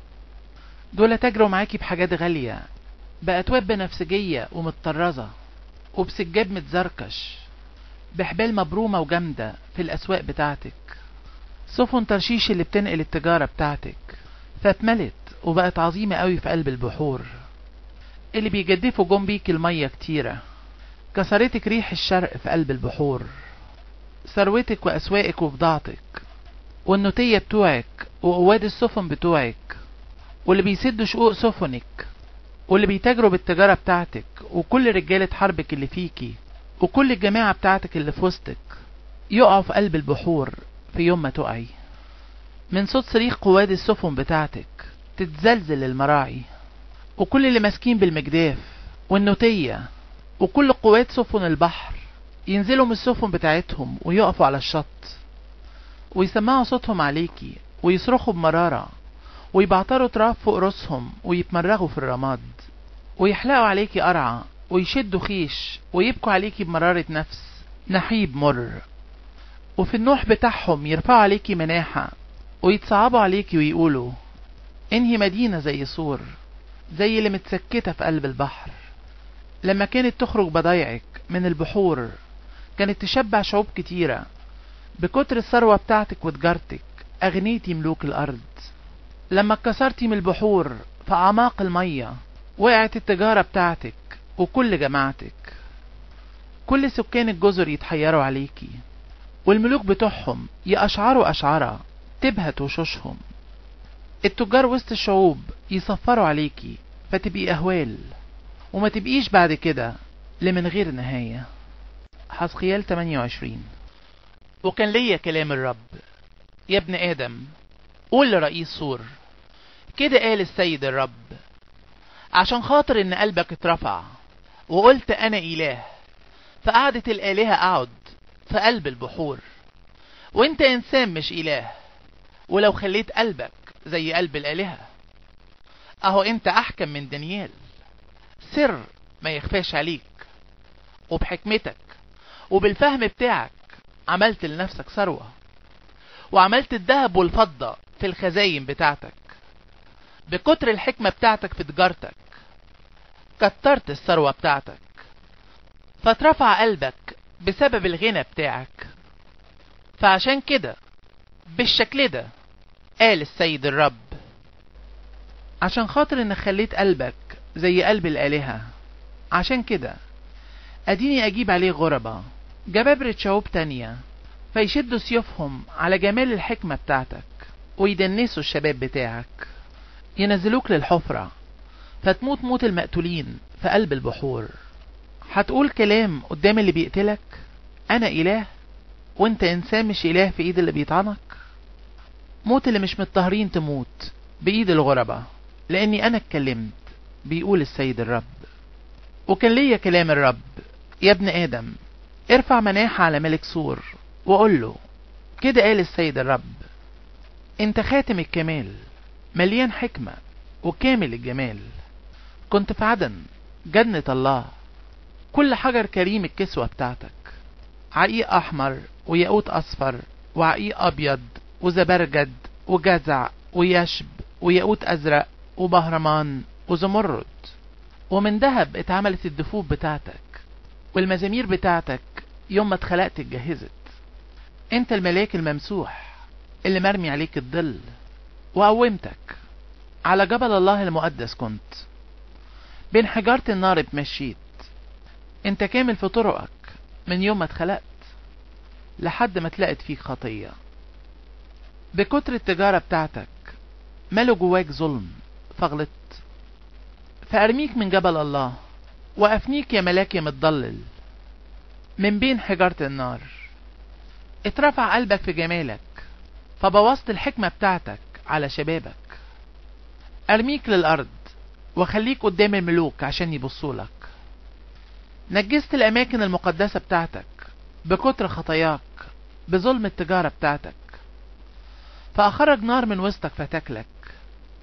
دول تاجروا معاكي بحاجات غالية بأتواب بنفسجية ومتطرزة وبسجاد متزركش بحبال مبرومة وجامدة في الأسواق بتاعتك سفن ترشيش اللي بتنقل التجارة بتاعتك فاتملت وبقت عظيمة قوي في قلب البحور اللي بيجدفوا جم بيك المية كتيرة كسرتك ريح الشرق في قلب البحور ثروتك وأسواقك وبضاعتك والنوتية بتوعك وقواد السفن بتوعك واللي بيسدوا شقوق سفنك واللي بيتاجروا بالتجارة بتاعتك وكل رجالة حربك اللي فيكي وكل الجماعة بتاعتك اللي في وسطك يقعوا في قلب البحور في يوم ما تقعي من صوت صريخ قواد السفن بتاعتك تتزلزل المراعي وكل اللي ماسكين بالمجداف والنوتية وكل قوات سفن البحر ينزلوا من السفن بتاعتهم ويقفوا على الشط ويسمعوا صوتهم عليكي ويصرخوا بمرارة ويبعتروا تراب فوق راسهم ويتمرغوا في الرماد ويحلقوا عليكي قرعة ويشدوا خيش ويبكوا عليكي بمرارة نفس نحيب مر وفي النوح بتاعهم يرفعوا عليكي مناحة ويتصعبوا عليكي ويقولوا انهي مدينة زي سور زي اللي متسكتة في قلب البحر لما كانت تخرج بضايعك من البحور كانت تشبع شعوب كتيرة بكتر الثروة بتاعتك وتجارتك أغنيتي ملوك الأرض لما اتكسرتي من البحور في أعماق المية وقعت التجارة بتاعتك وكل جماعتك كل سكان الجزر يتحيروا عليكي والملوك بتوعهم يأشعروا أشعرة تبهت وشوشهم التجار وسط الشعوب يصفروا عليكي فتبقي أهوال وما تبقيش بعد كده لمن غير نهاية حسقيال 28 وكان ليا كلام الرب يا ابن آدم قول لرئيس سور كده قال السيد الرب عشان خاطر ان قلبك اترفع وقلت انا اله فقعدت الالهة اقعد في قلب البحور وانت انسان مش اله ولو خليت قلبك زي قلب الالهة اهو انت احكم من دانيال سر ما يخفاش عليك وبحكمتك وبالفهم بتاعك عملت لنفسك ثروة وعملت الذهب والفضة في الخزاين بتاعتك بكتر الحكمة بتاعتك في تجارتك كترت الثروة بتاعتك فترفع قلبك بسبب الغنى بتاعك فعشان كده بالشكل ده قال السيد الرب عشان خاطر ان خليت قلبك زي قلب الآلهة عشان كده اديني اجيب عليه غربة جبابرة شعوب تانية فيشدوا سيوفهم على جمال الحكمة بتاعتك ويدنسوا الشباب بتاعك ينزلوك للحفرة فتموت موت المقتولين في قلب البحور هتقول كلام قدام اللي بيقتلك انا اله وانت انسان مش اله في ايد اللي بيطعنك موت اللي مش متطهرين تموت بايد الغربة لاني انا اتكلمت بيقول السيد الرب وكان ليا كلام الرب يا ابن ادم ارفع مناحة على ملك سور وقول له كده قال السيد الرب انت خاتم الكمال مليان حكمة وكامل الجمال كنت في عدن جنة الله كل حجر كريم الكسوة بتاعتك عقيق أحمر وياقوت أصفر وعقيق أبيض وزبرجد وجزع ويشب وياقوت أزرق وبهرمان وزمرد ومن ذهب اتعملت الدفوف بتاعتك والمزامير بتاعتك يوم ما اتخلقت اتجهزت انت الملاك الممسوح اللي مرمي عليك الظل وقومتك على جبل الله المقدس كنت بين حجارة النار اتمشيت انت كامل في طرقك من يوم ما اتخلقت لحد ما تلاقت فيك خطية بكتر التجارة بتاعتك ماله جواك ظلم فغلطت فأرميك من جبل الله وأفنيك يا ملاك يا متضلل من بين حجارة النار اترفع قلبك في جمالك فبوظت الحكمة بتاعتك على شبابك أرميك للأرض وخليك قدام الملوك عشان يبصولك نجست الأماكن المقدسة بتاعتك بكتر خطاياك بظلم التجارة بتاعتك فأخرج نار من وسطك فتاكلك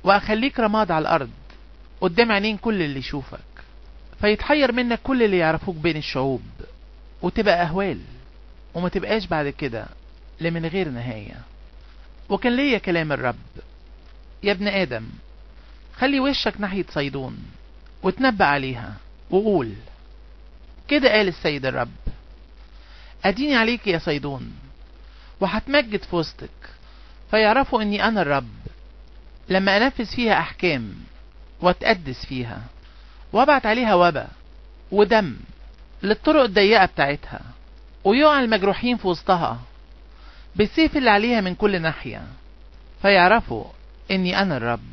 وأخليك رماد على الأرض قدام عينين كل اللي يشوفك فيتحير منك كل اللي يعرفوك بين الشعوب وتبقى أهوال وما تبقاش بعد كده لمن غير نهاية وكان ليا كلام الرب يا ابن آدم خلي وشك ناحية صيدون وتنبأ عليها وقول كده قال السيد الرب أديني عليك يا صيدون وهتمجد في وسطك فيعرفوا اني انا الرب لما انفذ فيها احكام واتقدس فيها وابعت عليها وبا ودم للطرق الضيقة بتاعتها ويقع المجروحين في وسطها بالسيف اللي عليها من كل ناحية فيعرفوا اني انا الرب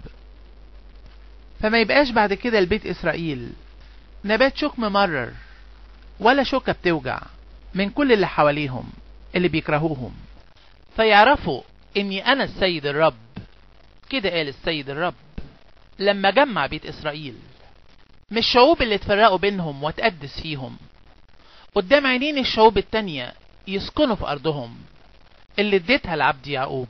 فما يبقاش بعد كده لبيت اسرائيل نبات شوك ممرر ولا شوكة بتوجع من كل اللي حواليهم اللي بيكرهوهم فيعرفوا اني انا السيد الرب كده قال السيد الرب لما جمع بيت اسرائيل مش الشعوب اللي اتفرقوا بينهم واتقدس فيهم قدام عينين الشعوب التانية يسكنوا في ارضهم اللي اديتها لعبد يعقوب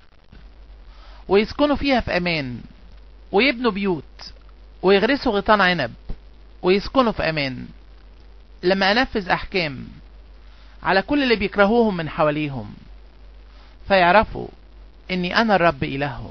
ويسكنوا فيها في امان ويبنوا بيوت ويغرسوا غيطان عنب ويسكنوا في امان لما انفذ احكام على كل اللي بيكرهوهم من حواليهم فيعرفوا اني انا الرب الههم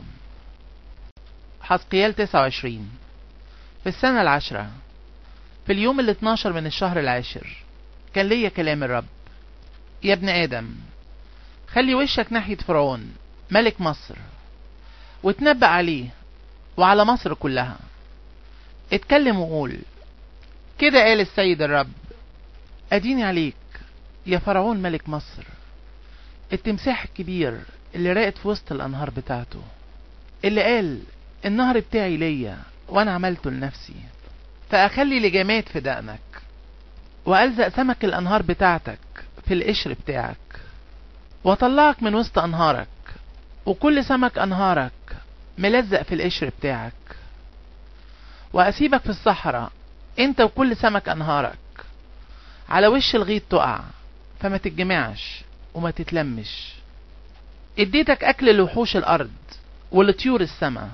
حسقيال 29 في السنة العشرة في اليوم ال 12 من الشهر العاشر كان ليا كلام الرب يا ابن آدم خلي وشك ناحية فرعون ملك مصر وتنبأ عليه وعلى مصر كلها اتكلم وقول كده قال السيد الرب أديني عليك يا فرعون ملك مصر التمساح الكبير اللي راقد في وسط الأنهار بتاعته اللي قال النهر بتاعي ليا وأنا عملته لنفسي فأخلي لجماد في دقنك وألزق سمك الأنهار بتاعتك في القشر بتاعك وأطلعك من وسط أنهارك وكل سمك أنهارك ملزق في القشر بتاعك وأسيبك في الصحراء أنت وكل سمك أنهارك على وش الغيط تقع فما تتجمعش وما تتلمش اديتك أكل لوحوش الأرض ولطيور السماء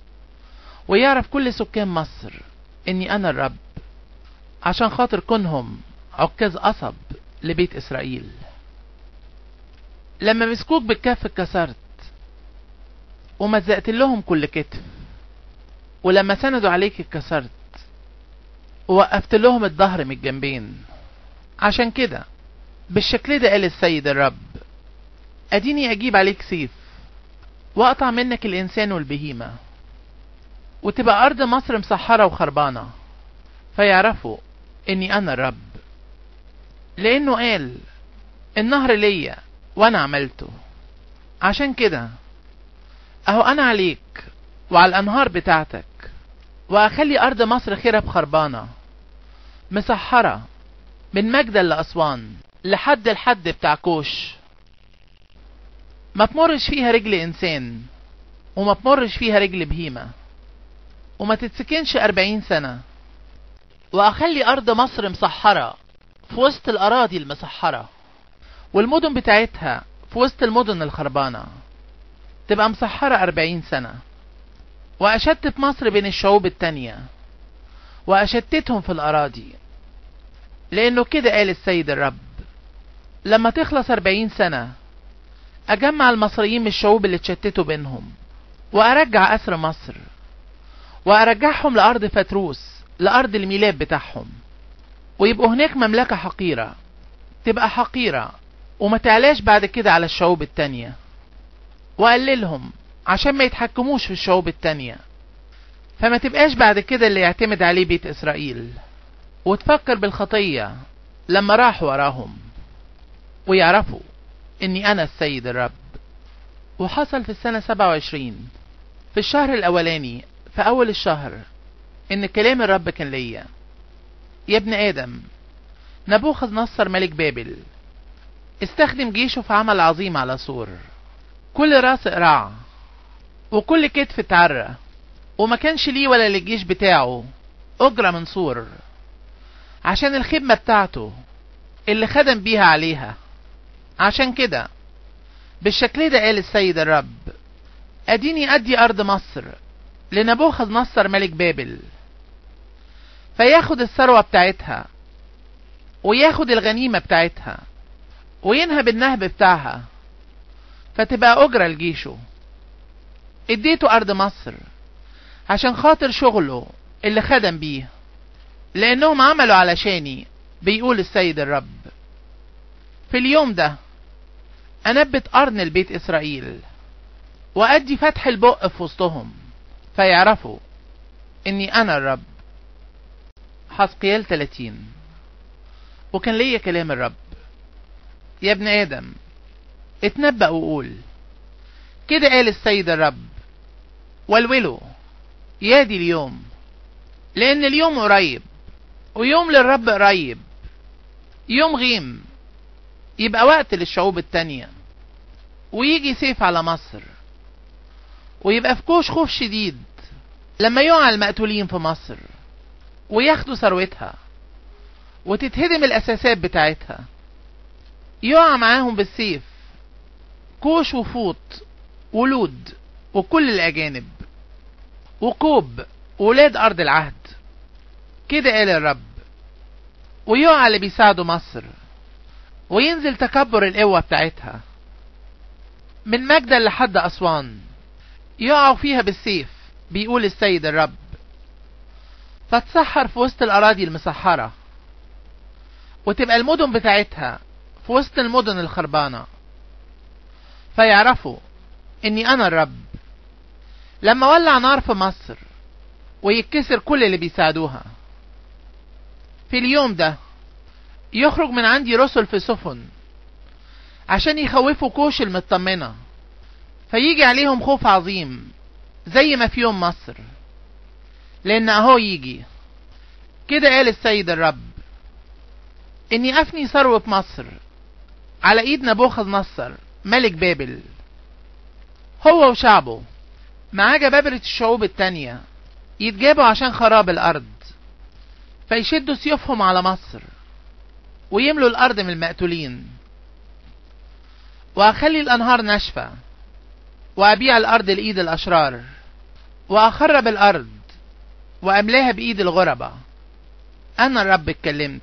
ويعرف كل سكان مصر إني أنا الرب عشان خاطر كونهم عكاز قصب لبيت إسرائيل لما مسكوك بالكف اتكسرت ومزقت لهم كل كتف ولما سندوا عليك اتكسرت ووقفت لهم الظهر من الجنبين عشان كده بالشكل ده قال السيد الرب اديني اجيب عليك سيف واقطع منك الانسان والبهيمة وتبقى ارض مصر مسحرة وخربانة فيعرفوا اني انا الرب لانه قال النهر ليا وانا عملته عشان كده اهو انا عليك وعلى الانهار بتاعتك واخلي ارض مصر خرب خربانة مسحرة من مجدل لأسوان لحد الحد بتاع كوش ما تمرش فيها رجل إنسان وما تمرش فيها رجل بهيمة وما تتسكنش أربعين سنة وأخلي أرض مصر مسحرة في وسط الأراضي المسحرة والمدن بتاعتها في وسط المدن الخربانة تبقى مسحرة أربعين سنة وأشتت مصر بين الشعوب التانية وأشتتهم في الأراضي لأنه كده قال السيد الرب لما تخلص أربعين سنة أجمع المصريين من الشعوب اللي اتشتتوا بينهم وأرجع أسر مصر وأرجعهم لأرض فتروس لأرض الميلاد بتاعهم ويبقوا هناك مملكة حقيرة تبقى حقيرة وما تعلاش بعد كده على الشعوب التانية وقللهم عشان ما يتحكموش في الشعوب التانية فما تبقاش بعد كده اللي يعتمد عليه بيت إسرائيل وتفكر بالخطية لما راحوا وراهم ويعرفوا اني انا السيد الرب وحصل في السنة 27 في الشهر الاولاني في اول الشهر ان كلام الرب كان ليا يا ابن ادم نبوخذ نصر ملك بابل استخدم جيشه في عمل عظيم على سور كل راس اقرع وكل كتف اتعرى وما كانش ليه ولا للجيش بتاعه اجرة من سور عشان الخدمة بتاعته اللي خدم بيها عليها عشان كده بالشكل ده قال السيد الرب اديني ادي ارض مصر لنبوخذ نصر ملك بابل فياخد الثروة بتاعتها وياخد الغنيمة بتاعتها وينهب النهب بتاعها فتبقى أجرة لجيشه اديته أرض مصر عشان خاطر شغله اللي خدم بيه لأنهم عملوا علشاني بيقول السيد الرب في اليوم ده أنبت قرن البيت إسرائيل وأدي فتح البق في وسطهم فيعرفوا إني أنا الرب حسقيال 30 وكان ليا كلام الرب يا ابن آدم اتنبأ وقول كده قال السيد الرب والولوا يا دي اليوم لأن اليوم قريب ويوم للرب قريب يوم غيم يبقى وقت للشعوب التانية ويجي سيف على مصر ويبقى في كوش خوف شديد لما يقع المقتولين في مصر وياخدوا ثروتها وتتهدم الأساسات بتاعتها يقع معاهم بالسيف كوش وفوط ولود وكل الأجانب وكوب ولاد أرض العهد كده قال الرب ويقع اللي بيساعدوا مصر وينزل تكبر القوة بتاعتها من مجدل لحد أسوان يقعوا فيها بالسيف بيقول السيد الرب فتسحر في وسط الأراضي المسحرة وتبقى المدن بتاعتها في وسط المدن الخربانة فيعرفوا اني انا الرب لما ولع نار في مصر ويتكسر كل اللي بيساعدوها في اليوم ده يخرج من عندي رسل في سفن عشان يخوفوا كوش المطمنة فيجي عليهم خوف عظيم زي ما في يوم مصر لان اهو يجي كده قال السيد الرب اني افني ثروة مصر على ايد نبوخذ نصر ملك بابل هو وشعبه معاه جبابرة الشعوب التانية يتجابوا عشان خراب الارض فيشدوا سيوفهم على مصر ويملوا الارض من المقتولين واخلي الانهار ناشفة وابيع الارض لايد الاشرار واخرب الارض واملاها بايد الغربة انا الرب اتكلمت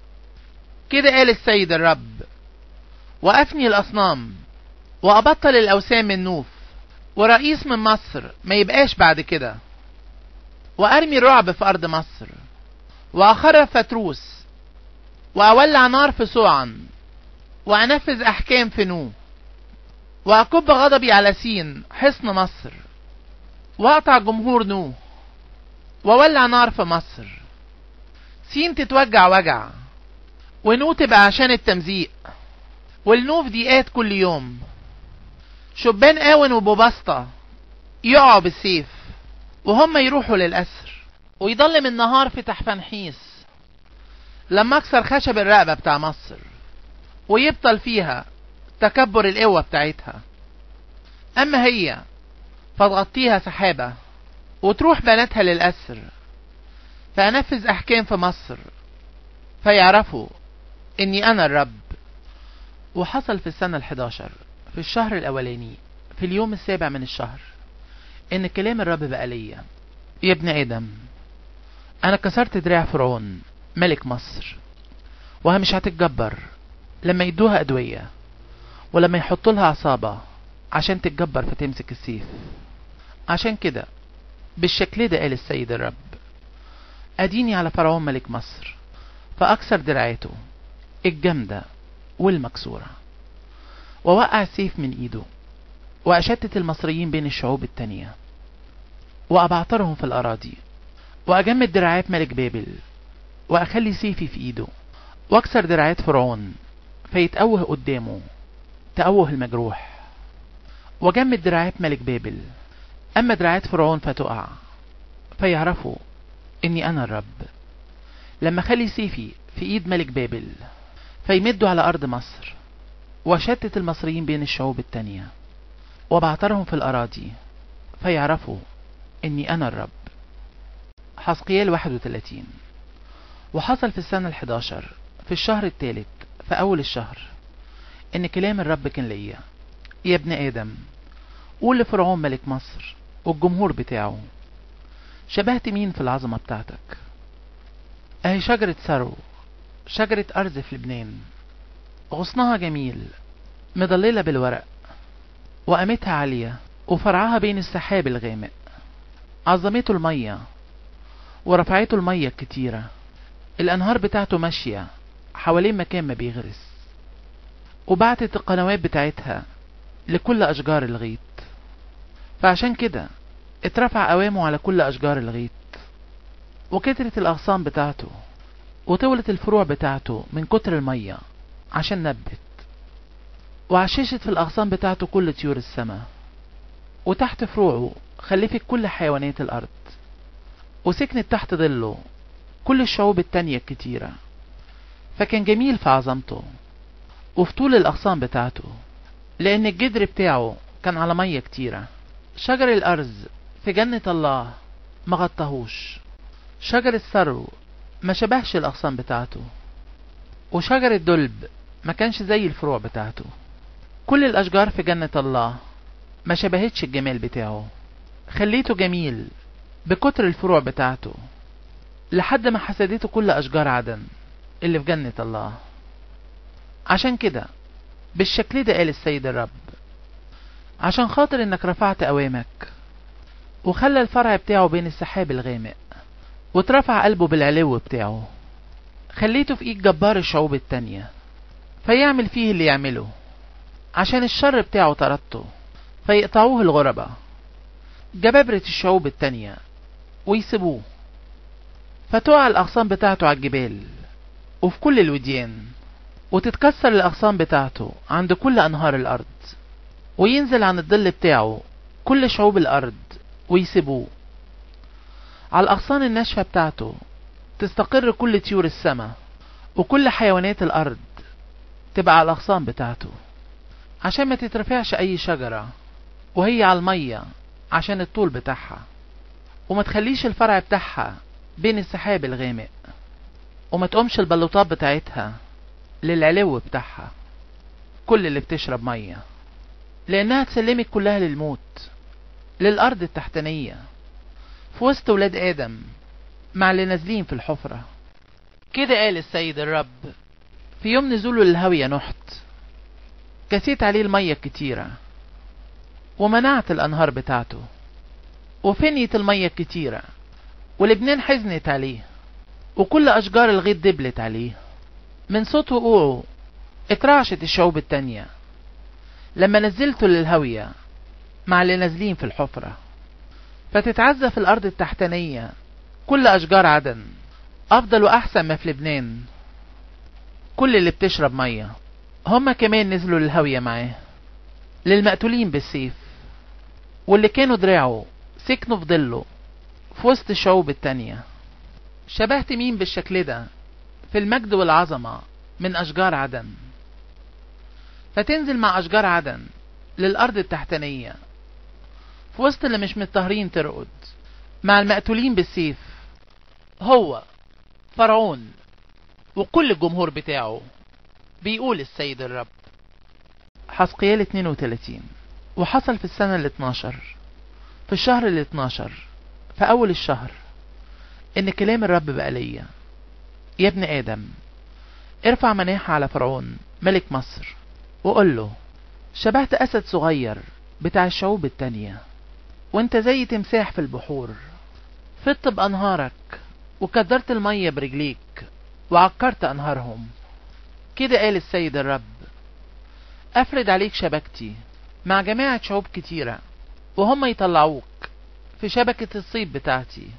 كده قال السيد الرب وافني الاصنام وابطل الاوثان من نوف ورئيس من مصر ما يبقاش بعد كده وارمي الرعب في ارض مصر واخرب فتروس واولع نار في صوعا وانفذ احكام في نو واكب غضبي على سين حصن مصر واقطع جمهور نوح وولع نار في مصر سين تتوجع وجع ونو تبقى عشان التمزيق والنوف ضيقات كل يوم شبان آون وبوبسطة يقعوا بالسيف وهم يروحوا للأسر ويضلم النهار في تحفنحيس لما اكسر خشب الرقبة بتاع مصر ويبطل فيها تكبر القوة بتاعتها أما هي فتغطيها سحابة وتروح بناتها للأسر فأنفذ أحكام في مصر فيعرفوا إني أنا الرب وحصل في السنة الحداشر في الشهر الأولاني في اليوم السابع من الشهر إن كلام الرب بقى ليا يا ابن آدم أنا كسرت دراع فرعون ملك مصر وها مش هتتجبر لما يدوها أدوية ولما يحطوا لها عصابة عشان تتجبر فتمسك السيف عشان كده بالشكل ده قال السيد الرب أديني على فرعون ملك مصر فأكسر دراعاته الجامدة والمكسورة ووقع السيف من ايده وأشتت المصريين بين الشعوب التانية وأبعترهم في الأراضي وأجمد دراعات ملك بابل وأخلي سيفي في ايده واكسر دراعات فرعون فيتأوه قدامه تأوه المجروح وجمد دراعات ملك بابل أما دراعات فرعون فتقع فيعرفوا إني أنا الرب لما خلي سيفي في إيد ملك بابل فيمدوا على أرض مصر وشتت المصريين بين الشعوب التانية وبعترهم في الأراضي فيعرفوا إني أنا الرب حسقيال 31 وحصل في السنة الحداشر في الشهر الثالث في أول الشهر إن كلام الرب كان ليا يا ابن آدم قول لفرعون ملك مصر والجمهور بتاعه شبهت مين في العظمة بتاعتك اهي شجرة سرو شجرة أرز في لبنان غصنها جميل مضللة بالورق وقامتها عالية وفرعها بين السحاب الغامق عظمته المية ورفعته المية الكتيرة الأنهار بتاعته ماشية حوالين مكان ما بيغرس وبعتت القنوات بتاعتها لكل أشجار الغيط فعشان كده اترفع قوامه على كل أشجار الغيط وكترت الأغصان بتاعته وطولت الفروع بتاعته من كتر المية عشان نبت وعششت في الأغصان بتاعته كل طيور السماء وتحت فروعه خلفت كل حيوانات الأرض وسكنت تحت ظله كل الشعوب التانية الكتيرة فكان جميل في عظمته وفي طول الأغصان بتاعته لأن الجدر بتاعه كان على مية كتيرة شجر الأرز في جنة الله ما غطاهوش شجر الثرو ما شبهش الأغصان بتاعته وشجر الدلب ما كانش زي الفروع بتاعته كل الأشجار في جنة الله ما شبهتش الجمال بتاعه خليته جميل بكتر الفروع بتاعته لحد ما حسدته كل أشجار عدن اللي في جنة الله عشان كده بالشكل ده قال السيد الرب عشان خاطر انك رفعت قوامك وخلى الفرع بتاعه بين السحاب الغامق واترفع قلبه بالعلو بتاعه خليته في ايد جبار الشعوب التانية فيعمل فيه اللي يعمله عشان الشر بتاعه طردته فيقطعوه الغرباء جبابرة الشعوب التانية ويسيبوه فتقع الأغصان بتاعته على الجبال وفي كل الوديان وتتكسر الأغصان بتاعته عند كل أنهار الأرض وينزل عن الظل بتاعه كل شعوب الأرض ويسيبوه على الأغصان الناشفة بتاعته تستقر كل طيور السماء وكل حيوانات الأرض تبقى على الأغصان بتاعته عشان ما تترفعش أي شجرة وهي على المية عشان الطول بتاعها وما تخليش الفرع بتاعها بين السحاب الغامق وما تقومش البلوطات بتاعتها للعلو بتاعها كل اللي بتشرب مية لأنها تسلمك كلها للموت للأرض التحتانية في وسط ولاد آدم مع اللي نازلين في الحفرة كده قال السيد الرب في يوم نزوله للهاوية نحت كسيت عليه المية الكتيرة ومنعت الأنهار بتاعته وفنيت المية الكتيرة ولبنان حزنت عليه وكل أشجار الغيط دبلت عليه من صوت وقوعه اترعشت الشعوب التانية لما نزلته للهاوية مع اللي نازلين في الحفرة فتتعزى في الأرض التحتانية كل أشجار عدن أفضل وأحسن ما في لبنان كل اللي بتشرب مية هما كمان نزلوا للهاوية معاه للمقتولين بالسيف واللي كانوا دراعه سكنوا في ظله في وسط الشعوب التانية شبهت مين بالشكل ده في المجد والعظمة من أشجار عدن فتنزل مع أشجار عدن للأرض التحتانية في وسط اللي مش متطهرين ترقد مع المقتولين بالسيف هو فرعون وكل الجمهور بتاعه بيقول السيد الرب حسقيال 32 وحصل في السنة ال 12 في الشهر ال 12 في أول الشهر إن كلام الرب بقى ليا يا ابن آدم ارفع مناحة على فرعون ملك مصر وقول له شبهت أسد صغير بتاع الشعوب التانية وانت زي تمساح في البحور فضت بأنهارك وكدرت المية برجليك وعكرت أنهارهم كده قال السيد الرب أفرد عليك شبكتي مع جماعة شعوب كتيرة وهم يطلعوك في شبكة الصيد بتاعتي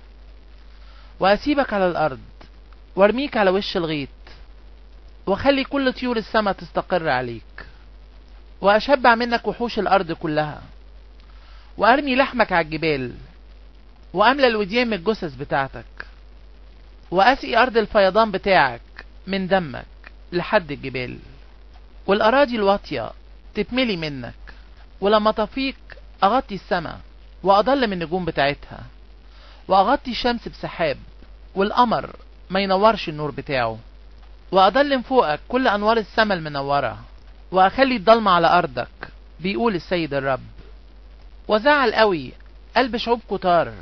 وأسيبك على الأرض وارميك على وش الغيط وخلي كل طيور السماء تستقر عليك وأشبع منك وحوش الأرض كلها وأرمي لحمك على الجبال وأملى الوديان من الجثث بتاعتك وأسقي أرض الفيضان بتاعك من دمك لحد الجبال والأراضي الواطية تتملي منك ولما تفيق أغطي السماء وأضل من النجوم بتاعتها وأغطي الشمس بسحاب والقمر ما ينورش النور بتاعه وأضلم فوقك كل أنوار السماء المنورة وأخلي الضلمة على أرضك بيقول السيد الرب وزعل قوي قلب شعوب كتار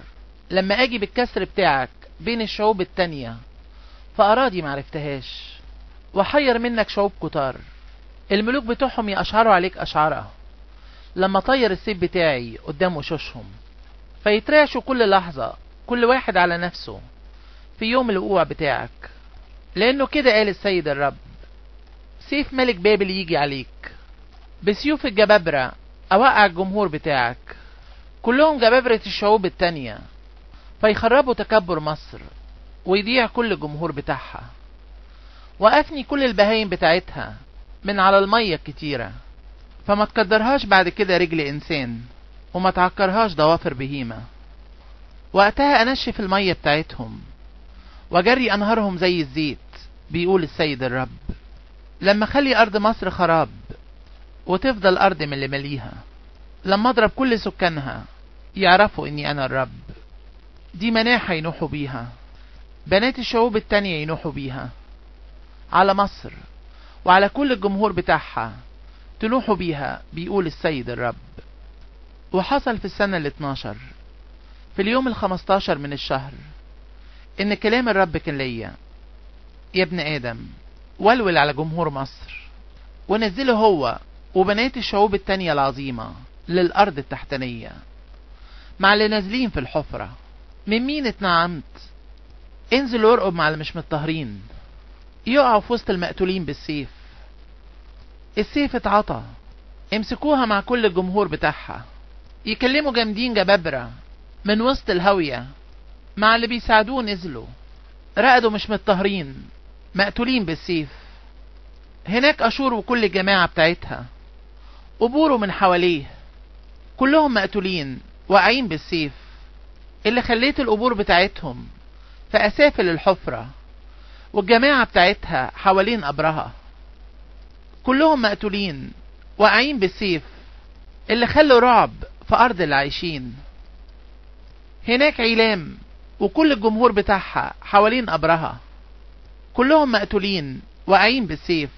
لما اجي بالكسر بتاعك بين الشعوب التانية فأراضي معرفتهاش وحير منك شعوب كتار الملوك بتوعهم يأشعروا عليك أشعارها لما طير السيف بتاعي قدام وشوشهم فيترعشوا كل لحظة كل واحد على نفسه في يوم الوقوع بتاعك لأنه كده قال السيد الرب سيف ملك بابل يجي عليك بسيوف الجبابرة أوقع الجمهور بتاعك كلهم جبابرة الشعوب التانية فيخربوا تكبر مصر ويضيع كل الجمهور بتاعها وأفني كل البهايم بتاعتها من على المية الكتيرة فما تقدرهاش بعد كده رجل إنسان وما تعكرهاش ضوافر بهيمة وقتها أنشف المية بتاعتهم وجري أنهارهم زي الزيت بيقول السيد الرب لما خلي أرض مصر خراب وتفضل أرض من اللي مليها لما أضرب كل سكانها يعرفوا إني أنا الرب دي مناحة ينوحوا بيها بنات الشعوب التانية ينوحوا بيها على مصر وعلى كل الجمهور بتاعها تنوحوا بيها بيقول السيد الرب وحصل في السنة ال 12 في اليوم ال 15 من الشهر إن كلام الرب كان ليا يا ابن آدم ولول على جمهور مصر ونزله هو وبنات الشعوب التانية العظيمة للأرض التحتانية مع اللي نازلين في الحفرة من مين اتنعمت انزل وارقب مع اللي مش متطهرين يقعوا في وسط المقتولين بالسيف السيف اتعطى امسكوها مع كل الجمهور بتاعها يكلموا جامدين جبابرة من وسط الهاوية مع اللي بيساعدوه نزلوا رقدوا مش متطهرين مقتولين بالسيف هناك أشور وكل الجماعة بتاعتها قبوروا من حواليه كلهم مقتولين واقعين بالسيف اللي خليت القبور بتاعتهم في أسافل الحفرة والجماعة بتاعتها حوالين قبرها كلهم مقتولين واقعين بالسيف اللي خلوا رعب في أرض العايشين هناك عيلام وكل الجمهور بتاعها حوالين قبرها كلهم مقتولين واقعين بالسيف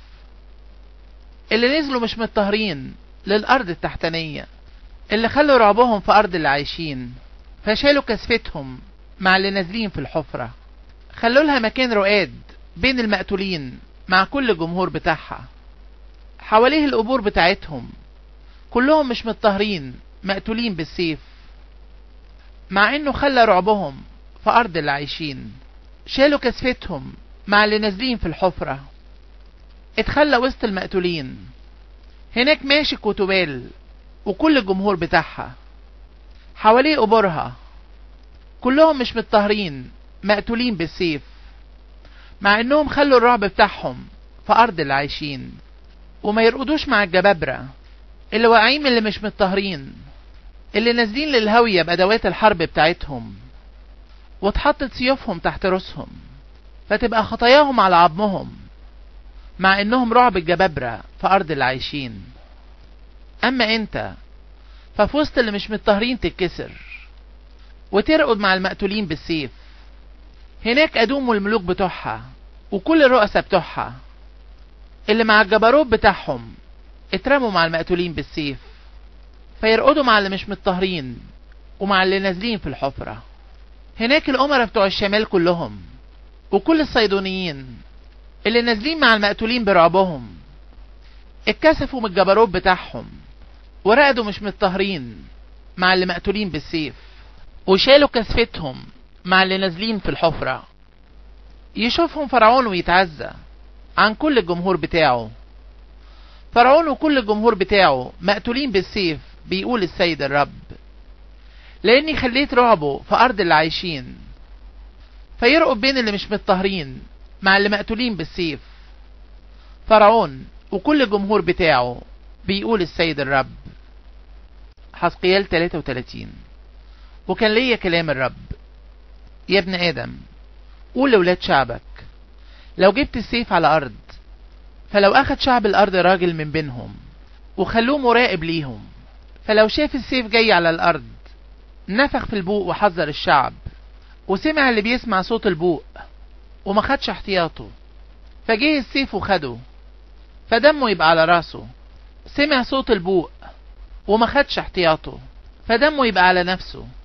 اللي نزلوا مش متطهرين للأرض التحتانية اللي خلوا رعبهم في أرض اللي عايشين فشالوا كسفتهم مع اللي نازلين في الحفرة خلوا لها مكان رقاد بين المقتولين مع كل الجمهور بتاعها حواليه القبور بتاعتهم كلهم مش متطهرين مقتولين بالسيف مع انه خلى رعبهم في ارض اللي عايشين شالوا كسفتهم مع اللي نازلين في الحفرة اتخلى وسط المقتولين هناك ماشك وتبال وكل الجمهور بتاعها حواليه قبورها كلهم مش متطهرين مقتولين بالسيف مع انهم خلوا الرعب بتاعهم في ارض اللي عايشين وما يرقدوش مع الجبابرة اللي واقعين من اللي مش متطهرين اللي نازلين للهوية بأدوات الحرب بتاعتهم واتحطت سيوفهم تحت رؤوسهم فتبقى خطاياهم على عظمهم مع انهم رعب الجبابرة في ارض اللي عايشين اما انت ففي وسط اللي مش متطهرين تتكسر وترقد مع المقتولين بالسيف هناك ادوم والملوك بتوعها وكل الرؤساء بتوعها اللي مع الجبروت بتاعهم اترموا مع المقتولين بالسيف فيرقدوا مع اللي مش متطهرين ومع اللي نازلين في الحفرة هناك الأمراء بتوع الشمال كلهم وكل الصيدونيين اللي نازلين مع المقتولين برعبهم اتكسفوا من الجبروت بتاعهم ورقدوا مش متطهرين مع اللي مقتولين بالسيف وشالوا كسفتهم مع اللي نازلين في الحفرة يشوفهم فرعون ويتعزى عن كل الجمهور بتاعه فرعون وكل الجمهور بتاعه مقتولين بالسيف بيقول السيد الرب لاني خليت رعبه في ارض اللي عايشين فيرقب بين اللي مش متطهرين مع اللي مقتولين بالسيف فرعون وكل الجمهور بتاعه بيقول السيد الرب حسقيال 33 وكان ليا كلام الرب يا ابن آدم قول لولاد شعبك لو جبت السيف على أرض فلو أخد شعب الأرض راجل من بينهم وخلوه مراقب ليهم فلو شاف السيف جاي على الأرض نفخ في البوق وحذر الشعب وسمع اللي بيسمع صوت البوق وما خدش احتياطه فجه السيف وخده فدمه يبقى على راسه سمع صوت البوق وما خدش احتياطه فدمه يبقى على نفسه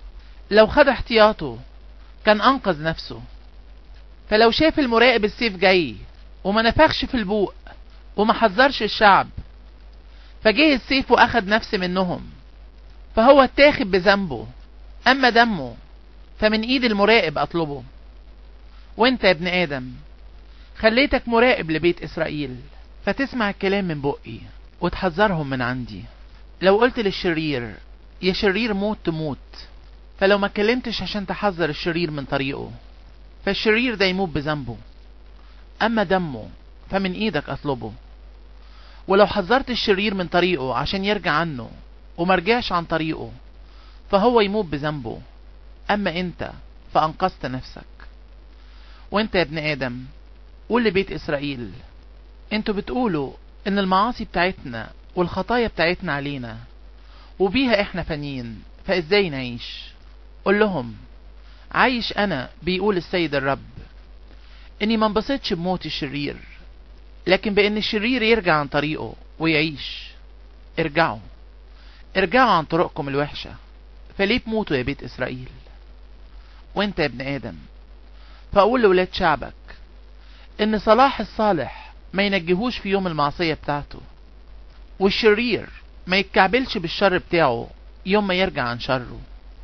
لو خد احتياطه كان انقذ نفسه فلو شاف المراقب السيف جاي وما نفخش في البوق وما حذرش الشعب فجه السيف واخد نفس منهم فهو اتاخد بذنبه اما دمه فمن ايد المراقب اطلبه وانت يا ابن ادم خليتك مراقب لبيت اسرائيل فتسمع الكلام من بقي وتحذرهم من عندي لو قلت للشرير يا شرير موت تموت فلو ما اتكلمتش عشان تحذر الشرير من طريقه فالشرير ده يموت بذنبه اما دمه فمن ايدك اطلبه ولو حذرت الشرير من طريقه عشان يرجع عنه ومرجعش عن طريقه فهو يموت بذنبه اما انت فانقذت نفسك وانت يا ابن ادم قول لبيت اسرائيل انتوا بتقولوا ان المعاصي بتاعتنا والخطايا بتاعتنا علينا وبيها احنا فانيين فازاي نعيش قول لهم عايش انا بيقول السيد الرب اني ما انبسطش بموت الشرير لكن بان الشرير يرجع عن طريقه ويعيش ارجعوا ارجعوا عن طرقكم الوحشة فليه تموتوا يا بيت اسرائيل وانت يا ابن ادم فاقول لولاد شعبك ان صلاح الصالح ما ينجهوش في يوم المعصية بتاعته والشرير ما يتكعبلش بالشر بتاعه يوم ما يرجع عن شره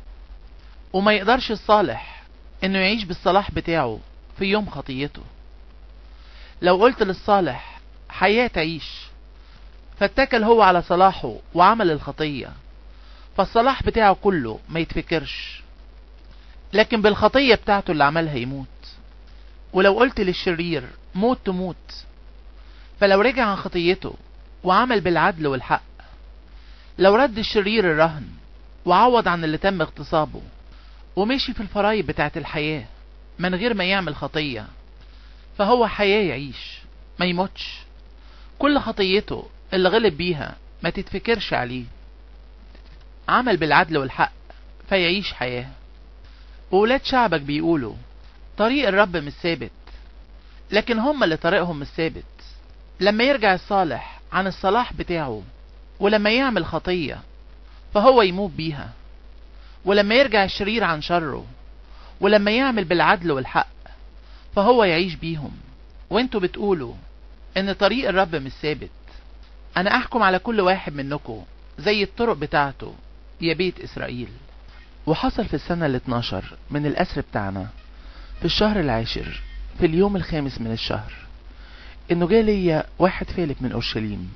وما يقدرش الصالح انه يعيش بالصلاح بتاعه في يوم خطيته لو قلت للصالح حياة تعيش فاتكل هو على صلاحه وعمل الخطية فالصلاح بتاعه كله ما يتفكرش لكن بالخطية بتاعته اللي عملها يموت ولو قلت للشرير موت تموت فلو رجع عن خطيته وعمل بالعدل والحق لو رد الشرير الرهن وعوض عن اللي تم اغتصابه ومشي في الفرايب بتاعت الحياة من غير ما يعمل خطية فهو حياة يعيش ما يموتش كل خطيته اللي غلب بيها ما تتفكرش عليه عمل بالعدل والحق فيعيش حياة وولاد شعبك بيقولوا طريق الرب مش ثابت لكن هم اللي طريقهم مش ثابت لما يرجع الصالح عن الصلاح بتاعه ولما يعمل خطية فهو يموت بيها ولما يرجع الشرير عن شره ولما يعمل بالعدل والحق فهو يعيش بيهم وانتوا بتقولوا ان طريق الرب مش ثابت انا احكم على كل واحد منكم زي الطرق بتاعته يا بيت اسرائيل وحصل في السنة ال 12 من الأسر بتاعنا في الشهر العاشر في اليوم الخامس من الشهر انه جه ليا واحد فالك من اورشليم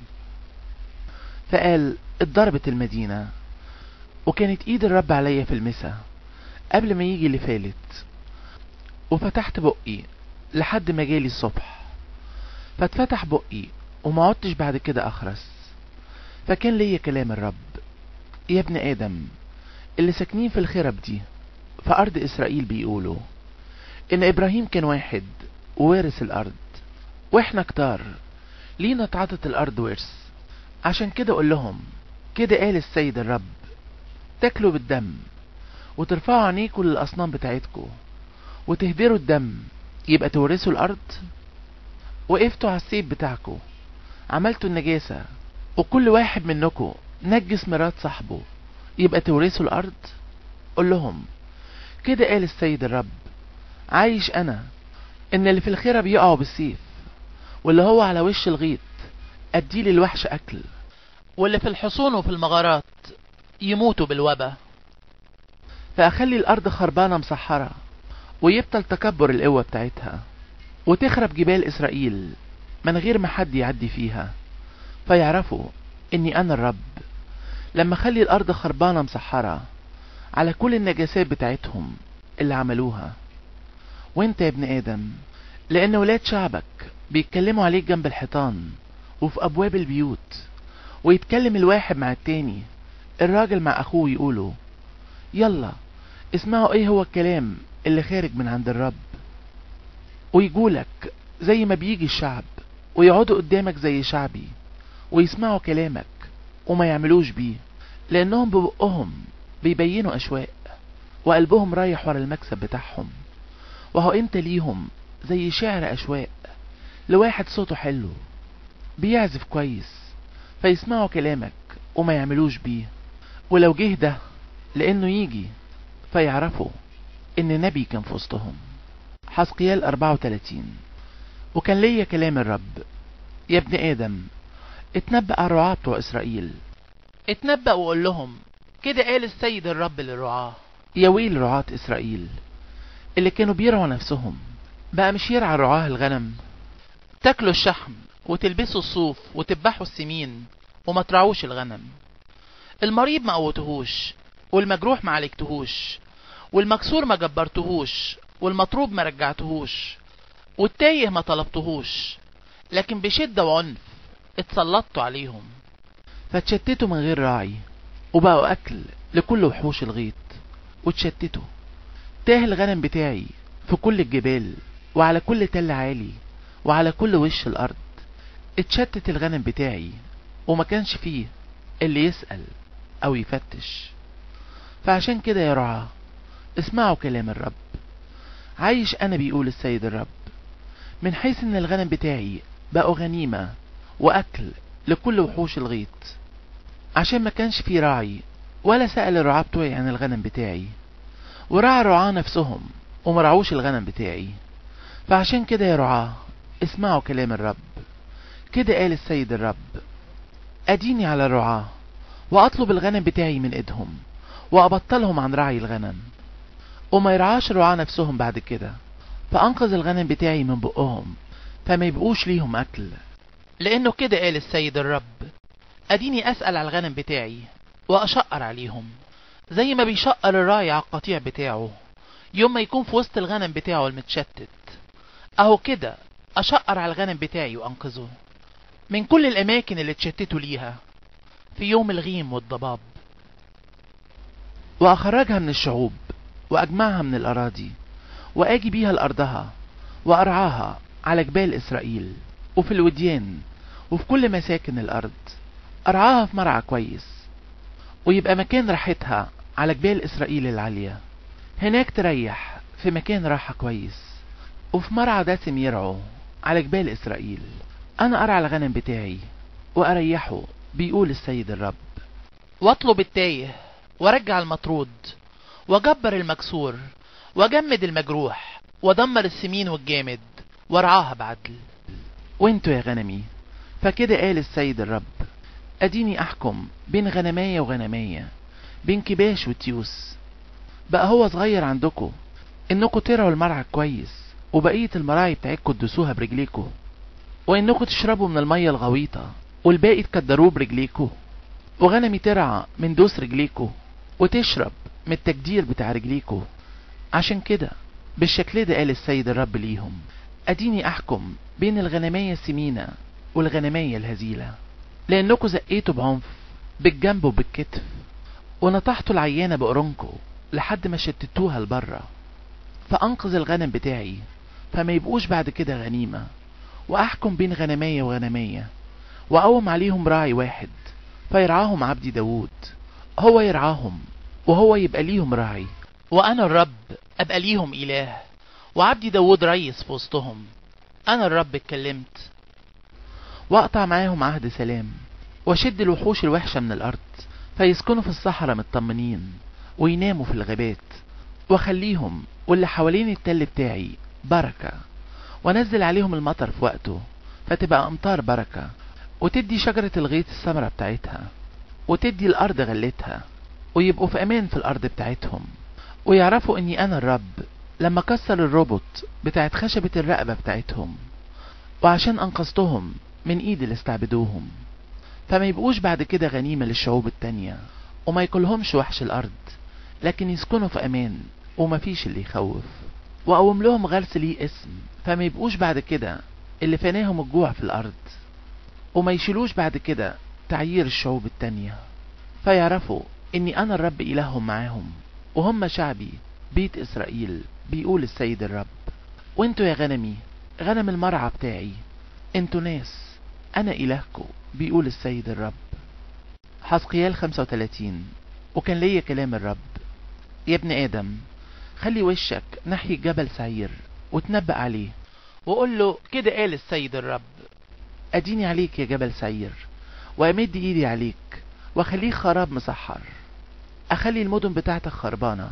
فقال اتضربت المدينة وكانت ايد الرب عليا في المسا قبل ما يجي اللي فالت وفتحت بقي لحد ما جالي الصبح فاتفتح بقي وما عدتش بعد كده اخرس فكان ليا كلام الرب يا ابن ادم اللي ساكنين في الخرب دي في ارض اسرائيل بيقولوا ان ابراهيم كان واحد ووارث الارض واحنا كتار لينا اتعطت الارض ورث عشان كده اقول لهم كده قال السيد الرب تاكلوا بالدم وترفعوا عينيكوا للاصنام بتاعتكوا وتهدروا الدم يبقى تورثوا الارض وقفتوا على السيف بتاعكوا عملتوا النجاسة وكل واحد منكم نجس مرات صاحبه يبقى تورثوا الارض قول لهم كده قال السيد الرب عايش انا ان اللي في الخيرة بيقعوا بالسيف واللي هو على وش الغيط اديلي الوحش اكل واللي في الحصون وفي المغارات يموتوا بالوبا فاخلي الارض خربانة مسحرة ويبطل تكبر القوة بتاعتها وتخرب جبال اسرائيل من غير ما حد يعدي فيها فيعرفوا اني انا الرب لما اخلي الارض خربانة مسحرة على كل النجاسات بتاعتهم اللي عملوها وانت يا ابن ادم لان ولاد شعبك بيتكلموا عليك جنب الحيطان وفي ابواب البيوت ويتكلم الواحد مع التاني الراجل مع اخوه يقولوا يلا اسمعوا ايه هو الكلام اللي خارج من عند الرب ويقولك زي ما بيجي الشعب ويقعدوا قدامك زي شعبي ويسمعوا كلامك وما يعملوش بيه لانهم ببقهم بيبينوا اشواق وقلبهم رايح ورا المكسب بتاعهم وهو انت ليهم زي شعر اشواق لواحد صوته حلو بيعزف كويس فيسمعوا كلامك وما يعملوش بيه ولو جه ده لانه يجي فيعرفوا ان نبي كان في وسطهم حسقيال 34 وكان ليا كلام الرب يا ابن ادم اتنبأ على الرعاة بتوع اسرائيل اتنبأ وقول لهم كده قال السيد الرب للرعاة يا ويل رعاة اسرائيل اللي كانوا بيرعوا نفسهم بقى مش يرعى الرعاة الغنم تاكلوا الشحم وتلبسوا الصوف وتذبحوا السمين وما ترعوش الغنم المريض ما قوتهوش والمجروح ما عالجتهوش والمكسور ما جبرتهوش والمطروب ما رجعتهوش والتايه ما طلبتهوش لكن بشدة وعنف اتسلطتوا عليهم فتشتتوا من غير راعي وبقوا أكل لكل وحوش الغيط وتشتتوا تاه الغنم بتاعي في كل الجبال وعلى كل تل عالي وعلى كل وش الأرض اتشتت الغنم بتاعي وما كانش فيه اللي يسأل أو يفتش فعشان كده يا رعاة اسمعوا كلام الرب عايش أنا بيقول السيد الرب من حيث إن الغنم بتاعي بقوا غنيمة وأكل لكل وحوش الغيط عشان ما كانش في راعي ولا سأل الرعاة بتوعي عن الغنم بتاعي ورعى الرعاة نفسهم ومرعوش الغنم بتاعي فعشان كده يا رعاة اسمعوا كلام الرب كده قال السيد الرب أديني على الرعاة وأطلب الغنم بتاعي من إيدهم وأبطلهم عن رعي الغنم وما يرعاش الرعاة نفسهم بعد كده فأنقذ الغنم بتاعي من بقهم فما يبقوش ليهم أكل لأنه كده قال السيد الرب أديني أسأل على الغنم بتاعي وأشقر عليهم زي ما بيشقر الراعي على القطيع بتاعه يوم ما يكون في وسط الغنم بتاعه المتشتت أهو كده أشقر على الغنم بتاعي وأنقذه من كل الأماكن اللي اتشتتوا ليها في يوم الغيم والضباب وأخرجها من الشعوب وأجمعها من الأراضي وآجي بيها لأرضها وأرعاها على جبال إسرائيل وفي الوديان وفي كل مساكن الأرض أرعاها في مرعى كويس ويبقى مكان راحتها على جبال إسرائيل العالية هناك تريح في مكان راحة كويس وفي مرعى دسم يرعوا على جبال إسرائيل أنا أرعى الغنم بتاعي وأريحه بيقول السيد الرب واطلب التايه ورجع المطرود وجبر المكسور وجمد المجروح ودمر السمين والجامد وارعاها بعدل وانتوا يا غنمي فكده قال السيد الرب اديني احكم بين غنماية وغنماية بين كباش وتيوس بقى هو صغير عندكم انكم ترعوا المرعى كويس وبقية المراعي بتاعتكم تدوسوها برجليكم وانكم تشربوا من المية الغويطة والباقي تكدروه برجليكم وغنمي ترعى من دوس رجليكم وتشرب من التجدير بتاع رجليكم عشان كده بالشكل ده قال السيد الرب ليهم اديني احكم بين الغنمية السمينة والغنمية الهزيلة لانكم زقيتوا بعنف بالجنب وبالكتف ونطحتوا العيانة بقرنكم لحد ما شتتوها لبره فانقذ الغنم بتاعي فما يبقوش بعد كده غنيمة واحكم بين غنمية وغنمية واقوم عليهم راعي واحد فيرعاهم عبدي داوود هو يرعاهم وهو يبقى ليهم راعي وأنا الرب أبقى ليهم إله وعبدي داود ريس في وسطهم أنا الرب اتكلمت واقطع معاهم عهد سلام واشد الوحوش الوحشة من الارض فيسكنوا في الصحراء مطمنين ويناموا في الغابات واخليهم واللي حوالين التل بتاعي بركة وانزل عليهم المطر في وقته فتبقى امطار بركة وتدي شجرة الغيث الثمرة بتاعتها وتدي الارض غلتها ويبقوا في امان في الارض بتاعتهم ويعرفوا اني انا الرب لما كسر الروبوت بتاعت خشبة الرقبة بتاعتهم وعشان انقذتهم من ايد اللي استعبدوهم فما يبقوش بعد كده غنيمة للشعوب التانية وما ياكلهمش وحش الارض لكن يسكنوا في امان ومفيش اللي يخوف واقوم لهم غرس ليه اسم فما يبقوش بعد كده اللي فناهم الجوع في الارض وما يشيلوش بعد كده تعيير الشعوب التانية فيعرفوا اني انا الرب الههم معاهم وهم شعبي بيت اسرائيل بيقول السيد الرب وانتوا يا غنمي غنم المرعى بتاعي انتوا ناس انا الهكم بيقول السيد الرب حسقيال 35 وكان ليا كلام الرب يا ابن ادم خلي وشك ناحية جبل سعير وتنبأ عليه وقول له كده قال السيد الرب اديني عليك يا جبل سعير وامد ايدي عليك واخليه خراب مسحر اخلي المدن بتاعتك خربانة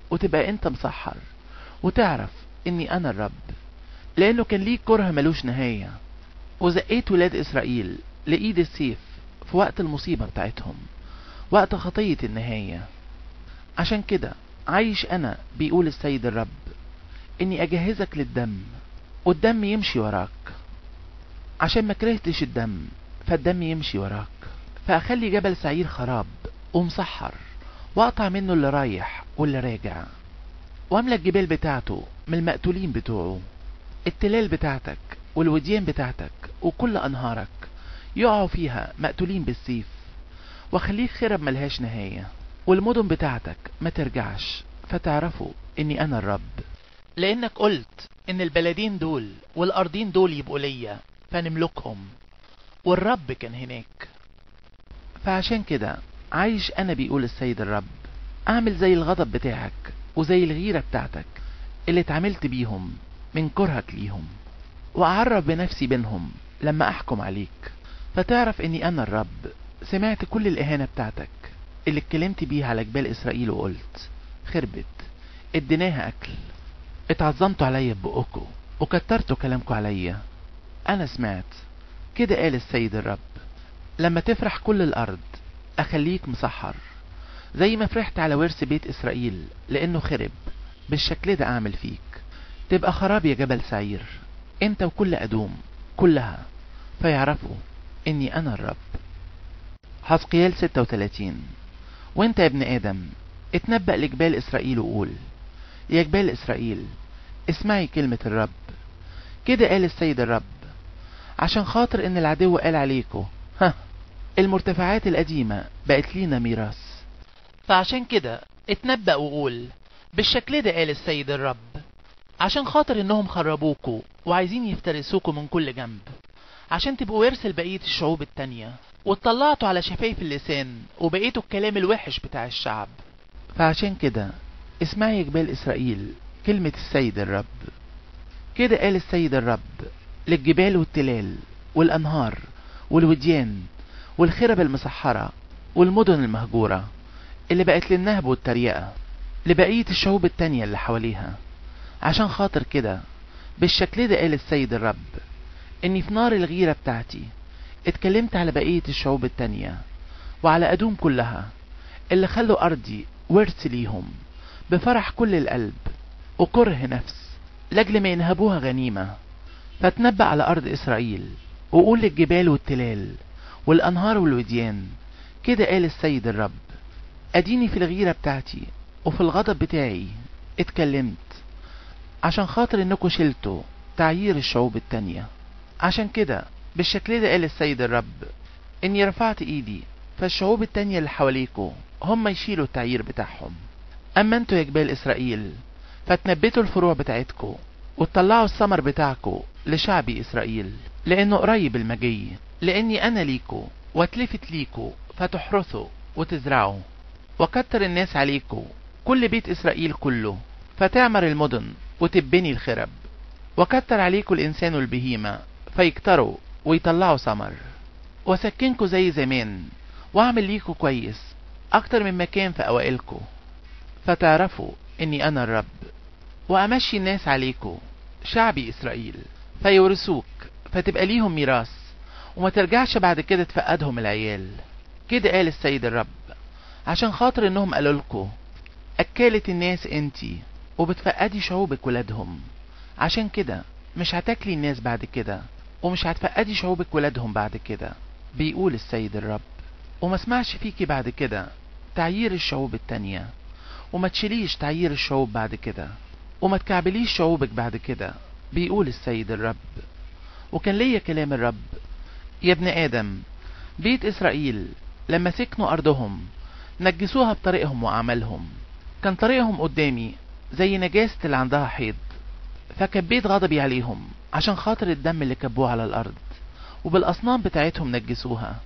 وتبقى انت مسحر وتعرف اني انا الرب لانه كان ليك كره ملوش نهاية وزقيت ولاد اسرائيل لايد السيف في وقت المصيبة بتاعتهم وقت خطية النهاية عشان كده عايش انا بيقول السيد الرب اني اجهزك للدم والدم يمشي وراك عشان ما كرهتش الدم فالدم يمشي وراك فاخلي جبل سعير خراب ومسحر واقطع منه اللي رايح واللي راجع واملى الجبال بتاعته من المقتولين بتوعه التلال بتاعتك والوديان بتاعتك وكل انهارك يقعوا فيها مقتولين بالسيف واخليك خرب ملهاش نهاية والمدن بتاعتك ما ترجعش فتعرفوا اني انا الرب لانك قلت ان البلدين دول والارضين دول يبقوا ليا فنملكهم والرب كان هناك فعشان كده عايش انا بيقول السيد الرب اعمل زي الغضب بتاعك وزي الغيرة بتاعتك اللي اتعاملت بيهم من كرهك ليهم واعرف بنفسي بينهم لما احكم عليك فتعرف اني انا الرب سمعت كل الاهانة بتاعتك اللي اتكلمت بيها على جبال اسرائيل وقلت خربت اديناها اكل اتعظمتوا عليا ببقكوا وكترتوا كلامكوا عليا انا سمعت كده قال السيد الرب لما تفرح كل الارض اخليك مسحر زي ما فرحت على ورث بيت اسرائيل لانه خرب بالشكل ده اعمل فيك تبقى خراب يا جبل سعير انت وكل ادوم كلها فيعرفوا اني انا الرب حسقيال 36 وانت يا ابن ادم اتنبأ لجبال اسرائيل وقول يا جبال اسرائيل اسمعي كلمة الرب كده قال السيد الرب عشان خاطر ان العدو قال عليكو ها المرتفعات القديمة بقت لينا ميراث فعشان كده اتنبأ وقول بالشكل ده قال السيد الرب عشان خاطر انهم خربوكوا وعايزين يفترسوكوا من كل جنب عشان تبقوا ورث لبقية الشعوب التانية واتطلعتوا على شفايف اللسان وبقيتوا الكلام الوحش بتاع الشعب فعشان كده اسمعي يا جبال اسرائيل كلمة السيد الرب كده قال السيد الرب للجبال والتلال والانهار والوديان والخرب المسحرة والمدن المهجورة اللي بقت للنهب والتريقة لبقية الشعوب التانية اللي حواليها عشان خاطر كده بالشكل ده قال السيد الرب اني في نار الغيرة بتاعتي اتكلمت على بقية الشعوب التانية وعلى أدوم كلها اللي خلوا أرضي ورث ليهم بفرح كل القلب وكره نفس لأجل ما ينهبوها غنيمة فتنبأ على أرض إسرائيل وقول للجبال والتلال والأنهار والوديان كده قال السيد الرب أديني في الغيرة بتاعتي وفي الغضب بتاعي اتكلمت عشان خاطر انكم شلتوا تعيير الشعوب التانية عشان كده بالشكل ده قال السيد الرب اني رفعت ايدي فالشعوب التانية اللي حواليكوا هم يشيلوا التعيير بتاعهم اما انتوا يا جبال اسرائيل فتنبتوا الفروع بتاعتكوا وتطلعوا الثمر بتاعكوا لشعبي اسرائيل لانه قريب المجي لاني انا ليكوا واتلفت ليكوا فتحرثوا وتزرعوا وكتر الناس عليكوا كل بيت اسرائيل كله فتعمر المدن وتبني الخرب وكتر عليكوا الانسان والبهيمة فيكتروا ويطلعوا ثمر وسكنكوا زي زمان واعمل ليكوا كويس اكتر من مكان في اوائلكوا فتعرفوا اني انا الرب وامشي الناس عليكوا شعبي اسرائيل فيورثوك فتبقى ليهم ميراث وما ترجعش بعد كده تفقدهم العيال كده قال السيد الرب عشان خاطر انهم قالوا لكوا اكلة الناس انتي وبتفقدي شعوبك ولادهم عشان كده مش هتاكلي الناس بعد كده ومش هتفقدي شعوبك ولادهم بعد كده بيقول السيد الرب وما اسمعش فيكي بعد كده تعيير الشعوب التانية وما تشيليش تعيير الشعوب بعد كده وما تكعبليش شعوبك بعد كده بيقول السيد الرب وكان ليا كلام الرب يا ابن آدم بيت إسرائيل لما سكنوا أرضهم نجسوها بطريقهم وأعمالهم كان طريقهم قدامي زي نجاسة اللي عندها حيض فكبيت غضبي عليهم عشان خاطر الدم اللي كبوه على الأرض وبالأصنام بتاعتهم نجسوها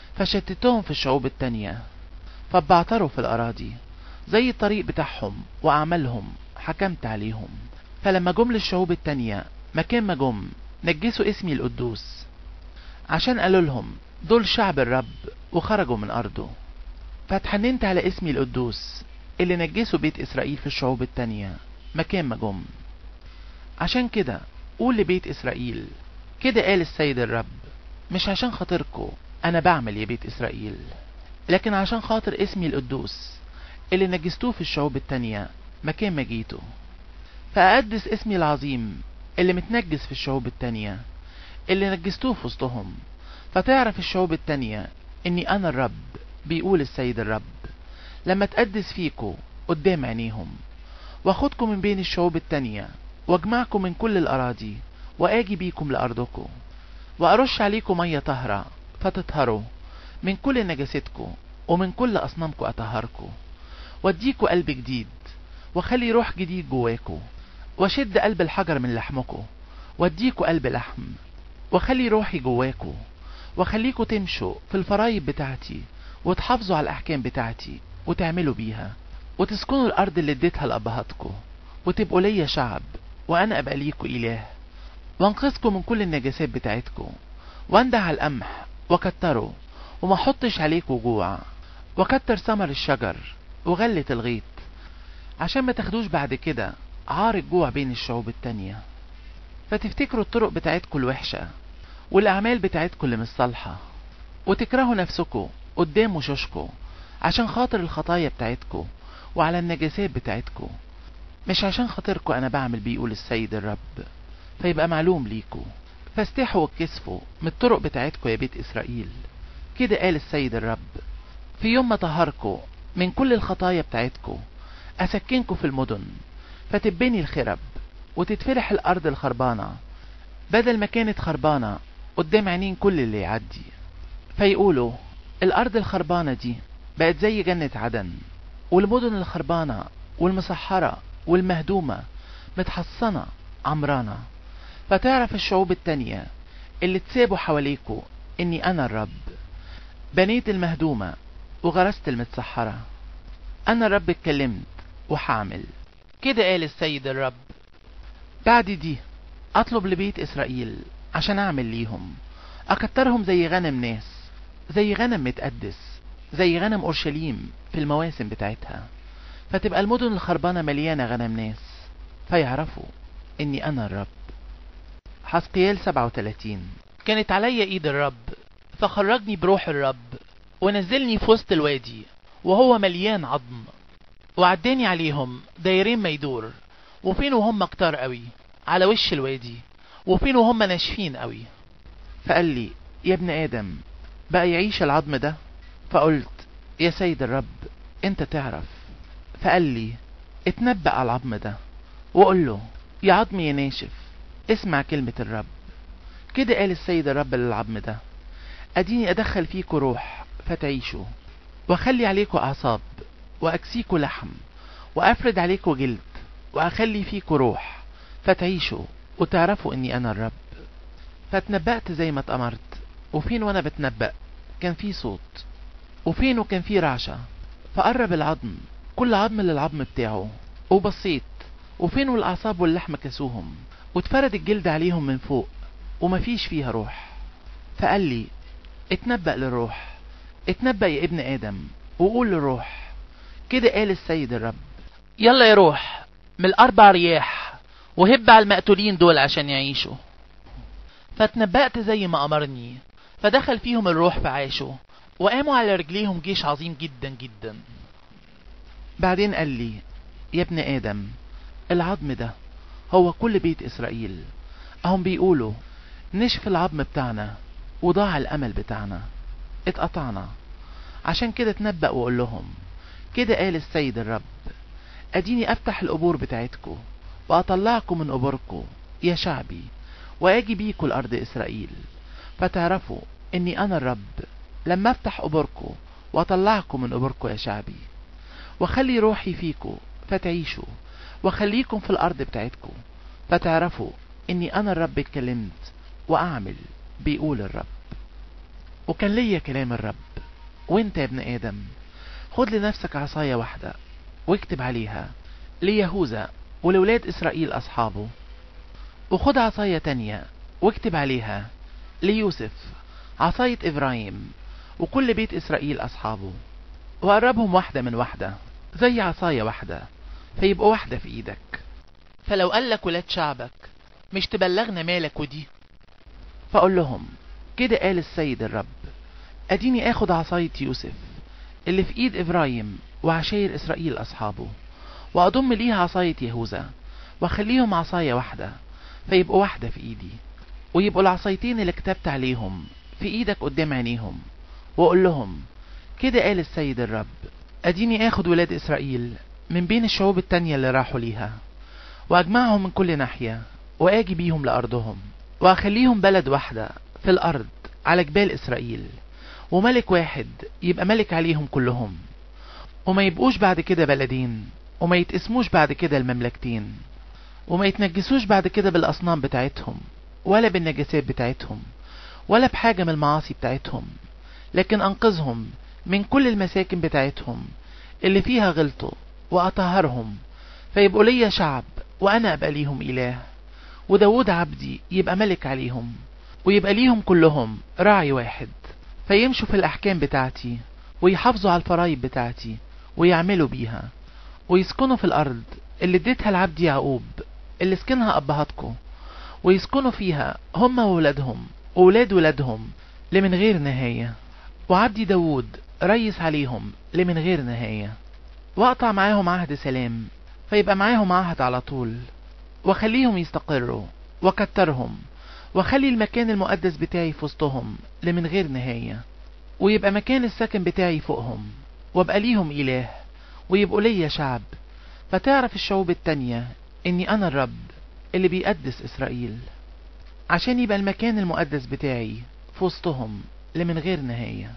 فشتتهم في الشعوب التانية فبعتروا في الأراضي زي الطريق بتاعهم وأعمالهم حكمت عليهم فلما جم للشعوب التانية مكان ما جم نجسوا اسمي القدوس عشان قالوا لهم دول شعب الرب وخرجوا من أرضه فاتحننت على اسمي القدوس اللي نجسوا بيت إسرائيل في الشعوب التانية مكان ما جم عشان كده قول لبيت إسرائيل كده قال السيد الرب مش عشان خاطركو أنا بعمل يا بيت إسرائيل لكن عشان خاطر اسمي القدوس اللي نجستوه في الشعوب التانية مكان ما جيتوا فأقدس اسمي العظيم اللي متنجس في الشعوب التانية اللي نجستوه في وسطهم فتعرف الشعوب التانية اني انا الرب بيقول السيد الرب لما تقدس فيكو قدام عينيهم واخدكم من بين الشعوب التانية واجمعكم من كل الاراضي واجي بيكم لارضكم وارش عليكم مية طهرة فتطهروا من كل نجاستكم ومن كل اصنامكم اطهركم واديكوا قلب جديد وخلي روح جديد جواكوا وشد قلب الحجر من لحمكم واديكوا قلب لحم وخلي روحي جواكوا وخليكوا تمشوا في الفرايب بتاعتي وتحافظوا على الأحكام بتاعتي وتعملوا بيها وتسكنوا الأرض اللي اديتها لأبهاتكم وتبقوا ليا شعب وأنا أبقى ليكوا إله وانقذكم من كل النجاسات بتاعتكم واندع على القمح وكتره وما حطش عليكوا جوع وكتر ثمر الشجر وغلة الغيط عشان ما تاخدوش بعد كده عار الجوع بين الشعوب التانية فتفتكروا الطرق بتاعتكم الوحشة والأعمال بتاعتكم اللي مش صالحة وتكرهوا نفسكم قدام وشوشكم عشان خاطر الخطايا بتاعتكم وعلى النجاسات بتاعتكم مش عشان خاطركم أنا بعمل بيقول السيد الرب فيبقى معلوم ليكوا فاستحوا واتكسفوا من الطرق بتاعتكم يا بيت إسرائيل كده قال السيد الرب في يوم ما طهركم من كل الخطايا بتاعتكم أسكنكم في المدن فتبني الخرب وتتفرح الأرض الخربانة بدل ما كانت خربانة قدام عينين كل اللي يعدي فيقولوا الأرض الخربانة دي بقت زي جنة عدن والمدن الخربانة والمسحرة والمهدومة متحصنة عمرانة فتعرف الشعوب التانية اللي تسابوا حواليكوا اني انا الرب بنيت المهدومة وغرست المتسحرة انا الرب اتكلمت وحعمل كده قال السيد الرب بعد دي اطلب لبيت اسرائيل عشان اعمل ليهم اكترهم زي غنم ناس زي غنم متقدس زي غنم اورشليم في المواسم بتاعتها فتبقى المدن الخربانة مليانة غنم ناس فيعرفوا اني انا الرب حسقيال 37 كانت عليا ايد الرب فخرجني بروح الرب ونزلني في وسط الوادي وهو مليان عظم وعداني عليهم دايرين ما يدور وفين وهم كتار قوي على وش الوادي وفين وهم ناشفين قوي فقال لي يا ابن ادم بقى يعيش العظم ده فقلت يا سيد الرب انت تعرف فقال لي اتنبأ على العظم ده وقول له يا عظم يا ناشف اسمع كلمة الرب كده قال السيد الرب للعظم ده اديني ادخل فيكوا روح فتعيشوا واخلي عليكوا اعصاب واكسيكوا لحم وافرد عليكوا جلد واخلي فيكوا روح فتعيشوا وتعرفوا اني انا الرب فاتنبأت زي ما اتأمرت وفين وانا بتنبأ كان في صوت وفين وكان في رعشة فقرب العظم كل عظم للعظم بتاعه وبصيت وفين والاعصاب واللحم كسوهم واتفرد الجلد عليهم من فوق ومفيش فيها روح فقال لي اتنبأ للروح اتنبأ يا ابن آدم وقول للروح كده قال السيد الرب يلا يا روح من الاربع رياح وهب على المقتولين دول عشان يعيشوا فاتنبأت زي ما امرني فدخل فيهم الروح فعاشوا وقاموا على رجليهم جيش عظيم جدا جدا بعدين قال لي يا ابن آدم العظم ده هو كل بيت إسرائيل أهم بيقولوا نشف العظم بتاعنا وضاع الأمل بتاعنا اتقطعنا عشان كده تنبأ وقول لهم كده قال السيد الرب أديني أفتح القبور بتاعتكم وأطلعكم من قبوركم يا شعبي وأجي بيكوا لأرض إسرائيل فتعرفوا إني أنا الرب لما أفتح قبوركم وأطلعكم من قبوركم يا شعبي وخلي روحي فيكم فتعيشوا وخليكم في الأرض بتاعتكم فتعرفوا إني أنا الرب اتكلمت وأعمل بيقول الرب وكان ليا كلام الرب وانت يا ابن آدم خد لنفسك عصاية واحدة واكتب عليها ليهوذا ولولاد إسرائيل أصحابه وخد عصاية تانية واكتب عليها ليوسف عصاية إبراهيم وكل بيت إسرائيل أصحابه وقربهم واحدة من واحدة زي عصاية واحدة فيبقوا واحدة في ايدك فلو قالك ولاد شعبك مش تبلغنا مالك ودي فأقول لهم كده قال السيد الرب اديني اخد عصاية يوسف اللي في ايد ابراهيم وعشاير اسرائيل اصحابه واضم ليها عصاية يهوذا واخليهم عصاية واحدة فيبقوا واحدة في ايدي ويبقوا العصايتين اللي كتبت عليهم في ايدك قدام عينيهم واقول لهم كده قال السيد الرب اديني اخد ولاد اسرائيل من بين الشعوب التانية اللي راحوا ليها واجمعهم من كل ناحية واجي بيهم لارضهم واخليهم بلد واحدة في الارض على جبال اسرائيل وملك واحد يبقى ملك عليهم كلهم وما يبقوش بعد كده بلدين وما يتقسموش بعد كده المملكتين وما يتنجسوش بعد كده بالاصنام بتاعتهم ولا بالنجاسات بتاعتهم ولا بحاجة من المعاصي بتاعتهم لكن انقذهم من كل المساكن بتاعتهم اللي فيها غلطوا واطهرهم فيبقوا ليا شعب وانا ابقى ليهم اله وداود عبدي يبقى ملك عليهم ويبقى ليهم كلهم راعي واحد فيمشوا في الأحكام بتاعتي ويحافظوا على الفرايب بتاعتي ويعملوا بيها ويسكنوا في الأرض اللي اديتها لعبد يعقوب اللي سكنها أبهاتكم ويسكنوا فيها هم وولادهم وولاد ولادهم لمن غير نهاية وعبدي داود ريس عليهم لمن غير نهاية واقطع معاهم عهد سلام فيبقى معاهم عهد على طول وخليهم يستقروا وكترهم وخلي المكان المقدس بتاعي في وسطهم لمن غير نهاية ويبقى مكان السكن بتاعي فوقهم وابقى ليهم إله ويبقوا ليا شعب فتعرف الشعوب التانية إني أنا الرب اللي بيقدس إسرائيل عشان يبقى المكان المقدس بتاعي في وسطهم لمن غير نهاية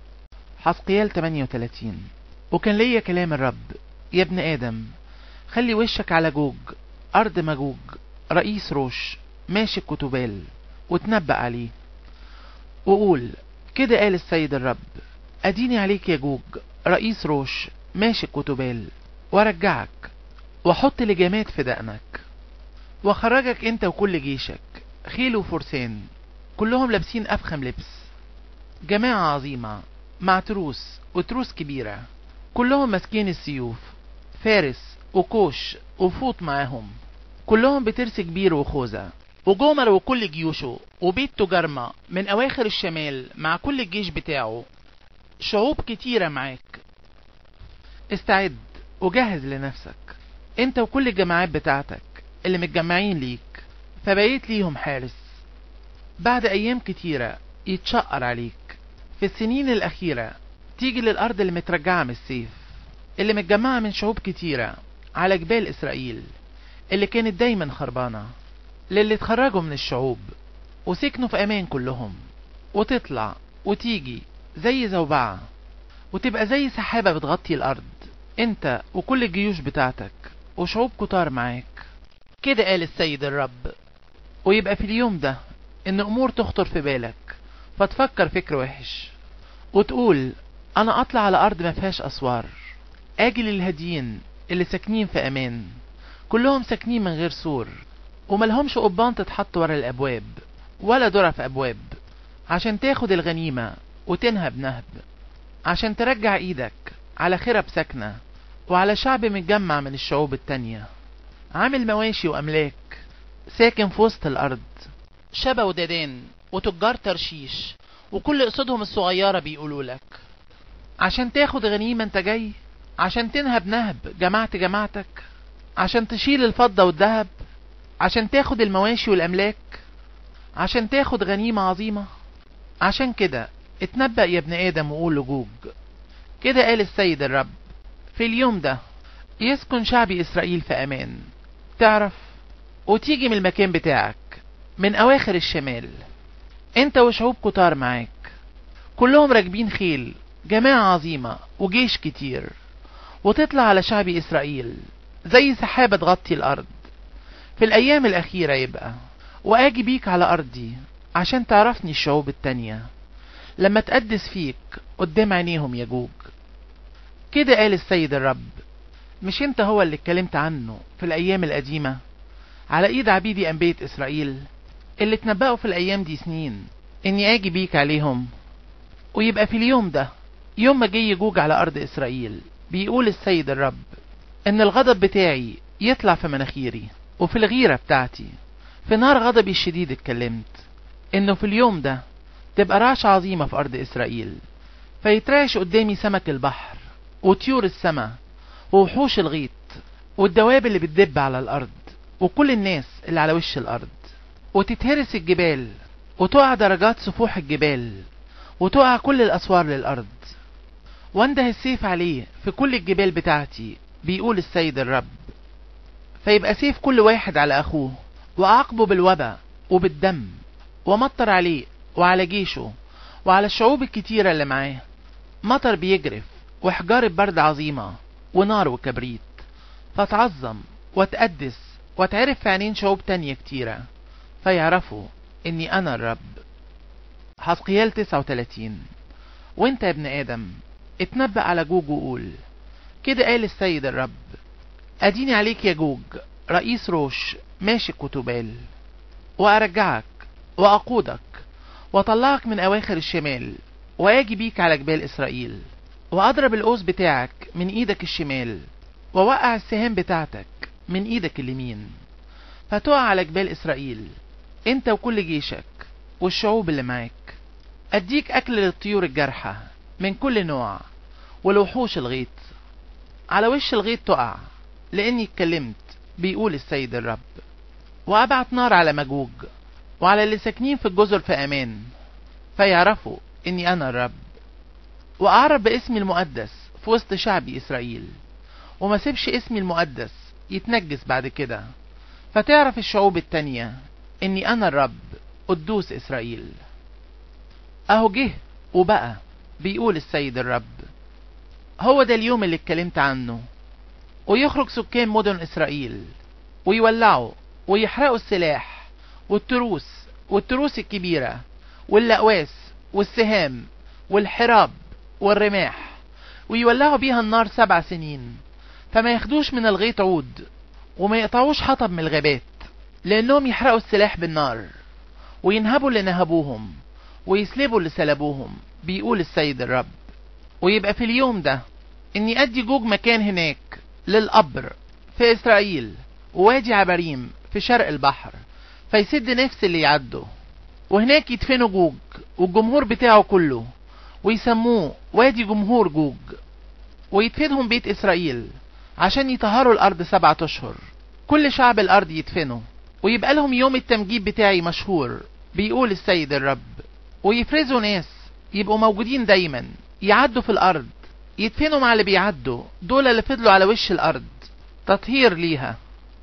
حسقيال 38 وكان ليا كلام الرب يا ابن آدم خلي وشك على جوج أرض مجوج رئيس روش ماشي كتبال وتنبأ عليه وقول كده قال السيد الرب أديني عليك يا جوج رئيس روش ماشي كتبال وارجعك واحط لجامات في دقنك واخرجك انت وكل جيشك خيل وفرسان كلهم لابسين افخم لبس جماعة عظيمة مع تروس وتروس كبيرة كلهم ماسكين السيوف فارس وكوش وفوط معاهم كلهم بترس كبير وخوذة وجومر وكل جيوشه وبيت تجرمة من أواخر الشمال مع كل الجيش بتاعه شعوب كتيرة معاك استعد وجهز لنفسك انت وكل الجماعات بتاعتك اللي متجمعين ليك فبقيت ليهم حارس بعد أيام كتيرة يتشقر عليك في السنين الأخيرة تيجي للأرض اللي مترجعة من السيف اللي متجمعة من شعوب كتيرة على جبال إسرائيل اللي كانت دايما خربانة للي اتخرجوا من الشعوب وسكنوا في أمان كلهم وتطلع وتيجي زي زوبعة وتبقى زي سحابة بتغطي الأرض انت وكل الجيوش بتاعتك وشعوب كتار معاك كده قال السيد الرب ويبقى في اليوم ده ان امور تخطر في بالك فتفكر فكر وحش وتقول انا اطلع على ارض ما فيهاش اسوار اجي للهاديين اللي ساكنين في امان كلهم ساكنين من غير سور وملهمش قضبان تتحط ورا الابواب ولا درع في ابواب عشان تاخد الغنيمة وتنهب نهب عشان ترجع ايدك على خرب ساكنة وعلى شعب متجمع من الشعوب التانية عامل مواشي واملاك ساكن في وسط الارض شبا وددان وتجار ترشيش وكل قصدهم الصغيرة بيقولوا لك عشان تاخد غنيمة انت جاي عشان تنهب نهب جماعة جماعتك عشان تشيل الفضة والذهب عشان تاخد المواشي والأملاك عشان تاخد غنيمة عظيمة عشان كده اتنبأ يا ابن آدم وقول لجوج كده قال السيد الرب في اليوم ده يسكن شعبي إسرائيل في أمان تعرف وتيجي من المكان بتاعك من أواخر الشمال انت وشعوب كتار معاك كلهم راكبين خيل جماعة عظيمة وجيش كتير وتطلع على شعب إسرائيل زي سحابة تغطي الأرض في الأيام الأخيرة يبقى وآجي بيك على أرضي عشان تعرفني الشعوب التانية لما تقدس فيك قدام عينيهم يجوج كده قال السيد الرب مش انت هو اللي اتكلمت عنه في الأيام القديمة على إيد عبيدي أنبية إسرائيل اللي اتنبأوا في الأيام دي سنين إني آجي بيك عليهم ويبقى في اليوم ده يوم ما جه يجوج على أرض إسرائيل بيقول السيد الرب ان الغضب بتاعي يطلع في مناخيري وفي الغيرة بتاعتي في نار غضبي الشديد اتكلمت انه في اليوم ده تبقى رعشة عظيمة في ارض اسرائيل فيترعش قدامي سمك البحر وطيور السماء ووحوش الغيط والدواب اللي بتدب على الارض وكل الناس اللي على وش الارض وتتهرس الجبال وتقع درجات سفوح الجبال وتقع كل الاسوار للارض وانده السيف عليه في كل الجبال بتاعتي بيقول السيد الرب فيبقى سيف كل واحد على اخوه واعاقبه بالوبا وبالدم ومطر عليه وعلى جيشه وعلى الشعوب الكتيرة اللي معاه مطر بيجرف وحجارة برد عظيمة ونار وكبريت فتعظم وتقدس وتعرف في عينين شعوب تانية كتيرة فيعرفوا اني انا الرب حسقيال 39 وانت يا ابن ادم اتنبأ على جوج وقول كده قال السيد الرب اديني عليك يا جوج رئيس روش ماشك وتبال وارجعك واقودك واطلعك من اواخر الشمال واجي بيك على جبال اسرائيل واضرب القوس بتاعك من ايدك الشمال ووقع السهام بتاعتك من ايدك اليمين فتقع على جبال اسرائيل انت وكل جيشك والشعوب اللي معاك اديك اكل للطيور الجارحة من كل نوع والوحوش الغيط على وش الغيط تقع لاني اتكلمت بيقول السيد الرب وابعت نار على مجوج وعلى اللي ساكنين في الجزر في امان فيعرفوا اني انا الرب واعرف باسمي المقدس في وسط شعبي اسرائيل وما سيبش اسمي المقدس يتنجس بعد كده فتعرف الشعوب التانية اني انا الرب قدوس اسرائيل اهو جه وبقى بيقول السيد الرب هو ده اليوم اللي اتكلمت عنه ويخرج سكان مدن اسرائيل ويولعوا ويحرقوا السلاح والتروس والتروس الكبيرة واللقواس والسهام والحراب والرماح ويولعوا بيها النار سبع سنين فما ياخدوش من الغيط عود وما يقطعوش حطب من الغابات لانهم يحرقوا السلاح بالنار وينهبوا اللي نهبوهم ويسلبوا اللي سلبوهم بيقول السيد الرب ويبقى في اليوم ده اني ادي جوج مكان هناك للقبر في اسرائيل ووادي عبريم في شرق البحر فيسد نفس اللي يعدوا وهناك يدفنوا جوج والجمهور بتاعه كله ويسموه وادي جمهور جوج ويدفنهم بيت اسرائيل عشان يطهروا الارض سبعة اشهر كل شعب الارض يدفنوا ويبقى لهم يوم التمجيد بتاعي مشهور بيقول السيد الرب ويفرزوا ناس يبقوا موجودين دايما يعدوا في الارض يدفنوا مع اللي بيعدوا دول اللي فضلوا على وش الارض تطهير ليها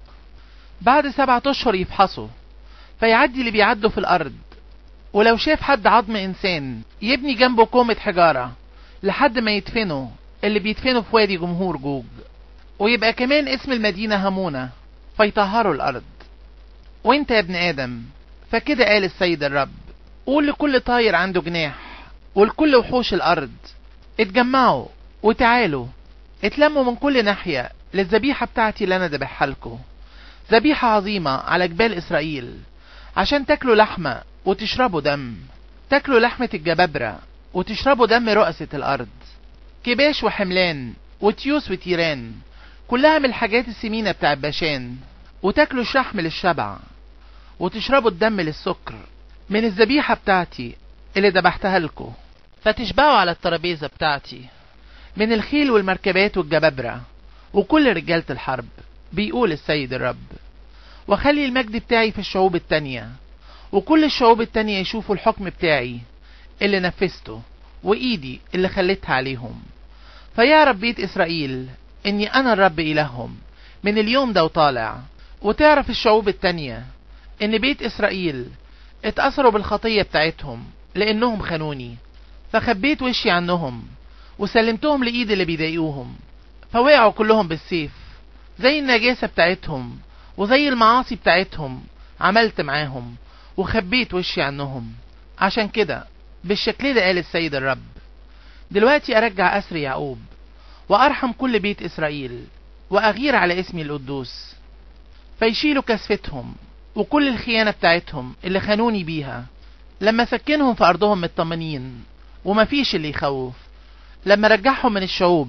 بعد سبعة اشهر يفحصوا فيعدي اللي بيعدوا في الارض ولو شاف حد عظم انسان يبني جنبه كومة حجارة لحد ما يدفنوا اللي بيدفنوا في وادي جمهور جوج ويبقى كمان اسم المدينة همونة فيطهروا الارض وانت يا ابن ادم فكده قال السيد الرب قول لكل طاير عنده جناح ولكل وحوش الارض اتجمعوا وتعالوا اتلموا من كل ناحية للذبيحة بتاعتي اللي انا ذبحها لكم ذبيحة عظيمة على جبال اسرائيل عشان تاكلوا لحمة وتشربوا دم تاكلوا لحمة الجبابرة وتشربوا دم رؤسة الارض كباش وحملان وتيوس وتيران كلها من الحاجات السمينة بتاع باشان وتاكلوا شحم للشبع وتشربوا الدم للسكر من الذبيحة بتاعتي اللي ذبحتها لكم فتشبعوا على الترابيزة بتاعتي من الخيل والمركبات والجبابرة وكل رجالة الحرب بيقول السيد الرب وخلي المجد بتاعي في الشعوب التانية وكل الشعوب التانية يشوفوا الحكم بتاعي اللي نفذته وإيدي اللي خليتها عليهم فيعرف بيت إسرائيل إني أنا الرب إلههم من اليوم ده وطالع وتعرف الشعوب التانية إن بيت إسرائيل اتأثروا بالخطية بتاعتهم لأنهم خانوني فخبيت وشي عنهم وسلمتهم لإيد اللي بيضايقوهم فوقعوا كلهم بالسيف زي النجاسة بتاعتهم وزي المعاصي بتاعتهم عملت معاهم وخبيت وشي عنهم عشان كده بالشكل ده قال السيد الرب دلوقتي أرجع أسر يعقوب وأرحم كل بيت إسرائيل وأغير على اسمي القدوس فيشيلوا كسفتهم وكل الخيانة بتاعتهم اللي خانوني بيها لما سكنهم في أرضهم مطمنين ومفيش اللي يخوف لما رجعهم من الشعوب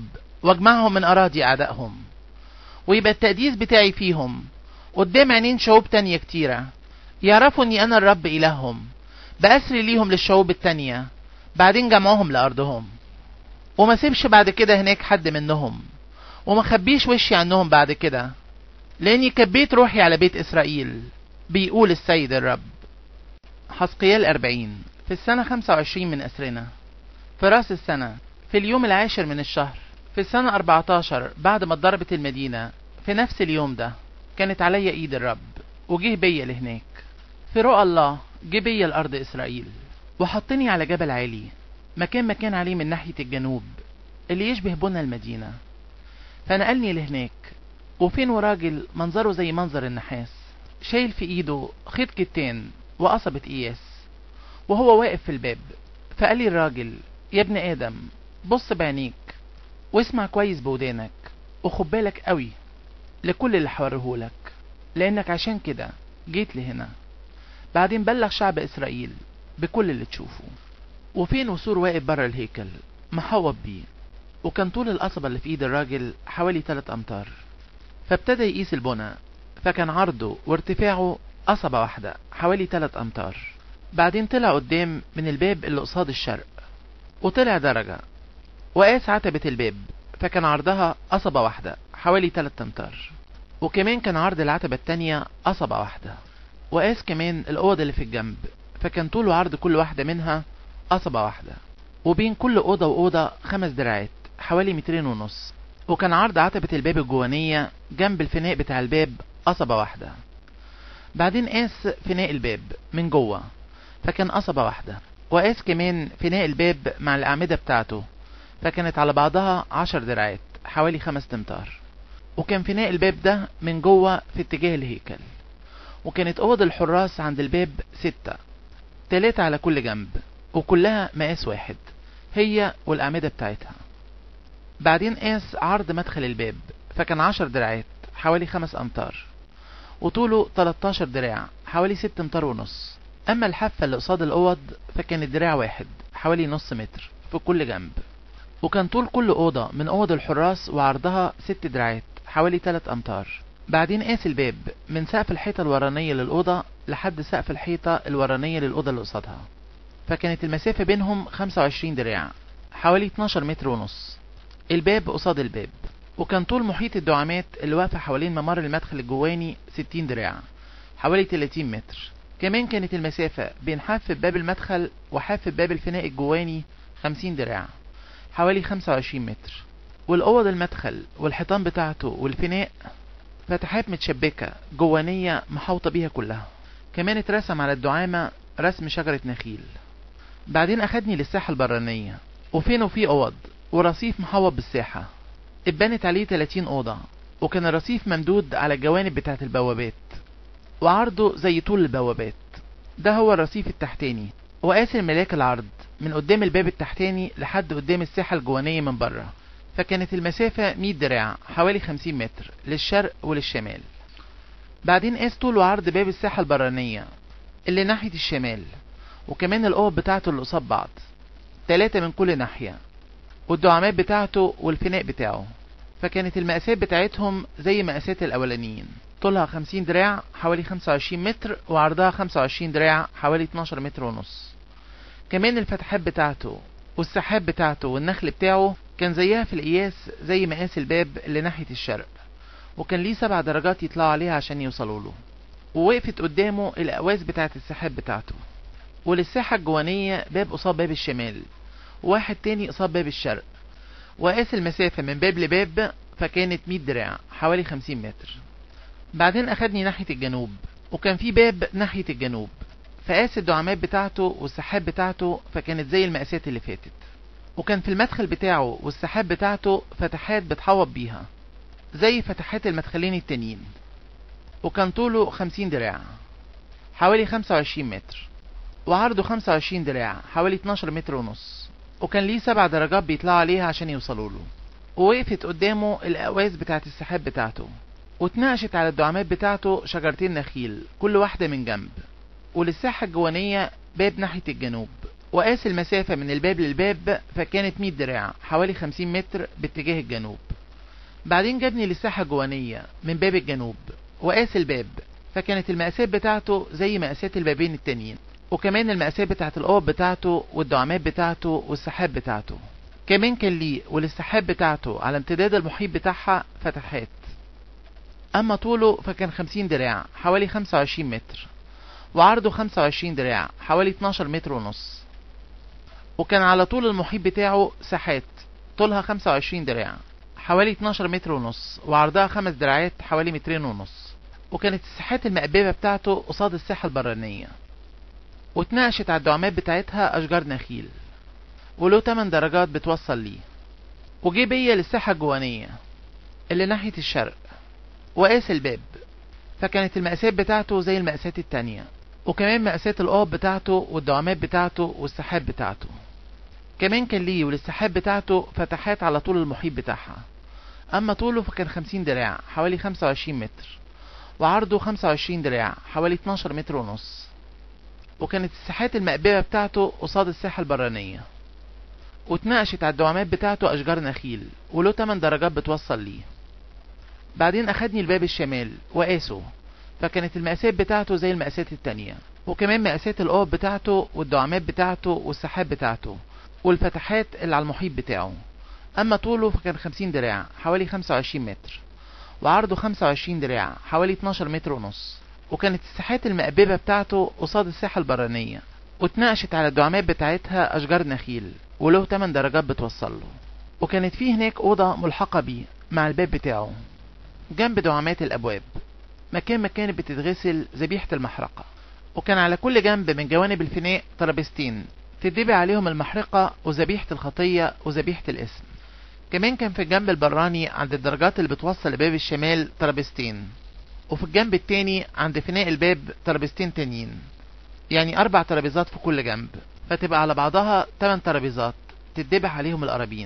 واجمعهم من أراضي أعدائهم ويبقى التقديس بتاعي فيهم قدام عينين شعوب تانية كتيرة يعرفوا اني انا الرب الههم بأسري ليهم للشعوب التانية بعدين جمعهم لأرضهم وما سيبش بعد كده هناك حد منهم وما خبيش وشي عنهم بعد كده لاني كبيت روحي على بيت اسرائيل بيقول السيد الرب حسقيال 40 في السنة 25 من أسرنا في راس السنة في اليوم العاشر من الشهر في السنة 14 بعد ما اتضربت المدينة في نفس اليوم ده كانت عليا ايد الرب وجه بيا لهناك في رؤى الله جه بيا الارض اسرائيل وحطني على جبل عالي مكان مكان عليه من ناحية الجنوب اللي يشبه بنى المدينة فنقلني لهناك وفين وراجل منظره زي منظر النحاس شايل في ايده خيط كتان وقصبة اياس وهو واقف في الباب فقال لي الراجل يا ابن ادم بص بعينيك واسمع كويس بودانك وخد بالك قوي لكل اللي حوريهولك لانك عشان كده جيت لهنا بعدين بلغ شعب اسرائيل بكل اللي تشوفه وفين وسور واقف بره الهيكل محوط بيه وكان طول القصبة اللي في ايد الراجل حوالي 3 امتار فابتدى يقيس البنى فكان عرضه وارتفاعه قصبة واحدة حوالي 3 امتار بعدين طلع قدام من الباب اللي قصاد الشرق وطلع درجة وقاس عتبة الباب فكان عرضها قصبة واحدة حوالي 3 امتار وكمان كان عرض العتبة التانية قصبة واحدة وقاس كمان الأوض اللي في الجنب فكان طول وعرض كل واحدة منها قصبة واحدة وبين كل أوضة وأوضة خمس دراعات حوالي مترين ونص وكان عرض عتبة الباب الجوانية جنب الفناء بتاع الباب قصبة واحدة بعدين قاس فناء الباب من جوه فكان قصبة واحدة وقاس كمان فناء الباب مع الأعمدة بتاعته فكانت على بعضها عشر دراعات حوالي خمس امتار وكان فناء الباب ده من جوه في اتجاه الهيكل وكانت أوض الحراس عند الباب ستة تلاتة على كل جنب وكلها مقاس واحد هي والأعمدة بتاعتها بعدين قاس عرض مدخل الباب فكان عشر دراعات حوالي خمس أمتار وطوله 13 دراع حوالي ست امتار ونص أما الحافة اللي قصاد الأوض فكانت دراع واحد حوالي نص متر في كل جنب وكان طول كل أوضة من أوض الحراس وعرضها ست دراعات حوالي 3 أمتار بعدين قاس الباب من سقف الحيطة الورانية للأوضة لحد سقف الحيطة الورانية للأوضة اللي قصادها فكانت المسافة بينهم 25 دراع حوالي 12 متر ونص الباب قصاد الباب وكان طول محيط الدعامات اللي واقفة حوالين ممر المدخل الجواني 60 دراع حوالي 30 متر كمان كانت المسافة بين حافة باب المدخل وحافة باب الفناء الجواني 50 دراع حوالي 25 متر والأوض المدخل والحيطان بتاعته والفناء فتحات متشبكة جوانية محاوطة بيها كلها كمان اترسم على الدعامة رسم شجرة نخيل بعدين أخدني للساحة البرانية وفين وفي أوض ورصيف محوط بالساحة اتبنت عليه 30 أوضة وكان الرصيف ممدود على الجوانب بتاعت البوابات وعرضه زي طول البوابات ده هو الرصيف التحتاني وقاس الملاك العرض من قدام الباب التحتاني لحد قدام الساحة الجوانية من بره فكانت المسافة 100 دراع حوالي 50 متر للشرق وللشمال بعدين قاس طول وعرض باب الساحة البرانية اللي ناحية الشمال وكمان الأوض بتاعته اللي قصاد بعض تلاتة من كل ناحية والدعامات بتاعته والفناء بتاعه فكانت المقاسات بتاعتهم زي مقاسات الأولانيين طولها 50 دراع حوالي 25 متر وعرضها 25 دراع حوالي 12 متر ونص كمان الفتحات بتاعته والسحاب بتاعته والنخل بتاعه كان زيها في القياس زي مقاس الباب اللي ناحية الشرق وكان ليه سبع درجات يطلعوا عليها عشان يوصلوا له ووقفت قدامه الأقواس بتاعة السحاب بتاعته وللساحة الجوانية باب قصاد باب الشمال وواحد تاني قصاد باب الشرق وقاس المسافة من باب لباب فكانت 100 دراع حوالي 50 متر بعدين أخدني ناحية الجنوب وكان في باب ناحية الجنوب فقاس الدعامات بتاعته والسحاب بتاعته فكانت زي المقاسات اللي فاتت وكان في المدخل بتاعه والسحاب بتاعته فتحات بتحوط بيها زي فتحات المدخلين التانيين وكان طوله 50 دراع حوالي 25 متر وعرضه 25 دراع حوالي 12 متر ونص وكان ليه سبع درجات بيطلعوا عليها عشان يوصلوا له ووقفت قدامه الأقواس بتاعت السحاب بتاعته واتناقشت على الدعامات بتاعته شجرتين نخيل كل واحدة من جنب وللساحة الجوانية باب ناحية الجنوب وقاس المسافة من الباب للباب فكانت 100 دراع حوالي 50 متر باتجاه الجنوب بعدين جابني للساحة الجوانية من باب الجنوب وقاس الباب فكانت المقاسات بتاعته زي مقاسات البابين التانيين وكمان المقاسات بتاعت الأوض بتاعته والدعامات بتاعته والسحاب بتاعته كمان كان ليه وللسحاب بتاعته على امتداد المحيط بتاعها فتحات أما طوله فكان 50 دراع حوالي 25 متر وعرضه 25 دراع حوالي 12 متر ونص وكان على طول المحيط بتاعه ساحات طولها 25 دراع حوالي 12 متر ونص وعرضها خمس دراعات حوالي مترين ونص وكانت الساحات المقببة بتاعته قصاد الساحة البرانية واتناقشت على الدعامات بتاعتها أشجار نخيل وله 8 درجات بتوصل ليه وجه بيا للساحة الجوانية اللي ناحية الشرق وقاس الباب فكانت المقاسات بتاعته زي المقاسات التانية وكمان مقاسات الأوض بتاعته والدعامات بتاعته والسحاب بتاعته كمان كان ليه وللسحاب بتاعته فتحات على طول المحيط بتاعها أما طوله فكان 50 دراع حوالي 25 متر وعرضه 25 دراع حوالي 12 متر ونص وكانت الساحات المقببة بتاعته قصاد الساحة البرانية واتناقشت على الدعامات بتاعته أشجار نخيل وله 8 درجات بتوصل ليه بعدين أخدني الباب الشمال وقاسه فكانت المقاسات بتاعته زي المقاسات التانية وكمان مقاسات الأوض بتاعته والدعامات بتاعته والسحاب بتاعته والفتحات اللي على المحيط بتاعه أما طوله فكان 50 دراع حوالي 25 متر وعرضه 25 دراع حوالي 12 متر ونص وكانت الساحات المقببة بتاعته قصاد الساحة البرانية واتناقشت على الدعامات بتاعتها أشجار نخيل وله 8 درجات بتوصل له وكانت فيه هناك أوضة ملحقة بيه مع الباب بتاعه جنب دعامات الأبواب مكان ما كانت بتتغسل ذبيحة المحرقة وكان على كل جنب من جوانب الفناء ترابيزتين تدبي عليهم المحرقة وذبيحة الخطية وذبيحة الاسم كمان كان في الجنب البراني عند الدرجات اللي بتوصل لباب الشمال ترابيزتين وفي الجنب التاني عند فناء الباب ترابيزتين تانيين يعني أربع ترابيزات في كل جنب فتبقى على بعضها تمن ترابيزات تدبح عليهم القرابين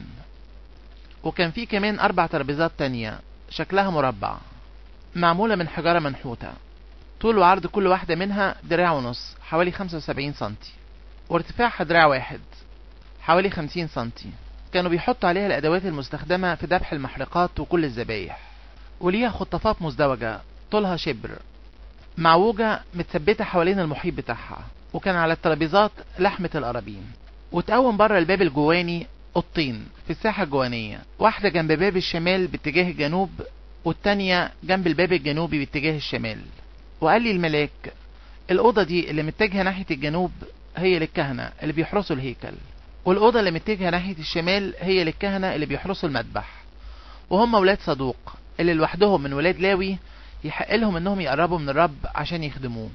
وكان في كمان أربع ترابيزات تانية شكلها مربع معمولة من حجارة منحوتة طول وعرض كل واحدة منها دراع ونص حوالي 75 سنتي وارتفاعها دراع واحد حوالي 50 سنتي كانوا بيحطوا عليها الأدوات المستخدمة في ذبح المحرقات وكل الذبايح وليها خطافات مزدوجة طولها شبر معوجة متثبتة حوالين المحيط بتاعها وكان على الترابيزات لحمة القرابين وتقوم بره الباب الجواني اوضتين في الساحة الجوانية واحدة جنب باب الشمال باتجاه الجنوب والتانية جنب الباب الجنوبي باتجاه الشمال وقال لي الملاك الأوضة دي اللي متجهة ناحية الجنوب هي للكهنة اللي بيحرسوا الهيكل والأوضة اللي متجهة ناحية الشمال هي للكهنة اللي بيحرسوا المذبح وهم ولاد صدوق اللي لوحدهم من ولاد لاوي يحق لهم انهم يقربوا من الرب عشان يخدموه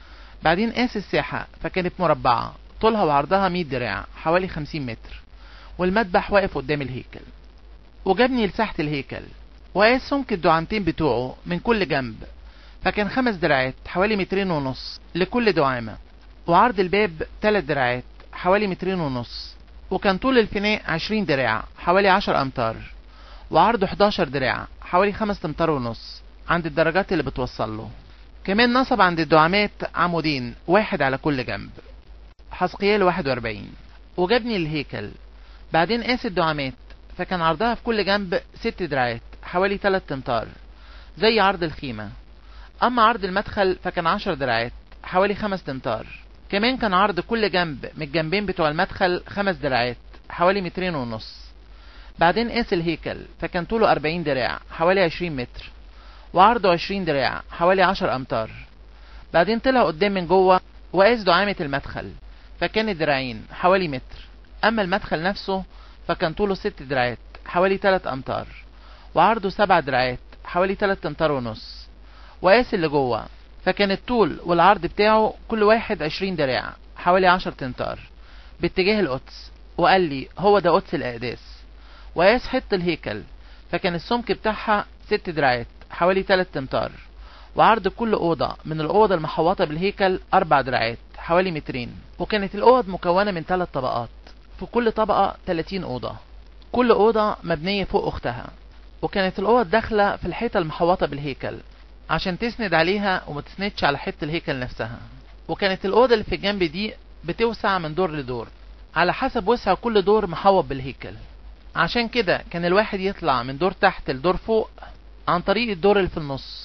بعدين قاس الساحة فكانت مربعة طولها وعرضها 100 دراع حوالي 50 متر والمذبح واقف قدام الهيكل وجابني لساحة الهيكل وقاس سمك الدعامتين بتوعه من كل جنب فكان خمس دراعات حوالي مترين ونص لكل دعامة وعرض الباب تلات دراعات حوالي مترين ونص وكان طول الفناء عشرين دراع حوالي عشر أمتار وعرضه 11 دراع حوالي خمس أمتار ونص عند الدرجات اللي بتوصل له كمان نصب عند الدعامات عمودين واحد على كل جنب حسقيال 41 وجابني الهيكل بعدين قاس الدعامات فكان عرضها في كل جنب ست دراعات حوالي 3 امتار زي عرض الخيمة أما عرض المدخل فكان 10 دراعات حوالي 5 امتار كمان كان عرض كل جنب من الجنبين بتوع المدخل خمس دراعات حوالي مترين ونص بعدين قاس الهيكل فكان طوله 40 دراع حوالي 20 متر وعرضه 20 دراع حوالي 10 أمتار بعدين طلع قدام من جوه وقاس دعامة المدخل فكان دراعين حوالي متر أما المدخل نفسه فكان طوله 6 دراعات حوالي 3 أمتار وعرضه 7 دراعات حوالي 3 أمتار ونص وقاس اللي جوه فكان الطول والعرض بتاعه كل واحد 20 دراع حوالي 10 امتار باتجاه القدس وقال لي هو ده قدس الأقداس وقاس حط الهيكل فكان السمك بتاعها 6 دراعات حوالي 3 امتار وعرض كل أوضة من الأوض المحوطة بالهيكل أربع دراعات حوالي مترين وكانت الأوض مكونة من ثلاث طبقات في كل طبقة 30 أوضة كل أوضة مبنية فوق أختها وكانت الأوض داخلة في الحيطة المحوطة بالهيكل عشان تسند عليها وما تسندش على حته الهيكل نفسها وكانت الأوضة اللي في الجنب دي بتوسع من دور لدور على حسب وسع كل دور محوط بالهيكل عشان كده كان الواحد يطلع من دور تحت لدور فوق عن طريق الدور اللي في النص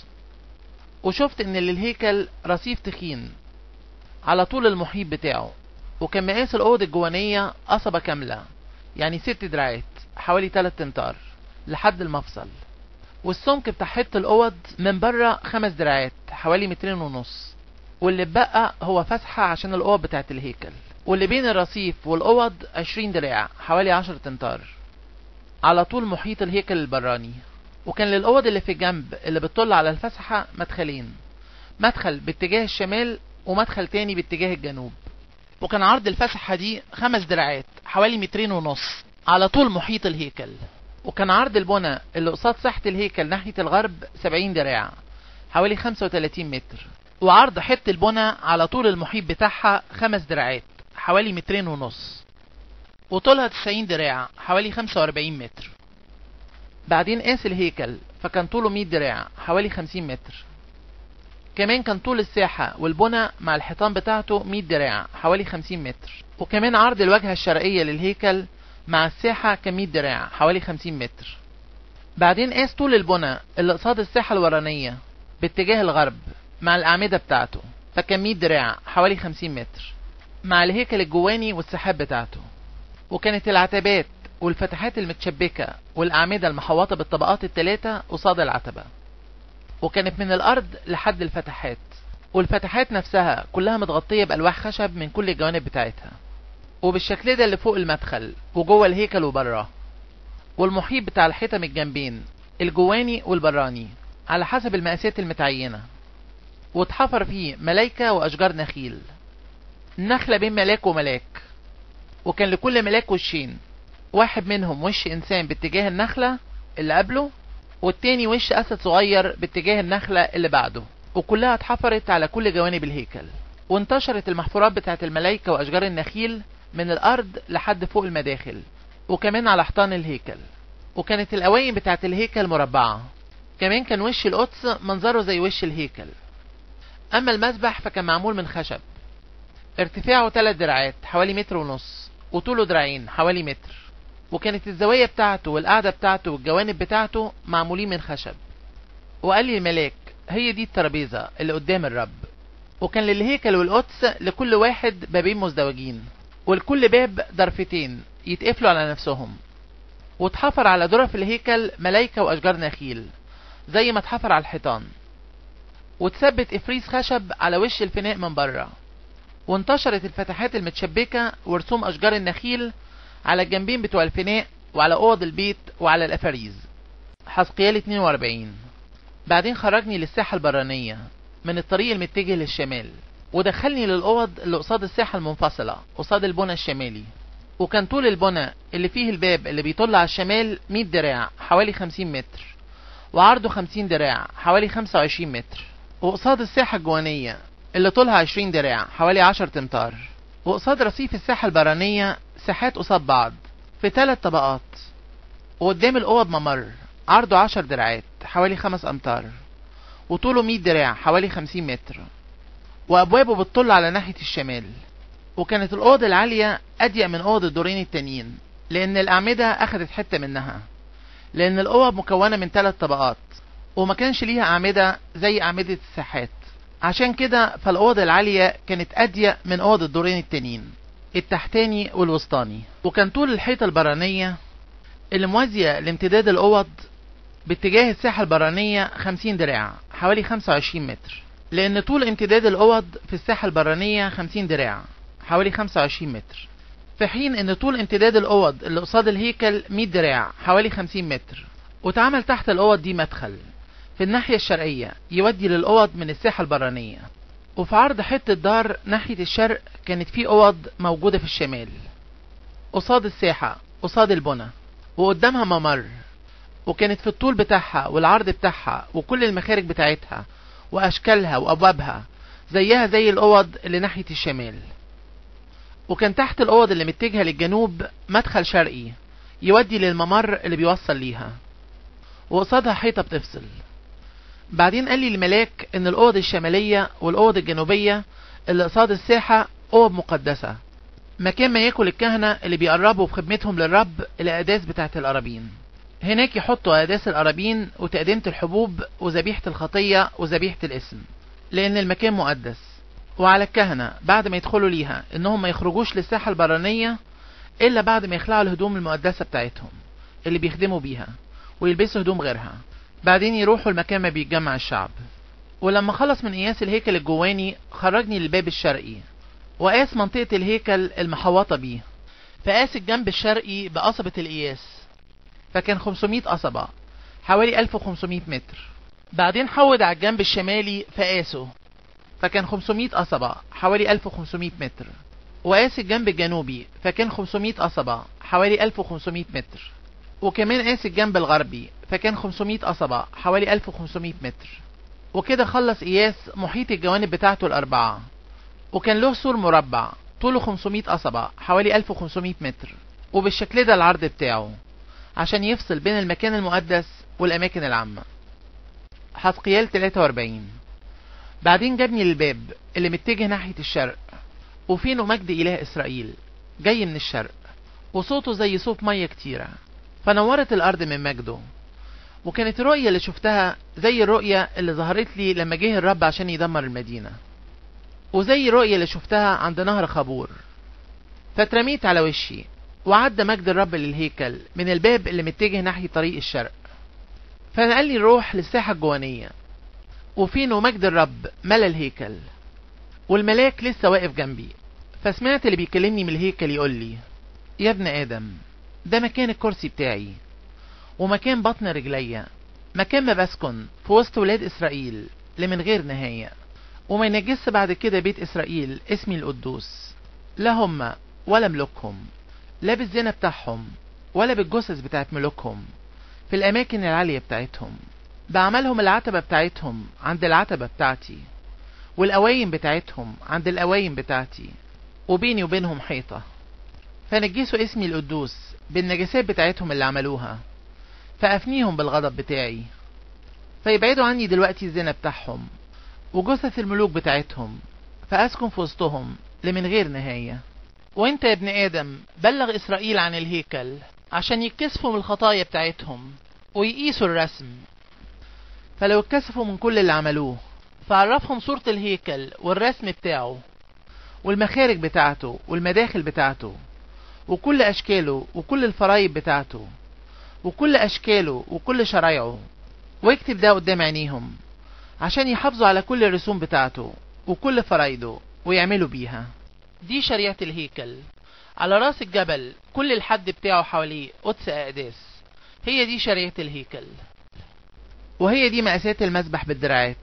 وشفت ان للهيكل رصيف تخين على طول المحيط بتاعه وكان مقاس الأوض الجوانية قصبة كاملة يعني ست دراعات حوالي تلات امتار لحد المفصل والسمك بتاع حته الأوض من بره خمس دراعات حوالي مترين ونص واللي اتبقى هو فسحة عشان الأوض بتاعت الهيكل واللي بين الرصيف والأوض عشرين دراع حوالي عشرة امتار على طول محيط الهيكل البراني وكان للأوض اللي في الجنب اللي بتطل على الفسحة مدخلين مدخل باتجاه الشمال ومدخل تاني باتجاه الجنوب وكان عرض الفسحة دي خمس دراعات حوالي مترين ونص على طول محيط الهيكل وكان عرض البنى اللي قصاد ساحة الهيكل ناحية الغرب 70 دراع حوالي 35 متر وعرض حتة البنى على طول المحيط بتاعها خمس دراعات حوالي مترين ونص وطولها 90 دراع حوالي 45 متر بعدين قاس الهيكل فكان طوله 100 دراع حوالي 50 متر كمان كان طول الساحة والبنى مع الحيطان بتاعته 100 دراع حوالي 50 متر وكمان عرض الواجهة الشرقية للهيكل مع الساحة كان 100 دراع حوالي 50 متر بعدين قاس طول البنى اللي قصاد الساحة الورانية باتجاه الغرب مع الأعمدة بتاعته فكان 100 دراع حوالي 50 متر مع الهيكل الجواني والسحاب بتاعته وكانت العتبات والفتحات المتشبكة والأعمدة المحوطة بالطبقات الثلاثة قصاد العتبة وكانت من الأرض لحد الفتحات والفتحات نفسها كلها متغطية بألواح خشب من كل الجوانب بتاعتها وبالشكل ده اللي فوق المدخل وجوه الهيكل وبراه والمحيط بتاع الحيطة من الجنبين الجواني والبراني على حسب المقاسات المتعينة واتحفر فيه ملايكة وأشجار نخيل النخلة بين ملاك وملاك وكان لكل ملاك وشين واحد منهم وش إنسان باتجاه النخلة اللي قبله والتاني وش أسد صغير باتجاه النخلة اللي بعده وكلها اتحفرت على كل جوانب الهيكل وانتشرت المحفورات بتاعت الملايكة وأشجار النخيل من الأرض لحد فوق المداخل وكمان على حيطان الهيكل وكانت القوايم بتاعت الهيكل مربعة كمان كان وش القدس منظره زي وش الهيكل أما المسبح فكان معمول من خشب ارتفاعه 3 دراعات حوالي متر ونص وطوله دراعين حوالي متر وكانت الزوايا بتاعته والقعدة بتاعته والجوانب بتاعته معمولين من خشب وقال لي الملاك هي دي الترابيزة اللي قدام الرب وكان للهيكل والقدس لكل واحد بابين مزدوجين ولكل باب ضرفتين يتقفلوا على نفسهم واتحفر على درف الهيكل ملايكة وأشجار نخيل زي ما اتحفر على الحيطان وتثبت إفريز خشب على وش الفناء من بره وانتشرت الفتحات المتشبكة ورسوم أشجار النخيل على الجنبين بتوع الفناء وعلى أوض البيت وعلى الأفاريز حسقيال 42 بعدين خرجني للساحة البرانية من الطريق المتجه للشمال ودخلني للأوض اللي قصاد الساحة المنفصلة قصاد البنى الشمالي وكان طول البنى اللي فيه الباب اللي بيطل على الشمال 100 دراع حوالي 50 متر وعرضه 50 دراع حوالي 25 متر وقصاد الساحة الجوانية اللي طولها 20 دراع حوالي 10 امتار وقصاد رصيف الساحة البرانية ساحات قصاد بعض في ثلاث طبقات وقدام الأوض ممر عرضه 10 دراعات حوالي 5 أمتار وطوله 100 دراع حوالي 50 متر وأبوابه بتطل على ناحية الشمال وكانت الأوض العالية أضيق من أوض الدورين التانيين لأن الأعمدة أخدت حتة منها لأن الأوض مكونة من ثلاث طبقات وما كانش ليها أعمدة زي أعمدة الساحات عشان كده فالأوض العالية كانت أضيق من أوض الدورين التانيين التحتاني والوسطاني وكان طول الحيطة البرانية اللي موازية لامتداد الأوض باتجاه الساحة البرانية 50 دراع حوالي 25 متر لأن طول امتداد الأوض في الساحة البرانية 50 دراع حوالي 25 متر في حين ان طول امتداد الأوض اللي قصاد الهيكل 100 دراع حوالي 50 متر واتعمل تحت الأوض دي مدخل في الناحية الشرقية يودي للأوض من الساحة البرانية وفي عرض حتة دار ناحية الشرق كانت في أوض موجودة في الشمال قصاد الساحة قصاد البنى وقدامها ممر وكانت في الطول بتاعها والعرض بتاعها وكل المخارج بتاعتها وأشكالها وأبوابها زيها زي الأوض اللي ناحية الشمال وكان تحت الأوض اللي متجهة للجنوب مدخل شرقي يودي للممر اللي بيوصل ليها وقصادها حيطة بتفصل بعدين قال لي الملاك ان الأوض الشمالية والأوض الجنوبية اللي قصاد الساحة أوض مقدسة مكان ما ياكل الكهنة اللي بيقربوا في خدمتهم للرب الأقداس بتاعة القرابين هناك يحطوا أقداس القرابين وتقدمة الحبوب وذبيحة الخطية وذبيحة الاسم لأن المكان مقدس وعلى الكهنة بعد ما يدخلوا ليها إنهم ما يخرجوش للساحة البرانية إلا بعد ما يخلعوا الهدوم المقدسة بتاعتهم اللي بيخدموا بيها ويلبسوا هدوم غيرها بعدين يروحوا المكان ما بيتجمع الشعب ولما خلص من قياس الهيكل الجواني خرجني للباب الشرقي وقاس منطقة الهيكل المحوطة بيه فقاس الجنب الشرقي بقصبة القياس فكان 500 قصبة حوالي 1500 متر بعدين حود على الجنب الشمالي فقاسه فكان 500 قصبة حوالي 1500 متر وقاس الجنب الجنوبي فكان 500 قصبة حوالي 1500 متر وكمان قاس الجنب الغربي فكان 500 قصبة حوالي 1500 متر وكده خلص قياس محيط الجوانب بتاعته الأربعة وكان له سور مربع طوله 500 قصبة حوالي 1500 متر وبالشكل ده العرض بتاعه عشان يفصل بين المكان المقدس والأماكن العامة حسقيال 43 بعدين جابني للباب اللي متجه ناحية الشرق وفينه مجد إله إسرائيل جاي من الشرق وصوته زي صوت مية كتيرة فنورت الأرض من مجده وكانت الرؤية اللي شفتها زي الرؤية اللي ظهرت لي لما جه الرب عشان يدمر المدينة وزي الرؤية اللي شفتها عند نهر خابور فاترميت على وشي وعدى مجد الرب للهيكل من الباب اللي متجه ناحية طريق الشرق فنقل لي الروح للساحة الجوانية وفينه مجد الرب ملا الهيكل والملاك لسه واقف جنبي فسمعت اللي بيكلمني من الهيكل يقول لي يا ابن آدم ده مكان الكرسي بتاعي ومكان بطن رجليا مكان ما بسكن في وسط ولاد إسرائيل لمن غير نهاية وما ينجس بعد كده بيت إسرائيل اسمي القدوس لا هم ولا ملوكهم لا بالزنا بتاعهم ولا بالجثث بتاعت ملوكهم في الأماكن العالية بتاعتهم بعملهم العتبة بتاعتهم عند العتبة بتاعتي والقوايم بتاعتهم عند القوايم بتاعتي وبيني وبينهم حيطة فنجسوا اسمي القدوس بالنجاسات بتاعتهم اللي عملوها فأفنيهم بالغضب بتاعي فيبعدوا عني دلوقتي الزنا بتاعهم وجثث الملوك بتاعتهم فأسكن في وسطهم لمن غير نهاية وانت يا ابن آدم بلغ إسرائيل عن الهيكل عشان يتكسفوا من الخطايا بتاعتهم ويقيسوا الرسم فلو اتكسفوا من كل اللي عملوه فعرفهم صورة الهيكل والرسم بتاعه والمخارج بتاعته والمداخل بتاعته وكل أشكاله وكل الفرايب بتاعته وكل أشكاله وكل شرايعه واكتب ده قدام عينيهم عشان يحافظوا على كل الرسوم بتاعته وكل فرايده ويعملوا بيها دي شريعة الهيكل على راس الجبل كل الحد بتاعه حواليه قدس أقداس هي دي شريعة الهيكل وهي دي مقاسات المسبح بالدراعات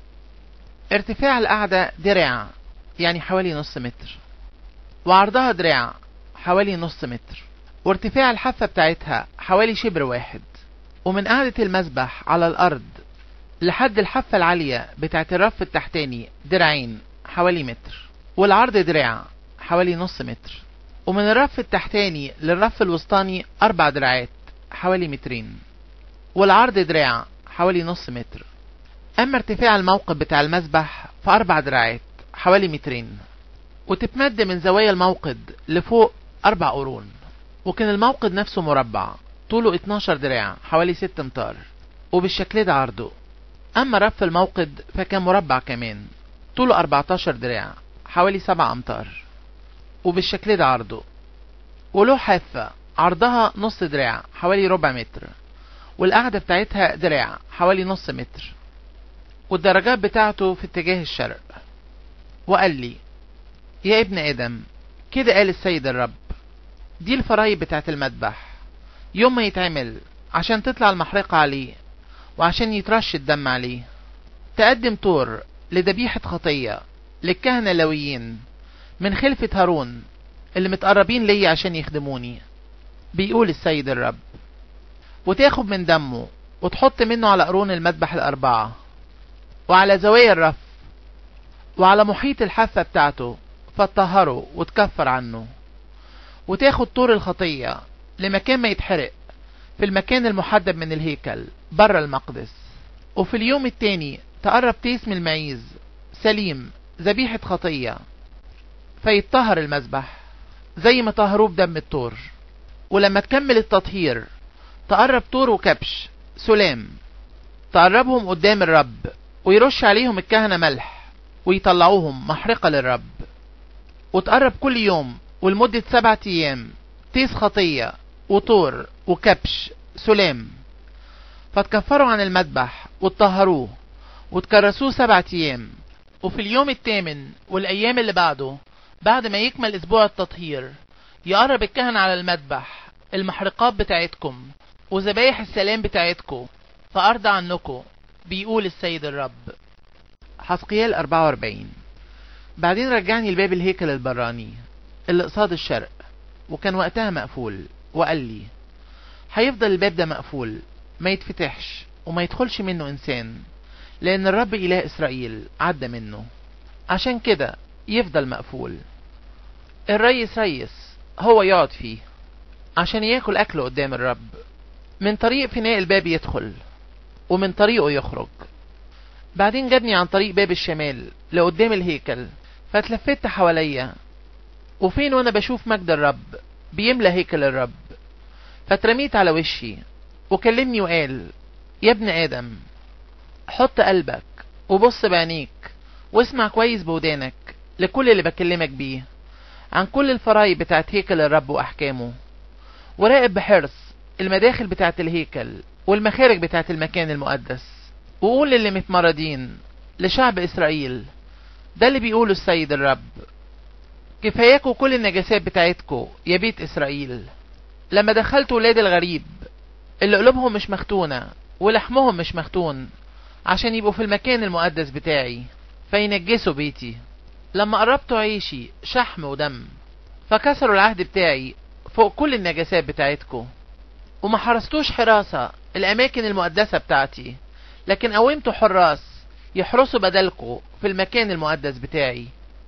ارتفاع القعدة دراع يعني حوالي نص متر وعرضها دراع حوالي نص متر وارتفاع الحافة بتاعتها حوالي شبر واحد ومن قاعدة المسبح على الأرض لحد الحافة العالية بتاعت الرف التحتاني دراعين حوالي متر والعرض دراع حوالي نص متر ومن الرف التحتاني للرف الوسطاني أربع دراعات حوالي مترين والعرض دراع حوالي نص متر أما ارتفاع الموقف بتاع المسبح فأربع دراعات حوالي مترين وتتمد من زوايا الموقد لفوق أربع قرون وكان الموقد نفسه مربع طوله 12 دراع حوالي 6 امتار وبالشكل ده عرضه أما رف الموقد فكان مربع كمان طوله 14 دراع حوالي 7 أمتار وبالشكل ده عرضه وله حافة عرضها نص دراع حوالي ربع متر والقعدة بتاعتها دراع حوالي نص متر والدرجات بتاعته في اتجاه الشرق وقال لي يا ابن آدم كده قال السيد الرب دي الفرايب بتاعت المذبح يوم ما يتعمل عشان تطلع المحرقة عليه وعشان يترش الدم عليه تقدم طور لذبيحة خطية للكهنة اللويين من خلفة هارون اللي متقربين ليا عشان يخدموني بيقول السيد الرب وتاخد من دمه وتحط منه على قرون المذبح الأربعة وعلى زوايا الرف وعلى محيط الحافة بتاعته فتطهره وتكفر عنه وتاخد طور الخطية لمكان ما يتحرق في المكان المحدد من الهيكل بره المقدس وفي اليوم التاني تقرب تيس من المعيز سليم ذبيحة خطية فيتطهر المذبح زي ما طهروه بدم الطور ولما تكمل التطهير تقرب طور وكبش سلام تقربهم قدام الرب ويرش عليهم الكهنة ملح ويطلعوهم محرقة للرب وتقرب كل يوم ولمدة سبعة أيام تيس خطية وطور وكبش سلام فتكفروا عن المذبح وتطهروه وتكرسوه سبعة أيام وفي اليوم الثامن والأيام اللي بعده بعد ما يكمل أسبوع التطهير يقرب الكهنة على المذبح المحرقات بتاعتكم وذبايح السلام بتاعتكم فأرضى عنكم بيقول السيد الرب حسقيال 44 بعدين رجعني لباب الهيكل البراني اللي قصاد الشرق وكان وقتها مقفول وقال لي هيفضل الباب ده مقفول ما يتفتحش وما يدخلش منه إنسان لأن الرب إله إسرائيل عدى منه عشان كده يفضل مقفول الريس ريس هو يقعد فيه عشان ياكل أكله قدام الرب من طريق فناء الباب يدخل ومن طريقه يخرج بعدين جابني عن طريق باب الشمال لقدام الهيكل فاتلفت حواليا وفين وانا بشوف مجد الرب بيملى هيكل الرب فاترميت على وشي وكلمني وقال يا ابن آدم حط قلبك وبص بعينيك واسمع كويس بودانك لكل اللي بكلمك بيه عن كل الفرايب بتاعت هيكل الرب وأحكامه وراقب بحرص المداخل بتاعت الهيكل والمخارج بتاعت المكان المقدس وقول للي متمردين لشعب إسرائيل ده اللي بيقوله السيد الرب كفاياكوا كل النجاسات بتاعتكوا يا بيت إسرائيل لما دخلت ولاد الغريب اللي قلوبهم مش مختونة ولحمهم مش مختون عشان يبقوا في المكان المقدس بتاعي فينجسوا بيتي لما قربتوا عيشي شحم ودم فكسروا العهد بتاعي فوق كل النجاسات بتاعتكو وما حرستوش حراسة الأماكن المقدسة بتاعتي لكن قومتوا حراس يحرسوا بدلكو في المكان المقدس بتاعي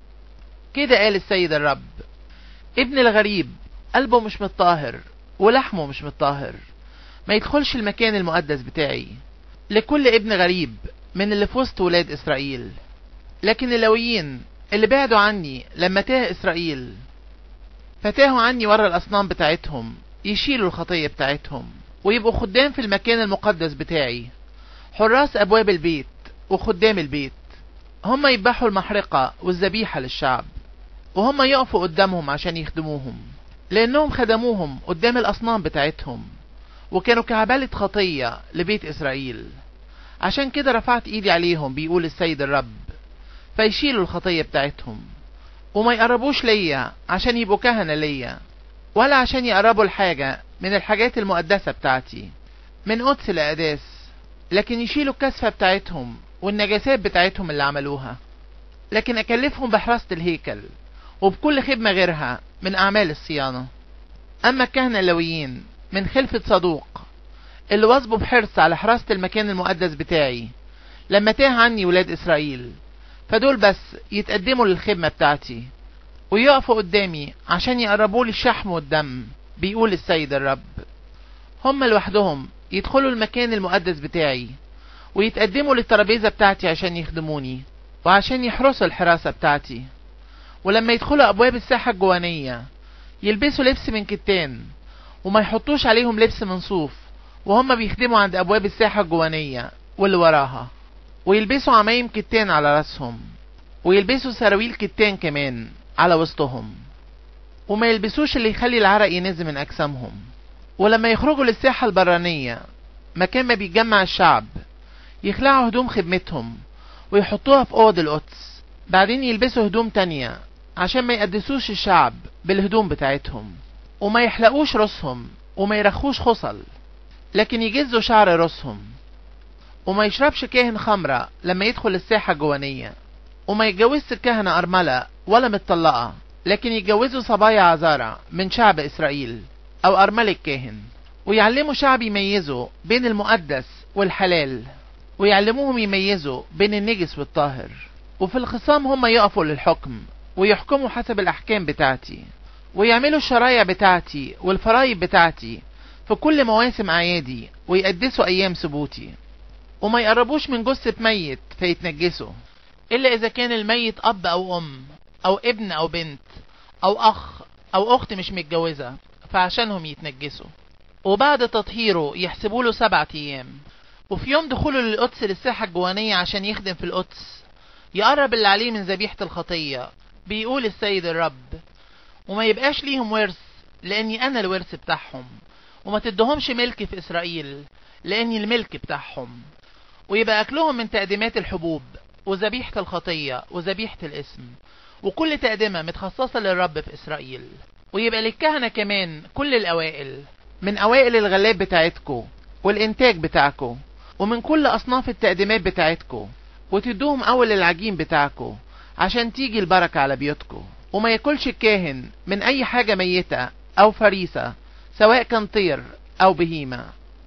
كده قال السيد الرب ابن الغريب قلبه مش متطهر ولحمه مش متطهر ما يدخلش المكان المقدس بتاعي لكل ابن غريب من اللي في وسط ولاد إسرائيل لكن اللويين اللي بعدوا عني لما تاه إسرائيل فتاهوا عني ورا الأصنام بتاعتهم يشيلوا الخطية بتاعتهم ويبقوا خدام في المكان المقدس بتاعي حراس أبواب البيت وخدام البيت هم يذبحوا المحرقة والذبيحة للشعب وهم يقفوا قدامهم عشان يخدموهم لأنهم خدموهم قدام الأصنام بتاعتهم وكانوا كعبالة خطية لبيت إسرائيل عشان كده رفعت إيدي عليهم بيقول السيد الرب فيشيلوا الخطية بتاعتهم وما يقربوش ليا عشان يبقوا كهنة ليا ولا عشان يقربوا الحاجة من الحاجات المقدسة بتاعتي من قدس لأداس لكن يشيلوا الكسفة بتاعتهم والنجاسات بتاعتهم اللي عملوها لكن أكلفهم بحراسة الهيكل وبكل خدمة غيرها من أعمال الصيانة أما الكهنة اللويين من خلفة صدوق اللي واظبوا بحرص على حراسة المكان المقدس بتاعي لما تاه عني ولاد إسرائيل فدول بس يتقدموا للخدمة بتاعتي ويقفوا قدامي عشان يقربوا لي الشحم والدم بيقول السيد الرب هم لوحدهم يدخلوا المكان المقدس بتاعي ويتقدموا للترابيزة بتاعتي عشان يخدموني وعشان يحرسوا الحراسة بتاعتي ولما يدخلوا أبواب الساحة الجوانية يلبسوا لبس من كتان وما يحطوش عليهم لبس من صوف وهم بيخدموا عند أبواب الساحة الجوانية واللي وراها ويلبسوا عمايم كتان على راسهم ويلبسوا سراويل كتان كمان على وسطهم وما يلبسوش اللي يخلي العرق ينزل من أجسامهم ولما يخرجوا للساحة البرانية مكان ما بيتجمع الشعب يخلعوا هدوم خدمتهم ويحطوها في أوض القدس بعدين يلبسوا هدوم تانية عشان ما يقدسوش الشعب بالهدوم بتاعتهم وما يحلقوش راسهم وما يرخوش خصل لكن يجزوا شعر راسهم وما يشربش كاهن خمرة لما يدخل الساحة الجوانية وما يتجوزش الكهنة أرملة ولا متطلقة لكن يتجوزوا صبايا عذارى من شعب إسرائيل أو أرملة كاهن ويعلموا شعب يميزوا بين المقدس والحلال ويعلموهم يميزوا بين النجس والطاهر وفي الخصام هم يقفوا للحكم ويحكموا حسب الأحكام بتاعتي ويعملوا الشرايع بتاعتي والفرايب بتاعتي في كل مواسم أعيادي ويقدسوا أيام سبوتي وما يقربوش من جثة ميت فيتنجسوا إلا إذا كان الميت أب أو أم أو ابن أو بنت أو أخ أو أخت مش متجوزة فعشانهم يتنجسوا وبعد تطهيره يحسبوا له سبعة أيام وفي يوم دخوله للقدس للساحة الجوانية عشان يخدم في القدس يقرب اللي عليه من ذبيحة الخطية بيقول السيد الرب وما يبقاش ليهم ورث لأني أنا الورث بتاعهم وما تدهمش ملك في إسرائيل لأني الملك بتاعهم ويبقى أكلهم من تقديمات الحبوب وذبيحة الخطية وذبيحة الاسم وكل تقدمة متخصصة للرب في إسرائيل ويبقى للكهنة كمان كل الأوائل من أوائل الغلاب بتاعتكو والإنتاج بتاعكو ومن كل أصناف التقديمات بتاعتكو وتدوهم أول العجين بتاعكو عشان تيجي البركة على بيوتكو وما ياكلش الكاهن من أي حاجة ميتة أو فريسة سواء كان طير أو بهيمة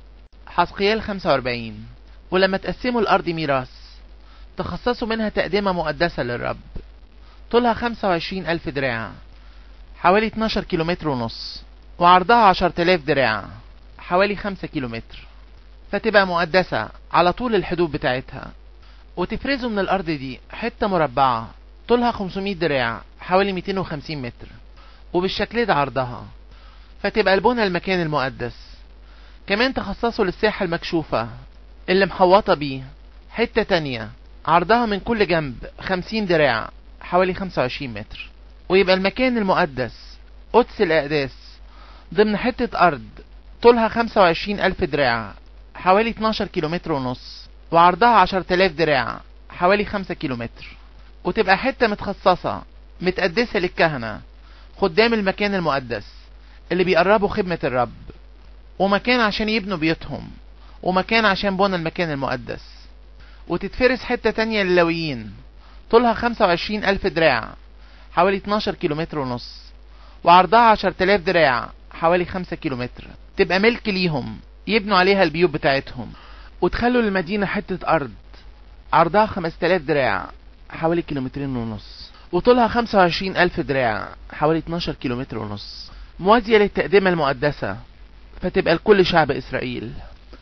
حسقيال 45 ولما تقسموا الأرض ميراث تخصصوا منها تقدمة مقدسة للرب طولها 25 ألف دراع حوالي 12 كيلومتر ونص وعرضها 10000 دراع حوالي 5 كيلومتر فتبقى مقدسة على طول الحدود بتاعتها وتفرزوا من الأرض دي حتة مربعة طولها 500 دراع حوالي 250 متر وبالشكل ده عرضها فتبقى البنى المكان المقدس كمان تخصصوا للساحة المكشوفة اللي محوطة بيه حتة تانية عرضها من كل جنب 50 دراع حوالي 25 متر ويبقى المكان المقدس قدس الأقداس ضمن حتة أرض طولها 25 ألف دراع حوالي 12 كيلومتر ونص وعرضها 10000 دراع حوالي 5 كيلومتر وتبقى حتة متخصصة متقدسة للكهنة خدام المكان المقدس اللي بيقربوا خدمة الرب ومكان عشان يبنوا بيوتهم ومكان عشان بنى المكان المقدس وتتفرس حتة تانية للويين طولها 25 ألف دراع حوالي 12 كيلومتر ونص وعرضها 10000 دراع حوالي 5 كيلومتر تبقى ملك ليهم يبنوا عليها البيوت بتاعتهم وتخلوا للمدينة حتة أرض عرضها 5000 دراع حوالي كيلومترين ونص وطولها 25 ألف دراع حوالي 12 كيلومتر ونص موازية للتقدمة المقدسة فتبقى لكل شعب إسرائيل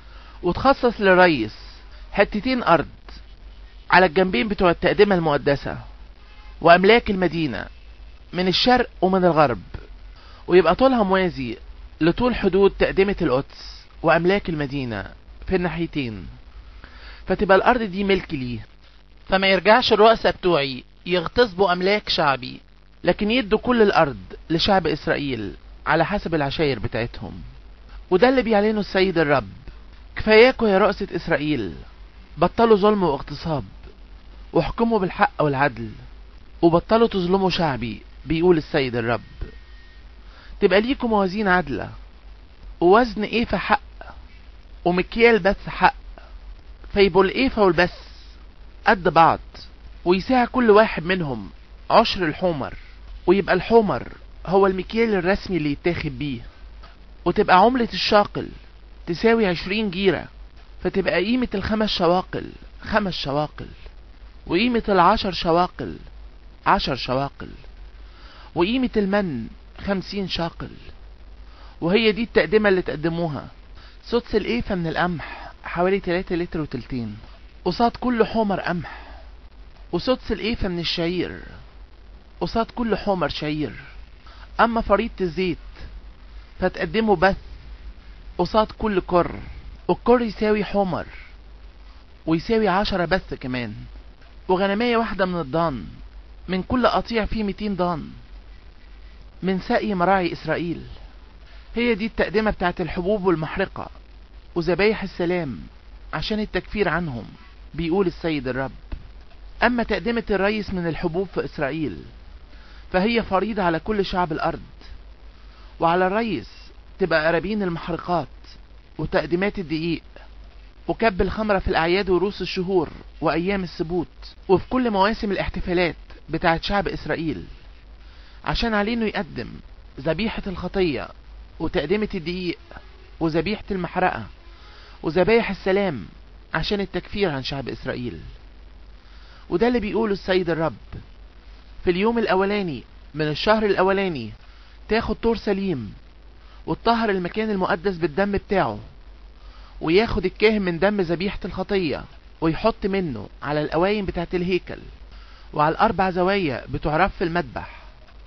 وتخصص للريس حتتين أرض على الجنبين بتوع التقدمة المقدسة وأملاك المدينة من الشرق ومن الغرب ويبقى طولها موازي لطول حدود تقدمة القدس وأملاك المدينة في الناحيتين فتبقى الأرض دي ملك ليه فما يرجعش الرؤساء بتوعي يغتصبوا أملاك شعبي لكن يدوا كل الأرض لشعب إسرائيل على حسب العشاير بتاعتهم وده اللي بيعلنه السيد الرب كفاياكوا يا رؤسة إسرائيل بطلوا ظلم واغتصاب واحكموا بالحق والعدل وبطلوا تظلموا شعبي بيقول السيد الرب تبقى ليكوا موازين عادلة ووزن ايفا حق ومكيال بث حق فيبقوا الايفا والبث قد بعض ويساع كل واحد منهم عشر الحمر ويبقى الحمر هو المكيال الرسمي اللي يتاخد بيه وتبقى عملة الشاقل تساوي عشرين جيرة فتبقى قيمة الخمس شواقل خمس شواقل وقيمة العشر شواقل عشر شواقل وقيمة المن خمسين شاقل وهي دي التقدمة اللي تقدموها سدس الإيفة من القمح حوالي تلاتة لتر وتلتين قصاد كل حمر قمح وسدس الإيفة من الشعير قصاد كل حمر شعير أما فريضة الزيت فتقدمه بث قصاد كل كر والكر يساوي حمر ويساوي عشرة بث كمان وغنمية واحدة من الضان من كل قطيع فيه ميتين ضان من سقي مراعي إسرائيل هي دي التقدمة بتاعت الحبوب والمحرقة وذبايح السلام عشان التكفير عنهم بيقول السيد الرب أما تقدمة الريس من الحبوب في إسرائيل فهي فريضة على كل شعب الأرض وعلى الريس تبقى قرابين المحرقات وتقديمات الدقيق وكب الخمرة في الأعياد وروس الشهور وأيام السبوت وفي كل مواسم الاحتفالات بتاعت شعب إسرائيل عشان عليه إنه يقدم ذبيحة الخطية وتقدمة الدقيق وذبيحة المحرقة وذبايح السلام عشان التكفير عن شعب إسرائيل وده اللي بيقوله السيد الرب في اليوم الأولاني من الشهر الأولاني تاخد طور سليم وتطهر المكان المقدس بالدم بتاعه وياخد الكاهن من دم ذبيحة الخطية ويحط منه على القوايم بتاعت الهيكل وعلى الأربع زوايا بتوع رف المذبح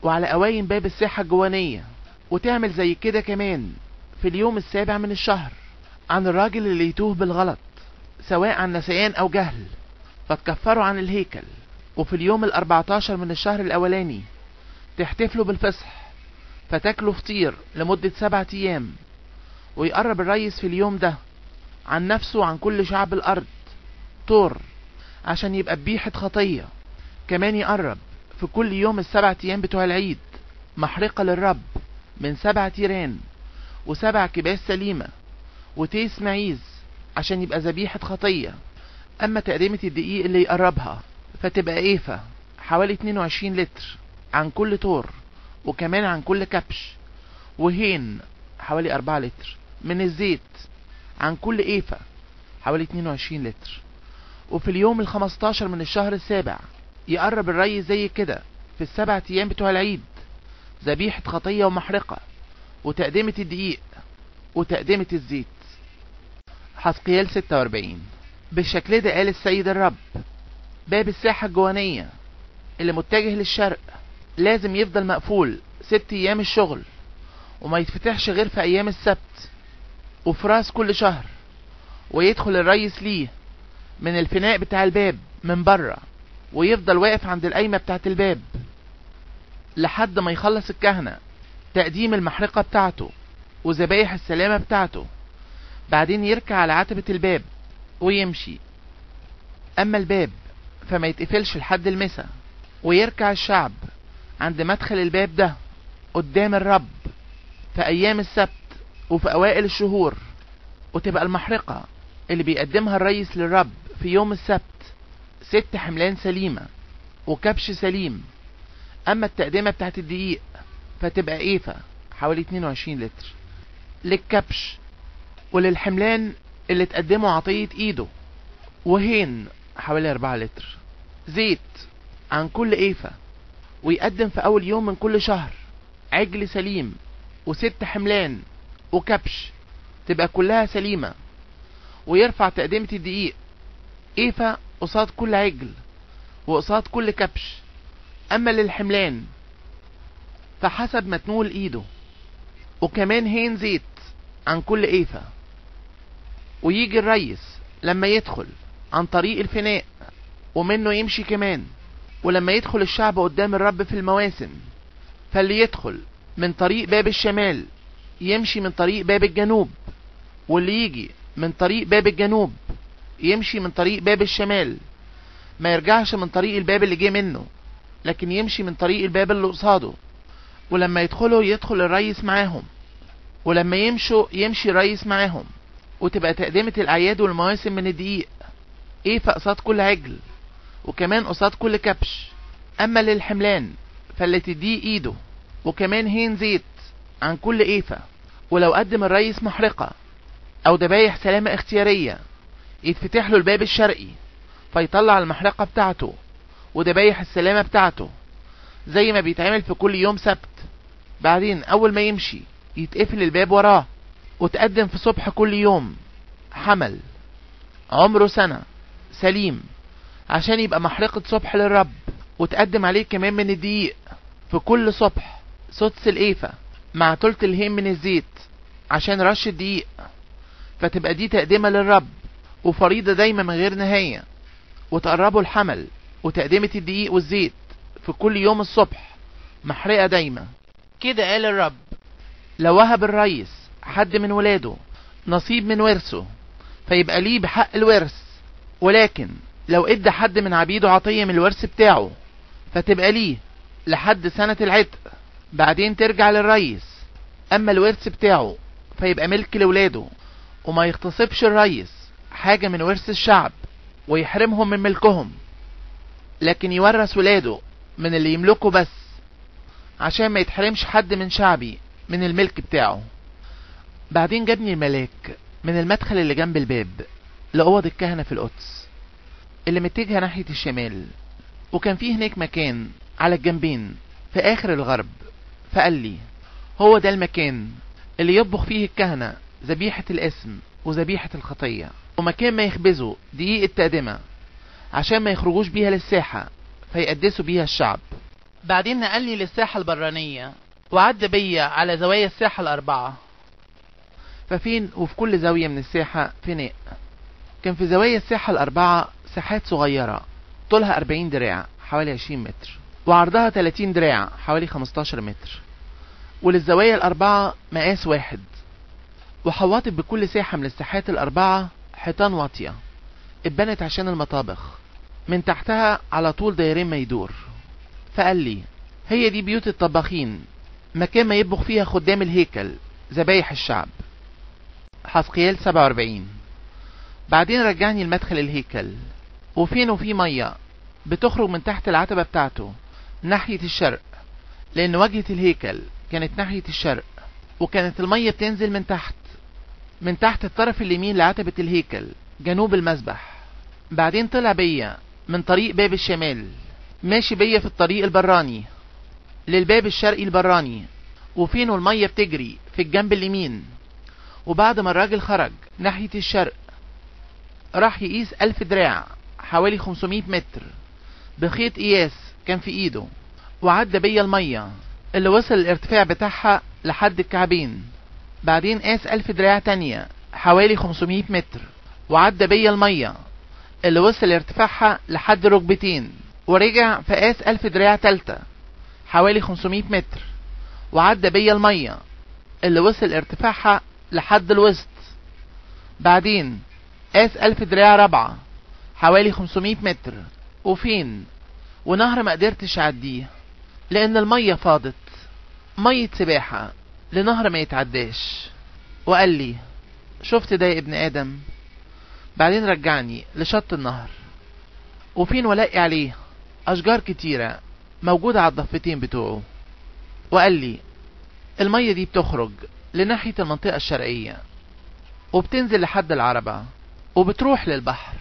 وعلى قوايم باب الساحة الجوانية وتعمل زي كده كمان في اليوم السابع من الشهر عن الراجل اللي يتوه بالغلط سواء عن نسيان أو جهل فتكفروا عن الهيكل وفي اليوم الأربعتاشر من الشهر الأولاني تحتفلوا بالفصح فتاكلوا فطير لمدة سبعة أيام ويقرب الريس في اليوم ده عن نفسه وعن كل شعب الأرض طور عشان يبقى بيحة خطية كمان يقرب في كل يوم السبعة أيام بتوع العيد محرقة للرب من سبع تيران وسبع كباس سليمة وتيس معيز عشان يبقى ذبيحة خطية أما تقديمة الدقيق اللي يقربها فتبقى إيفة حوالي 22 لتر عن كل طور وكمان عن كل كبش وهين حوالي 4 لتر من الزيت عن كل إيفة حوالي 22 لتر وفي اليوم ال 15 من الشهر السابع يقرب الري زي كده في السبع أيام بتوع العيد ذبيحة خطية ومحرقة وتقدمة الدقيق وتقدمة الزيت حسقيال 46 بالشكل ده قال السيد الرب باب الساحة الجوانية اللي متجه للشرق لازم يفضل مقفول ست أيام الشغل وما يتفتحش غير في أيام السبت وفي راس كل شهر ويدخل الريس ليه من الفناء بتاع الباب من بره ويفضل واقف عند القايمة بتاعت الباب لحد ما يخلص الكهنة تقديم المحرقة بتاعته وذبايح السلامة بتاعته بعدين يركع على عتبة الباب ويمشي أما الباب فما يتقفلش لحد المسا ويركع الشعب عند مدخل الباب ده قدام الرب في أيام السبت وفي أوائل الشهور وتبقى المحرقة اللي بيقدمها الريس للرب في يوم السبت ست حملان سليمة وكبش سليم أما التقدمة بتاعت الدقيق فتبقى إيفة حوالي 22 لتر للكبش وللحملان اللي تقدموا عطية إيده وهين حوالي 4 لتر زيت عن كل إيفة ويقدم في أول يوم من كل شهر عجل سليم وست حملان وكبش تبقى كلها سليمة ويرفع تقدمة الدقيق إيفة قصاد كل عجل وقصاد كل كبش أما للحملان فحسب ما تنول إيده وكمان هين زيت عن كل إيفة ويجي الريس لما يدخل عن طريق الفناء ومنه يمشي كمان ولما يدخل الشعب قدام الرب في المواسم فاللي يدخل من طريق باب الشمال يمشي من طريق باب الجنوب واللي يجي من طريق باب الجنوب يمشي من طريق باب الشمال ما يرجعش من طريق الباب اللي جه منه لكن يمشي من طريق الباب اللي قصاده ولما يدخلوا يدخل الريس معاهم ولما يمشوا يمشي الريس معاهم وتبقى تقدمة الأعياد والمواسم من الدقيق ايه قصاد كل عجل وكمان قصاد كل كبش أما للحملان فاللي تديه ايده وكمان هين زيت عن كل ايفة ولو قدم الريس محرقة او دبايح سلامة اختيارية يتفتح له الباب الشرقي فيطلع المحرقة بتاعته ودبايح السلامة بتاعته زي ما بيتعمل في كل يوم سبت بعدين اول ما يمشي يتقفل الباب وراه وتقدم في صبح كل يوم حمل عمره سنة سليم عشان يبقى محرقة صبح للرب وتقدم عليه كمان من الدقيق في كل صبح سدس الإيفة مع تلت الهيم من الزيت عشان رش الدقيق فتبقى دي تقدمة للرب وفريضة دايما من غير نهاية وتقربوا الحمل وتقدمة الدقيق والزيت في كل يوم الصبح محرقة دايما كده قال الرب لو وهب الريس حد من ولاده نصيب من ورثه فيبقى ليه بحق الورث ولكن لو ادى حد من عبيده عطية من الورث بتاعه فتبقى ليه لحد سنة العتق بعدين ترجع للريس اما الورث بتاعه فيبقى ملك لولاده وما يغتصبش الريس حاجة من ورث الشعب ويحرمهم من ملكهم لكن يورث ولاده من اللي يملكه بس عشان ما يتحرمش حد من شعبي من الملك بتاعه بعدين جابني الملاك من المدخل اللي جنب الباب لأوض الكهنة في القدس اللي متجهة ناحية الشمال وكان فيه هناك مكان على الجنبين في آخر الغرب فقال لي هو ده المكان اللي يطبخ فيه الكهنة ذبيحة الاسم وذبيحة الخطية ومكان ما يخبزوا دقيق التقدمة عشان ما يخرجوش بيها للساحة فيقدسوا بيها الشعب بعدين نقلني للساحة البرانية وعدى بيا على زوايا الساحة الأربعة ففين وفي كل زاوية من الساحة فناء كان في زوايا الساحة الأربعة ساحات صغيرة طولها 40 دراع حوالي 20 متر وعرضها 30 دراع حوالي 15 متر وللزوايا الأربعة مقاس واحد وحوطت بكل ساحة من الساحات الأربعة حيطان واطية اتبنت عشان المطابخ من تحتها على طول دايرين ما يدور فقال لي هي دي بيوت الطباخين مكان ما يطبخ فيها خدام الهيكل ذبايح الشعب حسقيال 47 بعدين رجعني لمدخل الهيكل وفين وفي مية بتخرج من تحت العتبة بتاعته ناحية الشرق لأن واجهة الهيكل كانت ناحية الشرق وكانت المية بتنزل من تحت من تحت الطرف اليمين لعتبة الهيكل جنوب المسبح بعدين طلع بيا من طريق باب الشمال ماشي بيا في الطريق البراني للباب الشرقي البراني وفين المية بتجري في الجنب اليمين وبعد ما الراجل خرج ناحية الشرق راح يقيس ألف دراع حوالي 500 متر بخيط قياس كان في ايده وعدى بيا المية اللي وصل الارتفاع بتاعها لحد الكعبين بعدين قاس ألف دراع تانية حوالي 500 متر وعدى بيا المية اللي وصل ارتفاعها لحد ركبتين ورجع فقاس ألف دراع تالتة حوالي 500 متر وعدى بيا المية اللي وصل ارتفاعها لحد الوسط بعدين قاس ألف دراع رابعة حوالي 500 متر وفين ونهر ما قدرتش اعديه لان المية فاضت مية سباحة لنهر ما يتعداش وقال لي شفت ده يا ابن ادم بعدين رجعني لشط النهر وفين ولاقي عليه اشجار كتيرة موجودة على الضفتين بتوعه وقال لي المية دي بتخرج لناحية المنطقة الشرقية وبتنزل لحد العربة وبتروح للبحر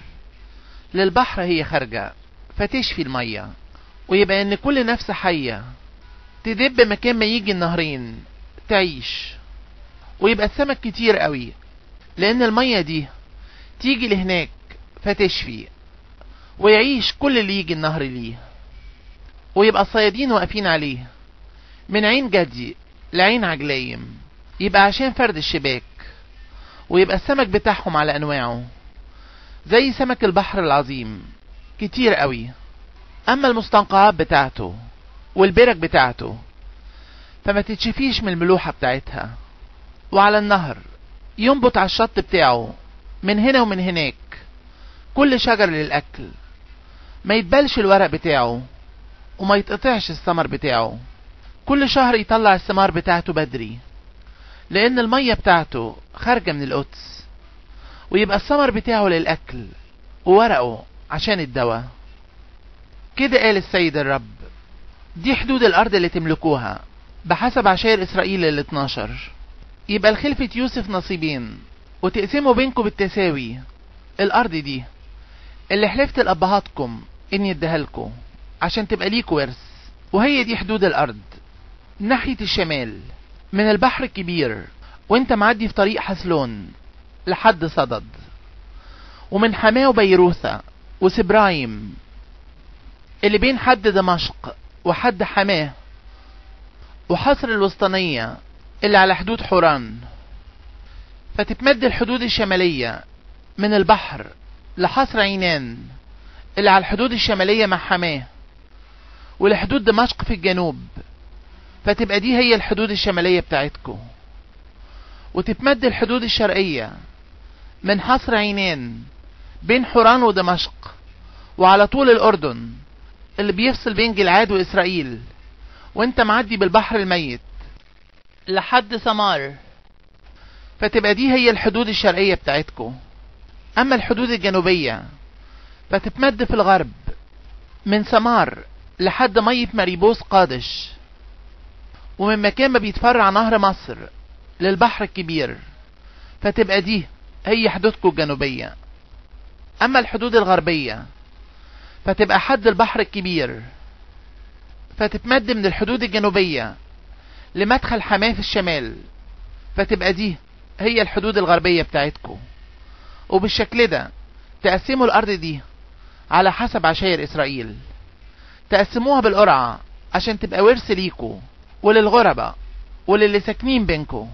للبحر هي خارجة فتشفي المية ويبقى ان كل نفس حية تدب مكان ما يجي النهرين تعيش ويبقى السمك كتير قوي لان المية دي تيجي لهناك فتشفي ويعيش كل اللي يجي النهر ليه ويبقى الصيادين واقفين عليه من عين جدي لعين عجلايم يبقى عشان فرد الشباك ويبقى السمك بتاعهم على انواعه زي سمك البحر العظيم كتير قوي اما المستنقعات بتاعته والبرك بتاعته فما تتشفيش من الملوحة بتاعتها وعلى النهر ينبت على الشط بتاعه من هنا ومن هناك كل شجر للأكل ما يتبلش الورق بتاعه وما يتقطعش الثمر بتاعه كل شهر يطلع الثمار بتاعته بدري لأن المية بتاعته خارجة من القدس ويبقى الثمر بتاعه للأكل وورقه عشان الدواء كده قال السيد الرب دي حدود الأرض اللي تملكوها بحسب عشائر إسرائيل ال 12 يبقى لخلفة يوسف نصيبين وتقسموا بينكم بالتساوي الأرض دي اللي حلفت لأبهاتكم إني اديها لكم عشان تبقى ليكوا ورث وهي دي حدود الأرض ناحية الشمال من البحر الكبير وانت معدي في طريق حسلون لحد صدد ومن حماه وبيروثة وسبرايم اللي بين حد دمشق وحد حماه وحصر الوسطانية اللي على حدود حوران فتتمد الحدود الشمالية من البحر لحصر عينان اللي على الحدود الشمالية مع حماه ولحدود دمشق في الجنوب فتبقى دي هي الحدود الشمالية بتاعتكم وتتمد الحدود الشرقية من حصر عينان بين حوران ودمشق وعلى طول الأردن اللي بيفصل بين جلعاد وإسرائيل وانت معدي بالبحر الميت لحد سمار فتبقى دي هي الحدود الشرقية بتاعتكم أما الحدود الجنوبية فتتمد في الغرب من سمار لحد مية مريبوس قادش ومن مكان ما بيتفرع نهر مصر للبحر الكبير فتبقى دي هي حدودكم الجنوبية أما الحدود الغربية فتبقى حد البحر الكبير فتتمد من الحدود الجنوبية لمدخل حماه في الشمال فتبقى دي هي الحدود الغربية بتاعتكم وبالشكل ده تقسموا الأرض دي على حسب عشائر إسرائيل تقسموها بالقرعة عشان تبقى ورث ليكوا وللغرباء وللي ساكنين بينكوا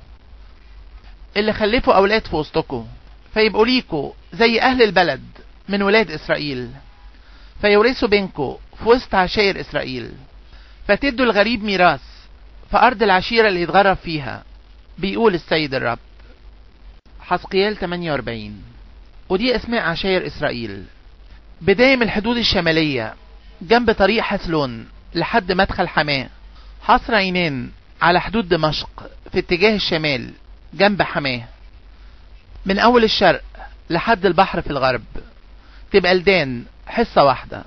اللي خلفوا أولاد في وسطكوا فيبقوا ليكوا زي أهل البلد من ولاد إسرائيل فيورثوا بينكوا في وسط عشائر إسرائيل فتدوا الغريب ميراث في أرض العشيرة اللي يتغرب فيها بيقول السيد الرب حسقيال 48 ودي أسماء عشائر إسرائيل بداية من الحدود الشمالية جنب طريق حسلون لحد مدخل حماه حصر عينان على حدود دمشق في اتجاه الشمال جنب حماه من أول الشرق لحد البحر في الغرب تبقى لدان حصة واحدة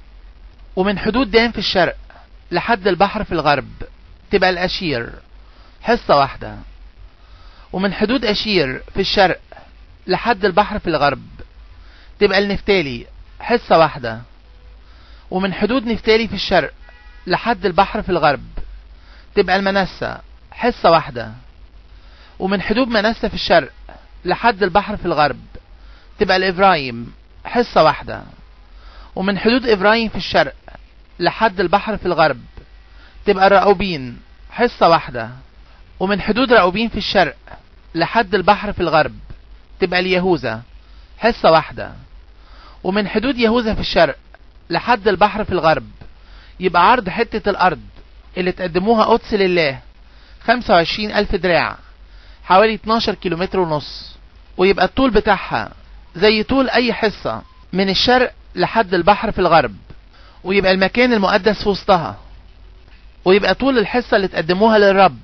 ومن حدود دان في الشرق لحد البحر في الغرب تبقى الأشير حصة واحدة ومن حدود أشير في الشرق لحد البحر في الغرب تبقى النفتالي حصة واحدة ومن حدود نفتالي في الشرق لحد البحر في الغرب تبقى المنسة حصة واحدة ومن حدود منسة في الشرق لحد البحر في الغرب تبقى الإبراهيم حصة واحدة ومن حدود إبراهيم في الشرق لحد البحر في الغرب تبقى الرأوبين حصة واحدة ومن حدود رأوبين في الشرق لحد البحر في الغرب تبقى اليهوذا حصة واحدة ومن حدود يهوذا في الشرق لحد البحر في الغرب يبقى عرض حتة الأرض اللي تقدموها قدس لله 25 ألف دراع حوالي 12 كيلومتر ونص ويبقى الطول بتاعها زي طول أي حصة من الشرق لحد البحر في الغرب ويبقى المكان المقدس في وسطها ويبقى طول الحصة اللي تقدموها للرب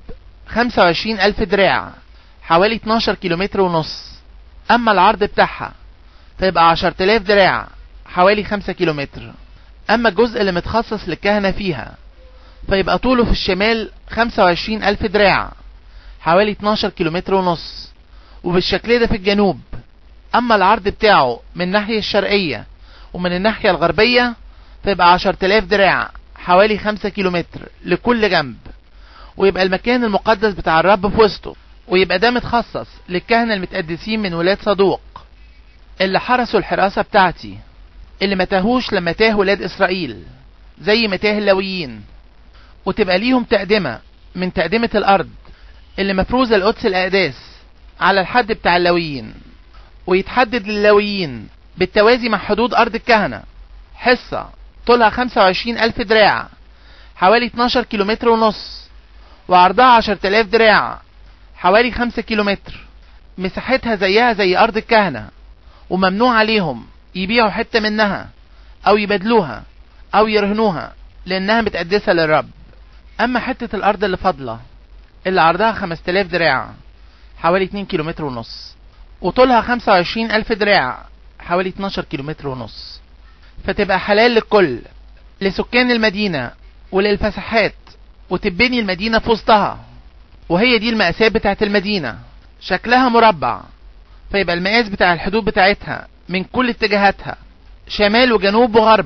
25 ألف دراع حوالي 12 كيلومتر ونص أما العرض بتاعها فيبقى 10000 دراع حوالي 5 كيلومتر أما الجزء اللي متخصص للكهنة فيها فيبقى طوله في الشمال 25 ألف دراع حوالي 12 كيلومتر ونص وبالشكل ده في الجنوب أما العرض بتاعه من الناحية الشرقية ومن الناحية الغربية فيبقى 10000 دراع حوالي 5 كيلومتر لكل جنب ويبقى المكان المقدس بتاع الرب في وسطه ويبقى ده متخصص للكهنة المتقدسين من ولاد صدوق اللي حرسوا الحراسة بتاعتي اللي ما تاهوش لما تاه ولاد إسرائيل زي ما تاه اللويين وتبقى ليهم تقدمة من تقدمة الأرض اللي مفروزة القدس الأقداس على الحد بتاع اللويين ويتحدد للويين بالتوازي مع حدود أرض الكهنة حصة طولها 25 ألف دراع حوالي 12 كيلومتر ونص وعرضها 10000 دراع حوالي 5 كيلومتر مساحتها زيها زي أرض الكهنة وممنوع عليهم يبيعوا حتة منها أو يبدلوها أو يرهنوها لأنها متقدسة للرب أما حتة الأرض اللي فاضلة اللي عرضها 5000 دراع حوالي 2 كيلومتر ونص وطولها 25 ألف دراع حوالي 12 كيلومتر ونص فتبقى حلال للكل لسكان المدينة وللفسحات وتبني المدينة في وسطها وهي دي المقاسات بتاعت المدينة شكلها مربع فيبقى المقاس بتاع الحدود بتاعتها من كل اتجاهاتها شمال وجنوب وغرب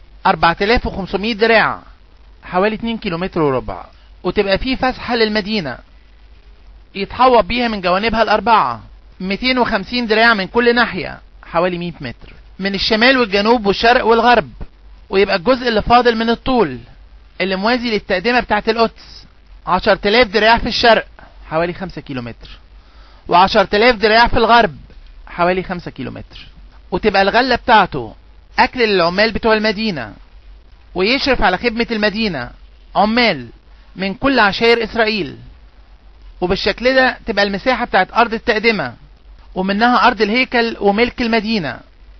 4500 دراع حوالي 2 كيلومتر وربع وتبقى فيه فسحة للمدينة يتحوط بيها من جوانبها الأربعة 250 دراع من كل ناحية حوالي 100 متر من الشمال والجنوب والشرق والغرب ويبقى الجزء اللي فاضل من الطول اللي موازي للتقدمة بتاعة القدس 10000 دراع في الشرق حوالي 5 كيلومتر و10000 دراع في الغرب حوالي 5 كيلومتر وتبقى الغلة بتاعته أكل للعمال بتوع المدينة ويشرف على خدمة المدينة عمال من كل عشائر إسرائيل وبالشكل ده تبقى المساحة بتاعت أرض التقدمة ومنها أرض الهيكل وملك المدينة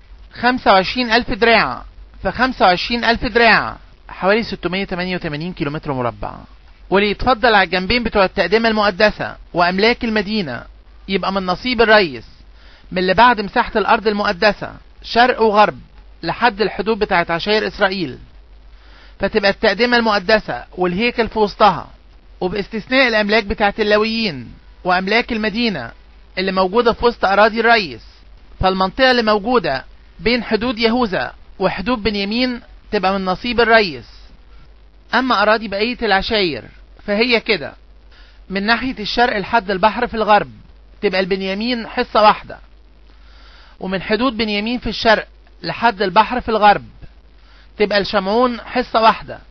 25 ألف دراع ف 25 ألف دراع حوالي 688 كيلومتر مربع واللي يتفضل على الجنبين بتوع التقدمة المقدسة وأملاك المدينة يبقى من نصيب الريس من اللي بعد مساحة الأرض المقدسة شرق وغرب لحد الحدود بتاعت عشائر إسرائيل فتبقى التقدمة المقدسة والهيكل في وسطها وباستثناء الأملاك بتاعت اللويين وأملاك المدينة اللي موجودة في وسط أراضي الريس فالمنطقة اللي موجودة بين حدود يهوذا وحدود بنيامين تبقى من نصيب الريس أما أراضي بقية العشاير فهي كده من ناحية الشرق لحد البحر في الغرب تبقى البنيامين حصة واحدة ومن حدود بنيامين في الشرق لحد البحر في الغرب تبقى الشمعون حصة واحدة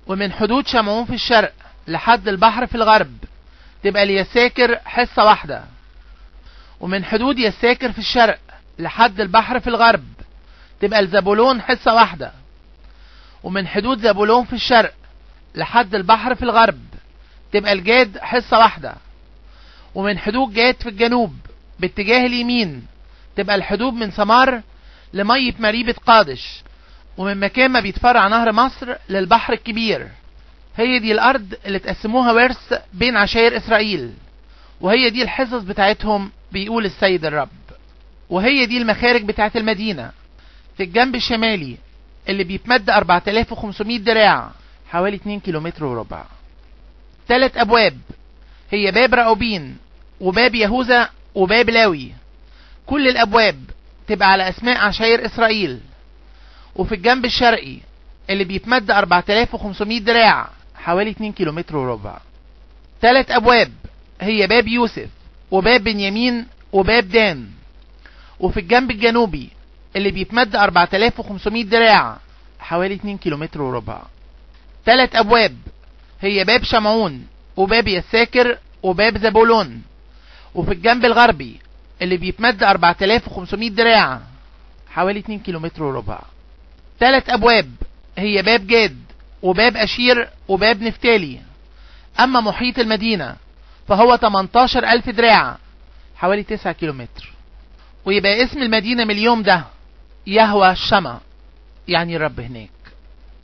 ومن حدود شمعون في الشرق لحد البحر في الغرب تبقى ليساكر حصة واحدة ومن حدود يساكر في الشرق لحد البحر في الغرب تبقى لزبولون حصة واحدة ومن حدود زبولون في الشرق لحد البحر في الغرب تبقى الجاد حصة واحدة ومن حدود جاد في الجنوب باتجاه اليمين تبقى الحدود من سمار لمية مريبة قادش ومن مكان ما بيتفرع نهر مصر للبحر الكبير هي دي الأرض اللي تقسموها ورث بين عشائر إسرائيل وهي دي الحصص بتاعتهم بيقول السيد الرب وهي دي المخارج بتاعت المدينة في الجنب الشمالي اللي بيتمد 4500 دراع حوالي 2 كيلومتر وربع ثلاث أبواب هي باب راؤوبين وباب يهوذا وباب لاوي كل الأبواب تبقى على أسماء عشائر إسرائيل وفي الجنب الشرقي اللي بيتمد 4500 دراع حوالي 2 كيلومتر وربع ثلاث أبواب هي باب يوسف وباب بنيامين وباب دان وفي الجنب الجنوبي اللي بيتمد 4500 دراع حوالي 2 كيلومتر وربع ثلاث أبواب هي باب شمعون وباب يساكر وباب زبولون وفي الجنب الغربي اللي بيتمد 4500 دراع حوالي 2 كيلومتر وربع ثلاث أبواب هي باب جاد وباب أشير وباب نفتالي أما محيط المدينة فهو 18 ألف دراع حوالي 9 كيلومتر ويبقى اسم المدينة من اليوم ده يهوى الشمع يعني الرب هناك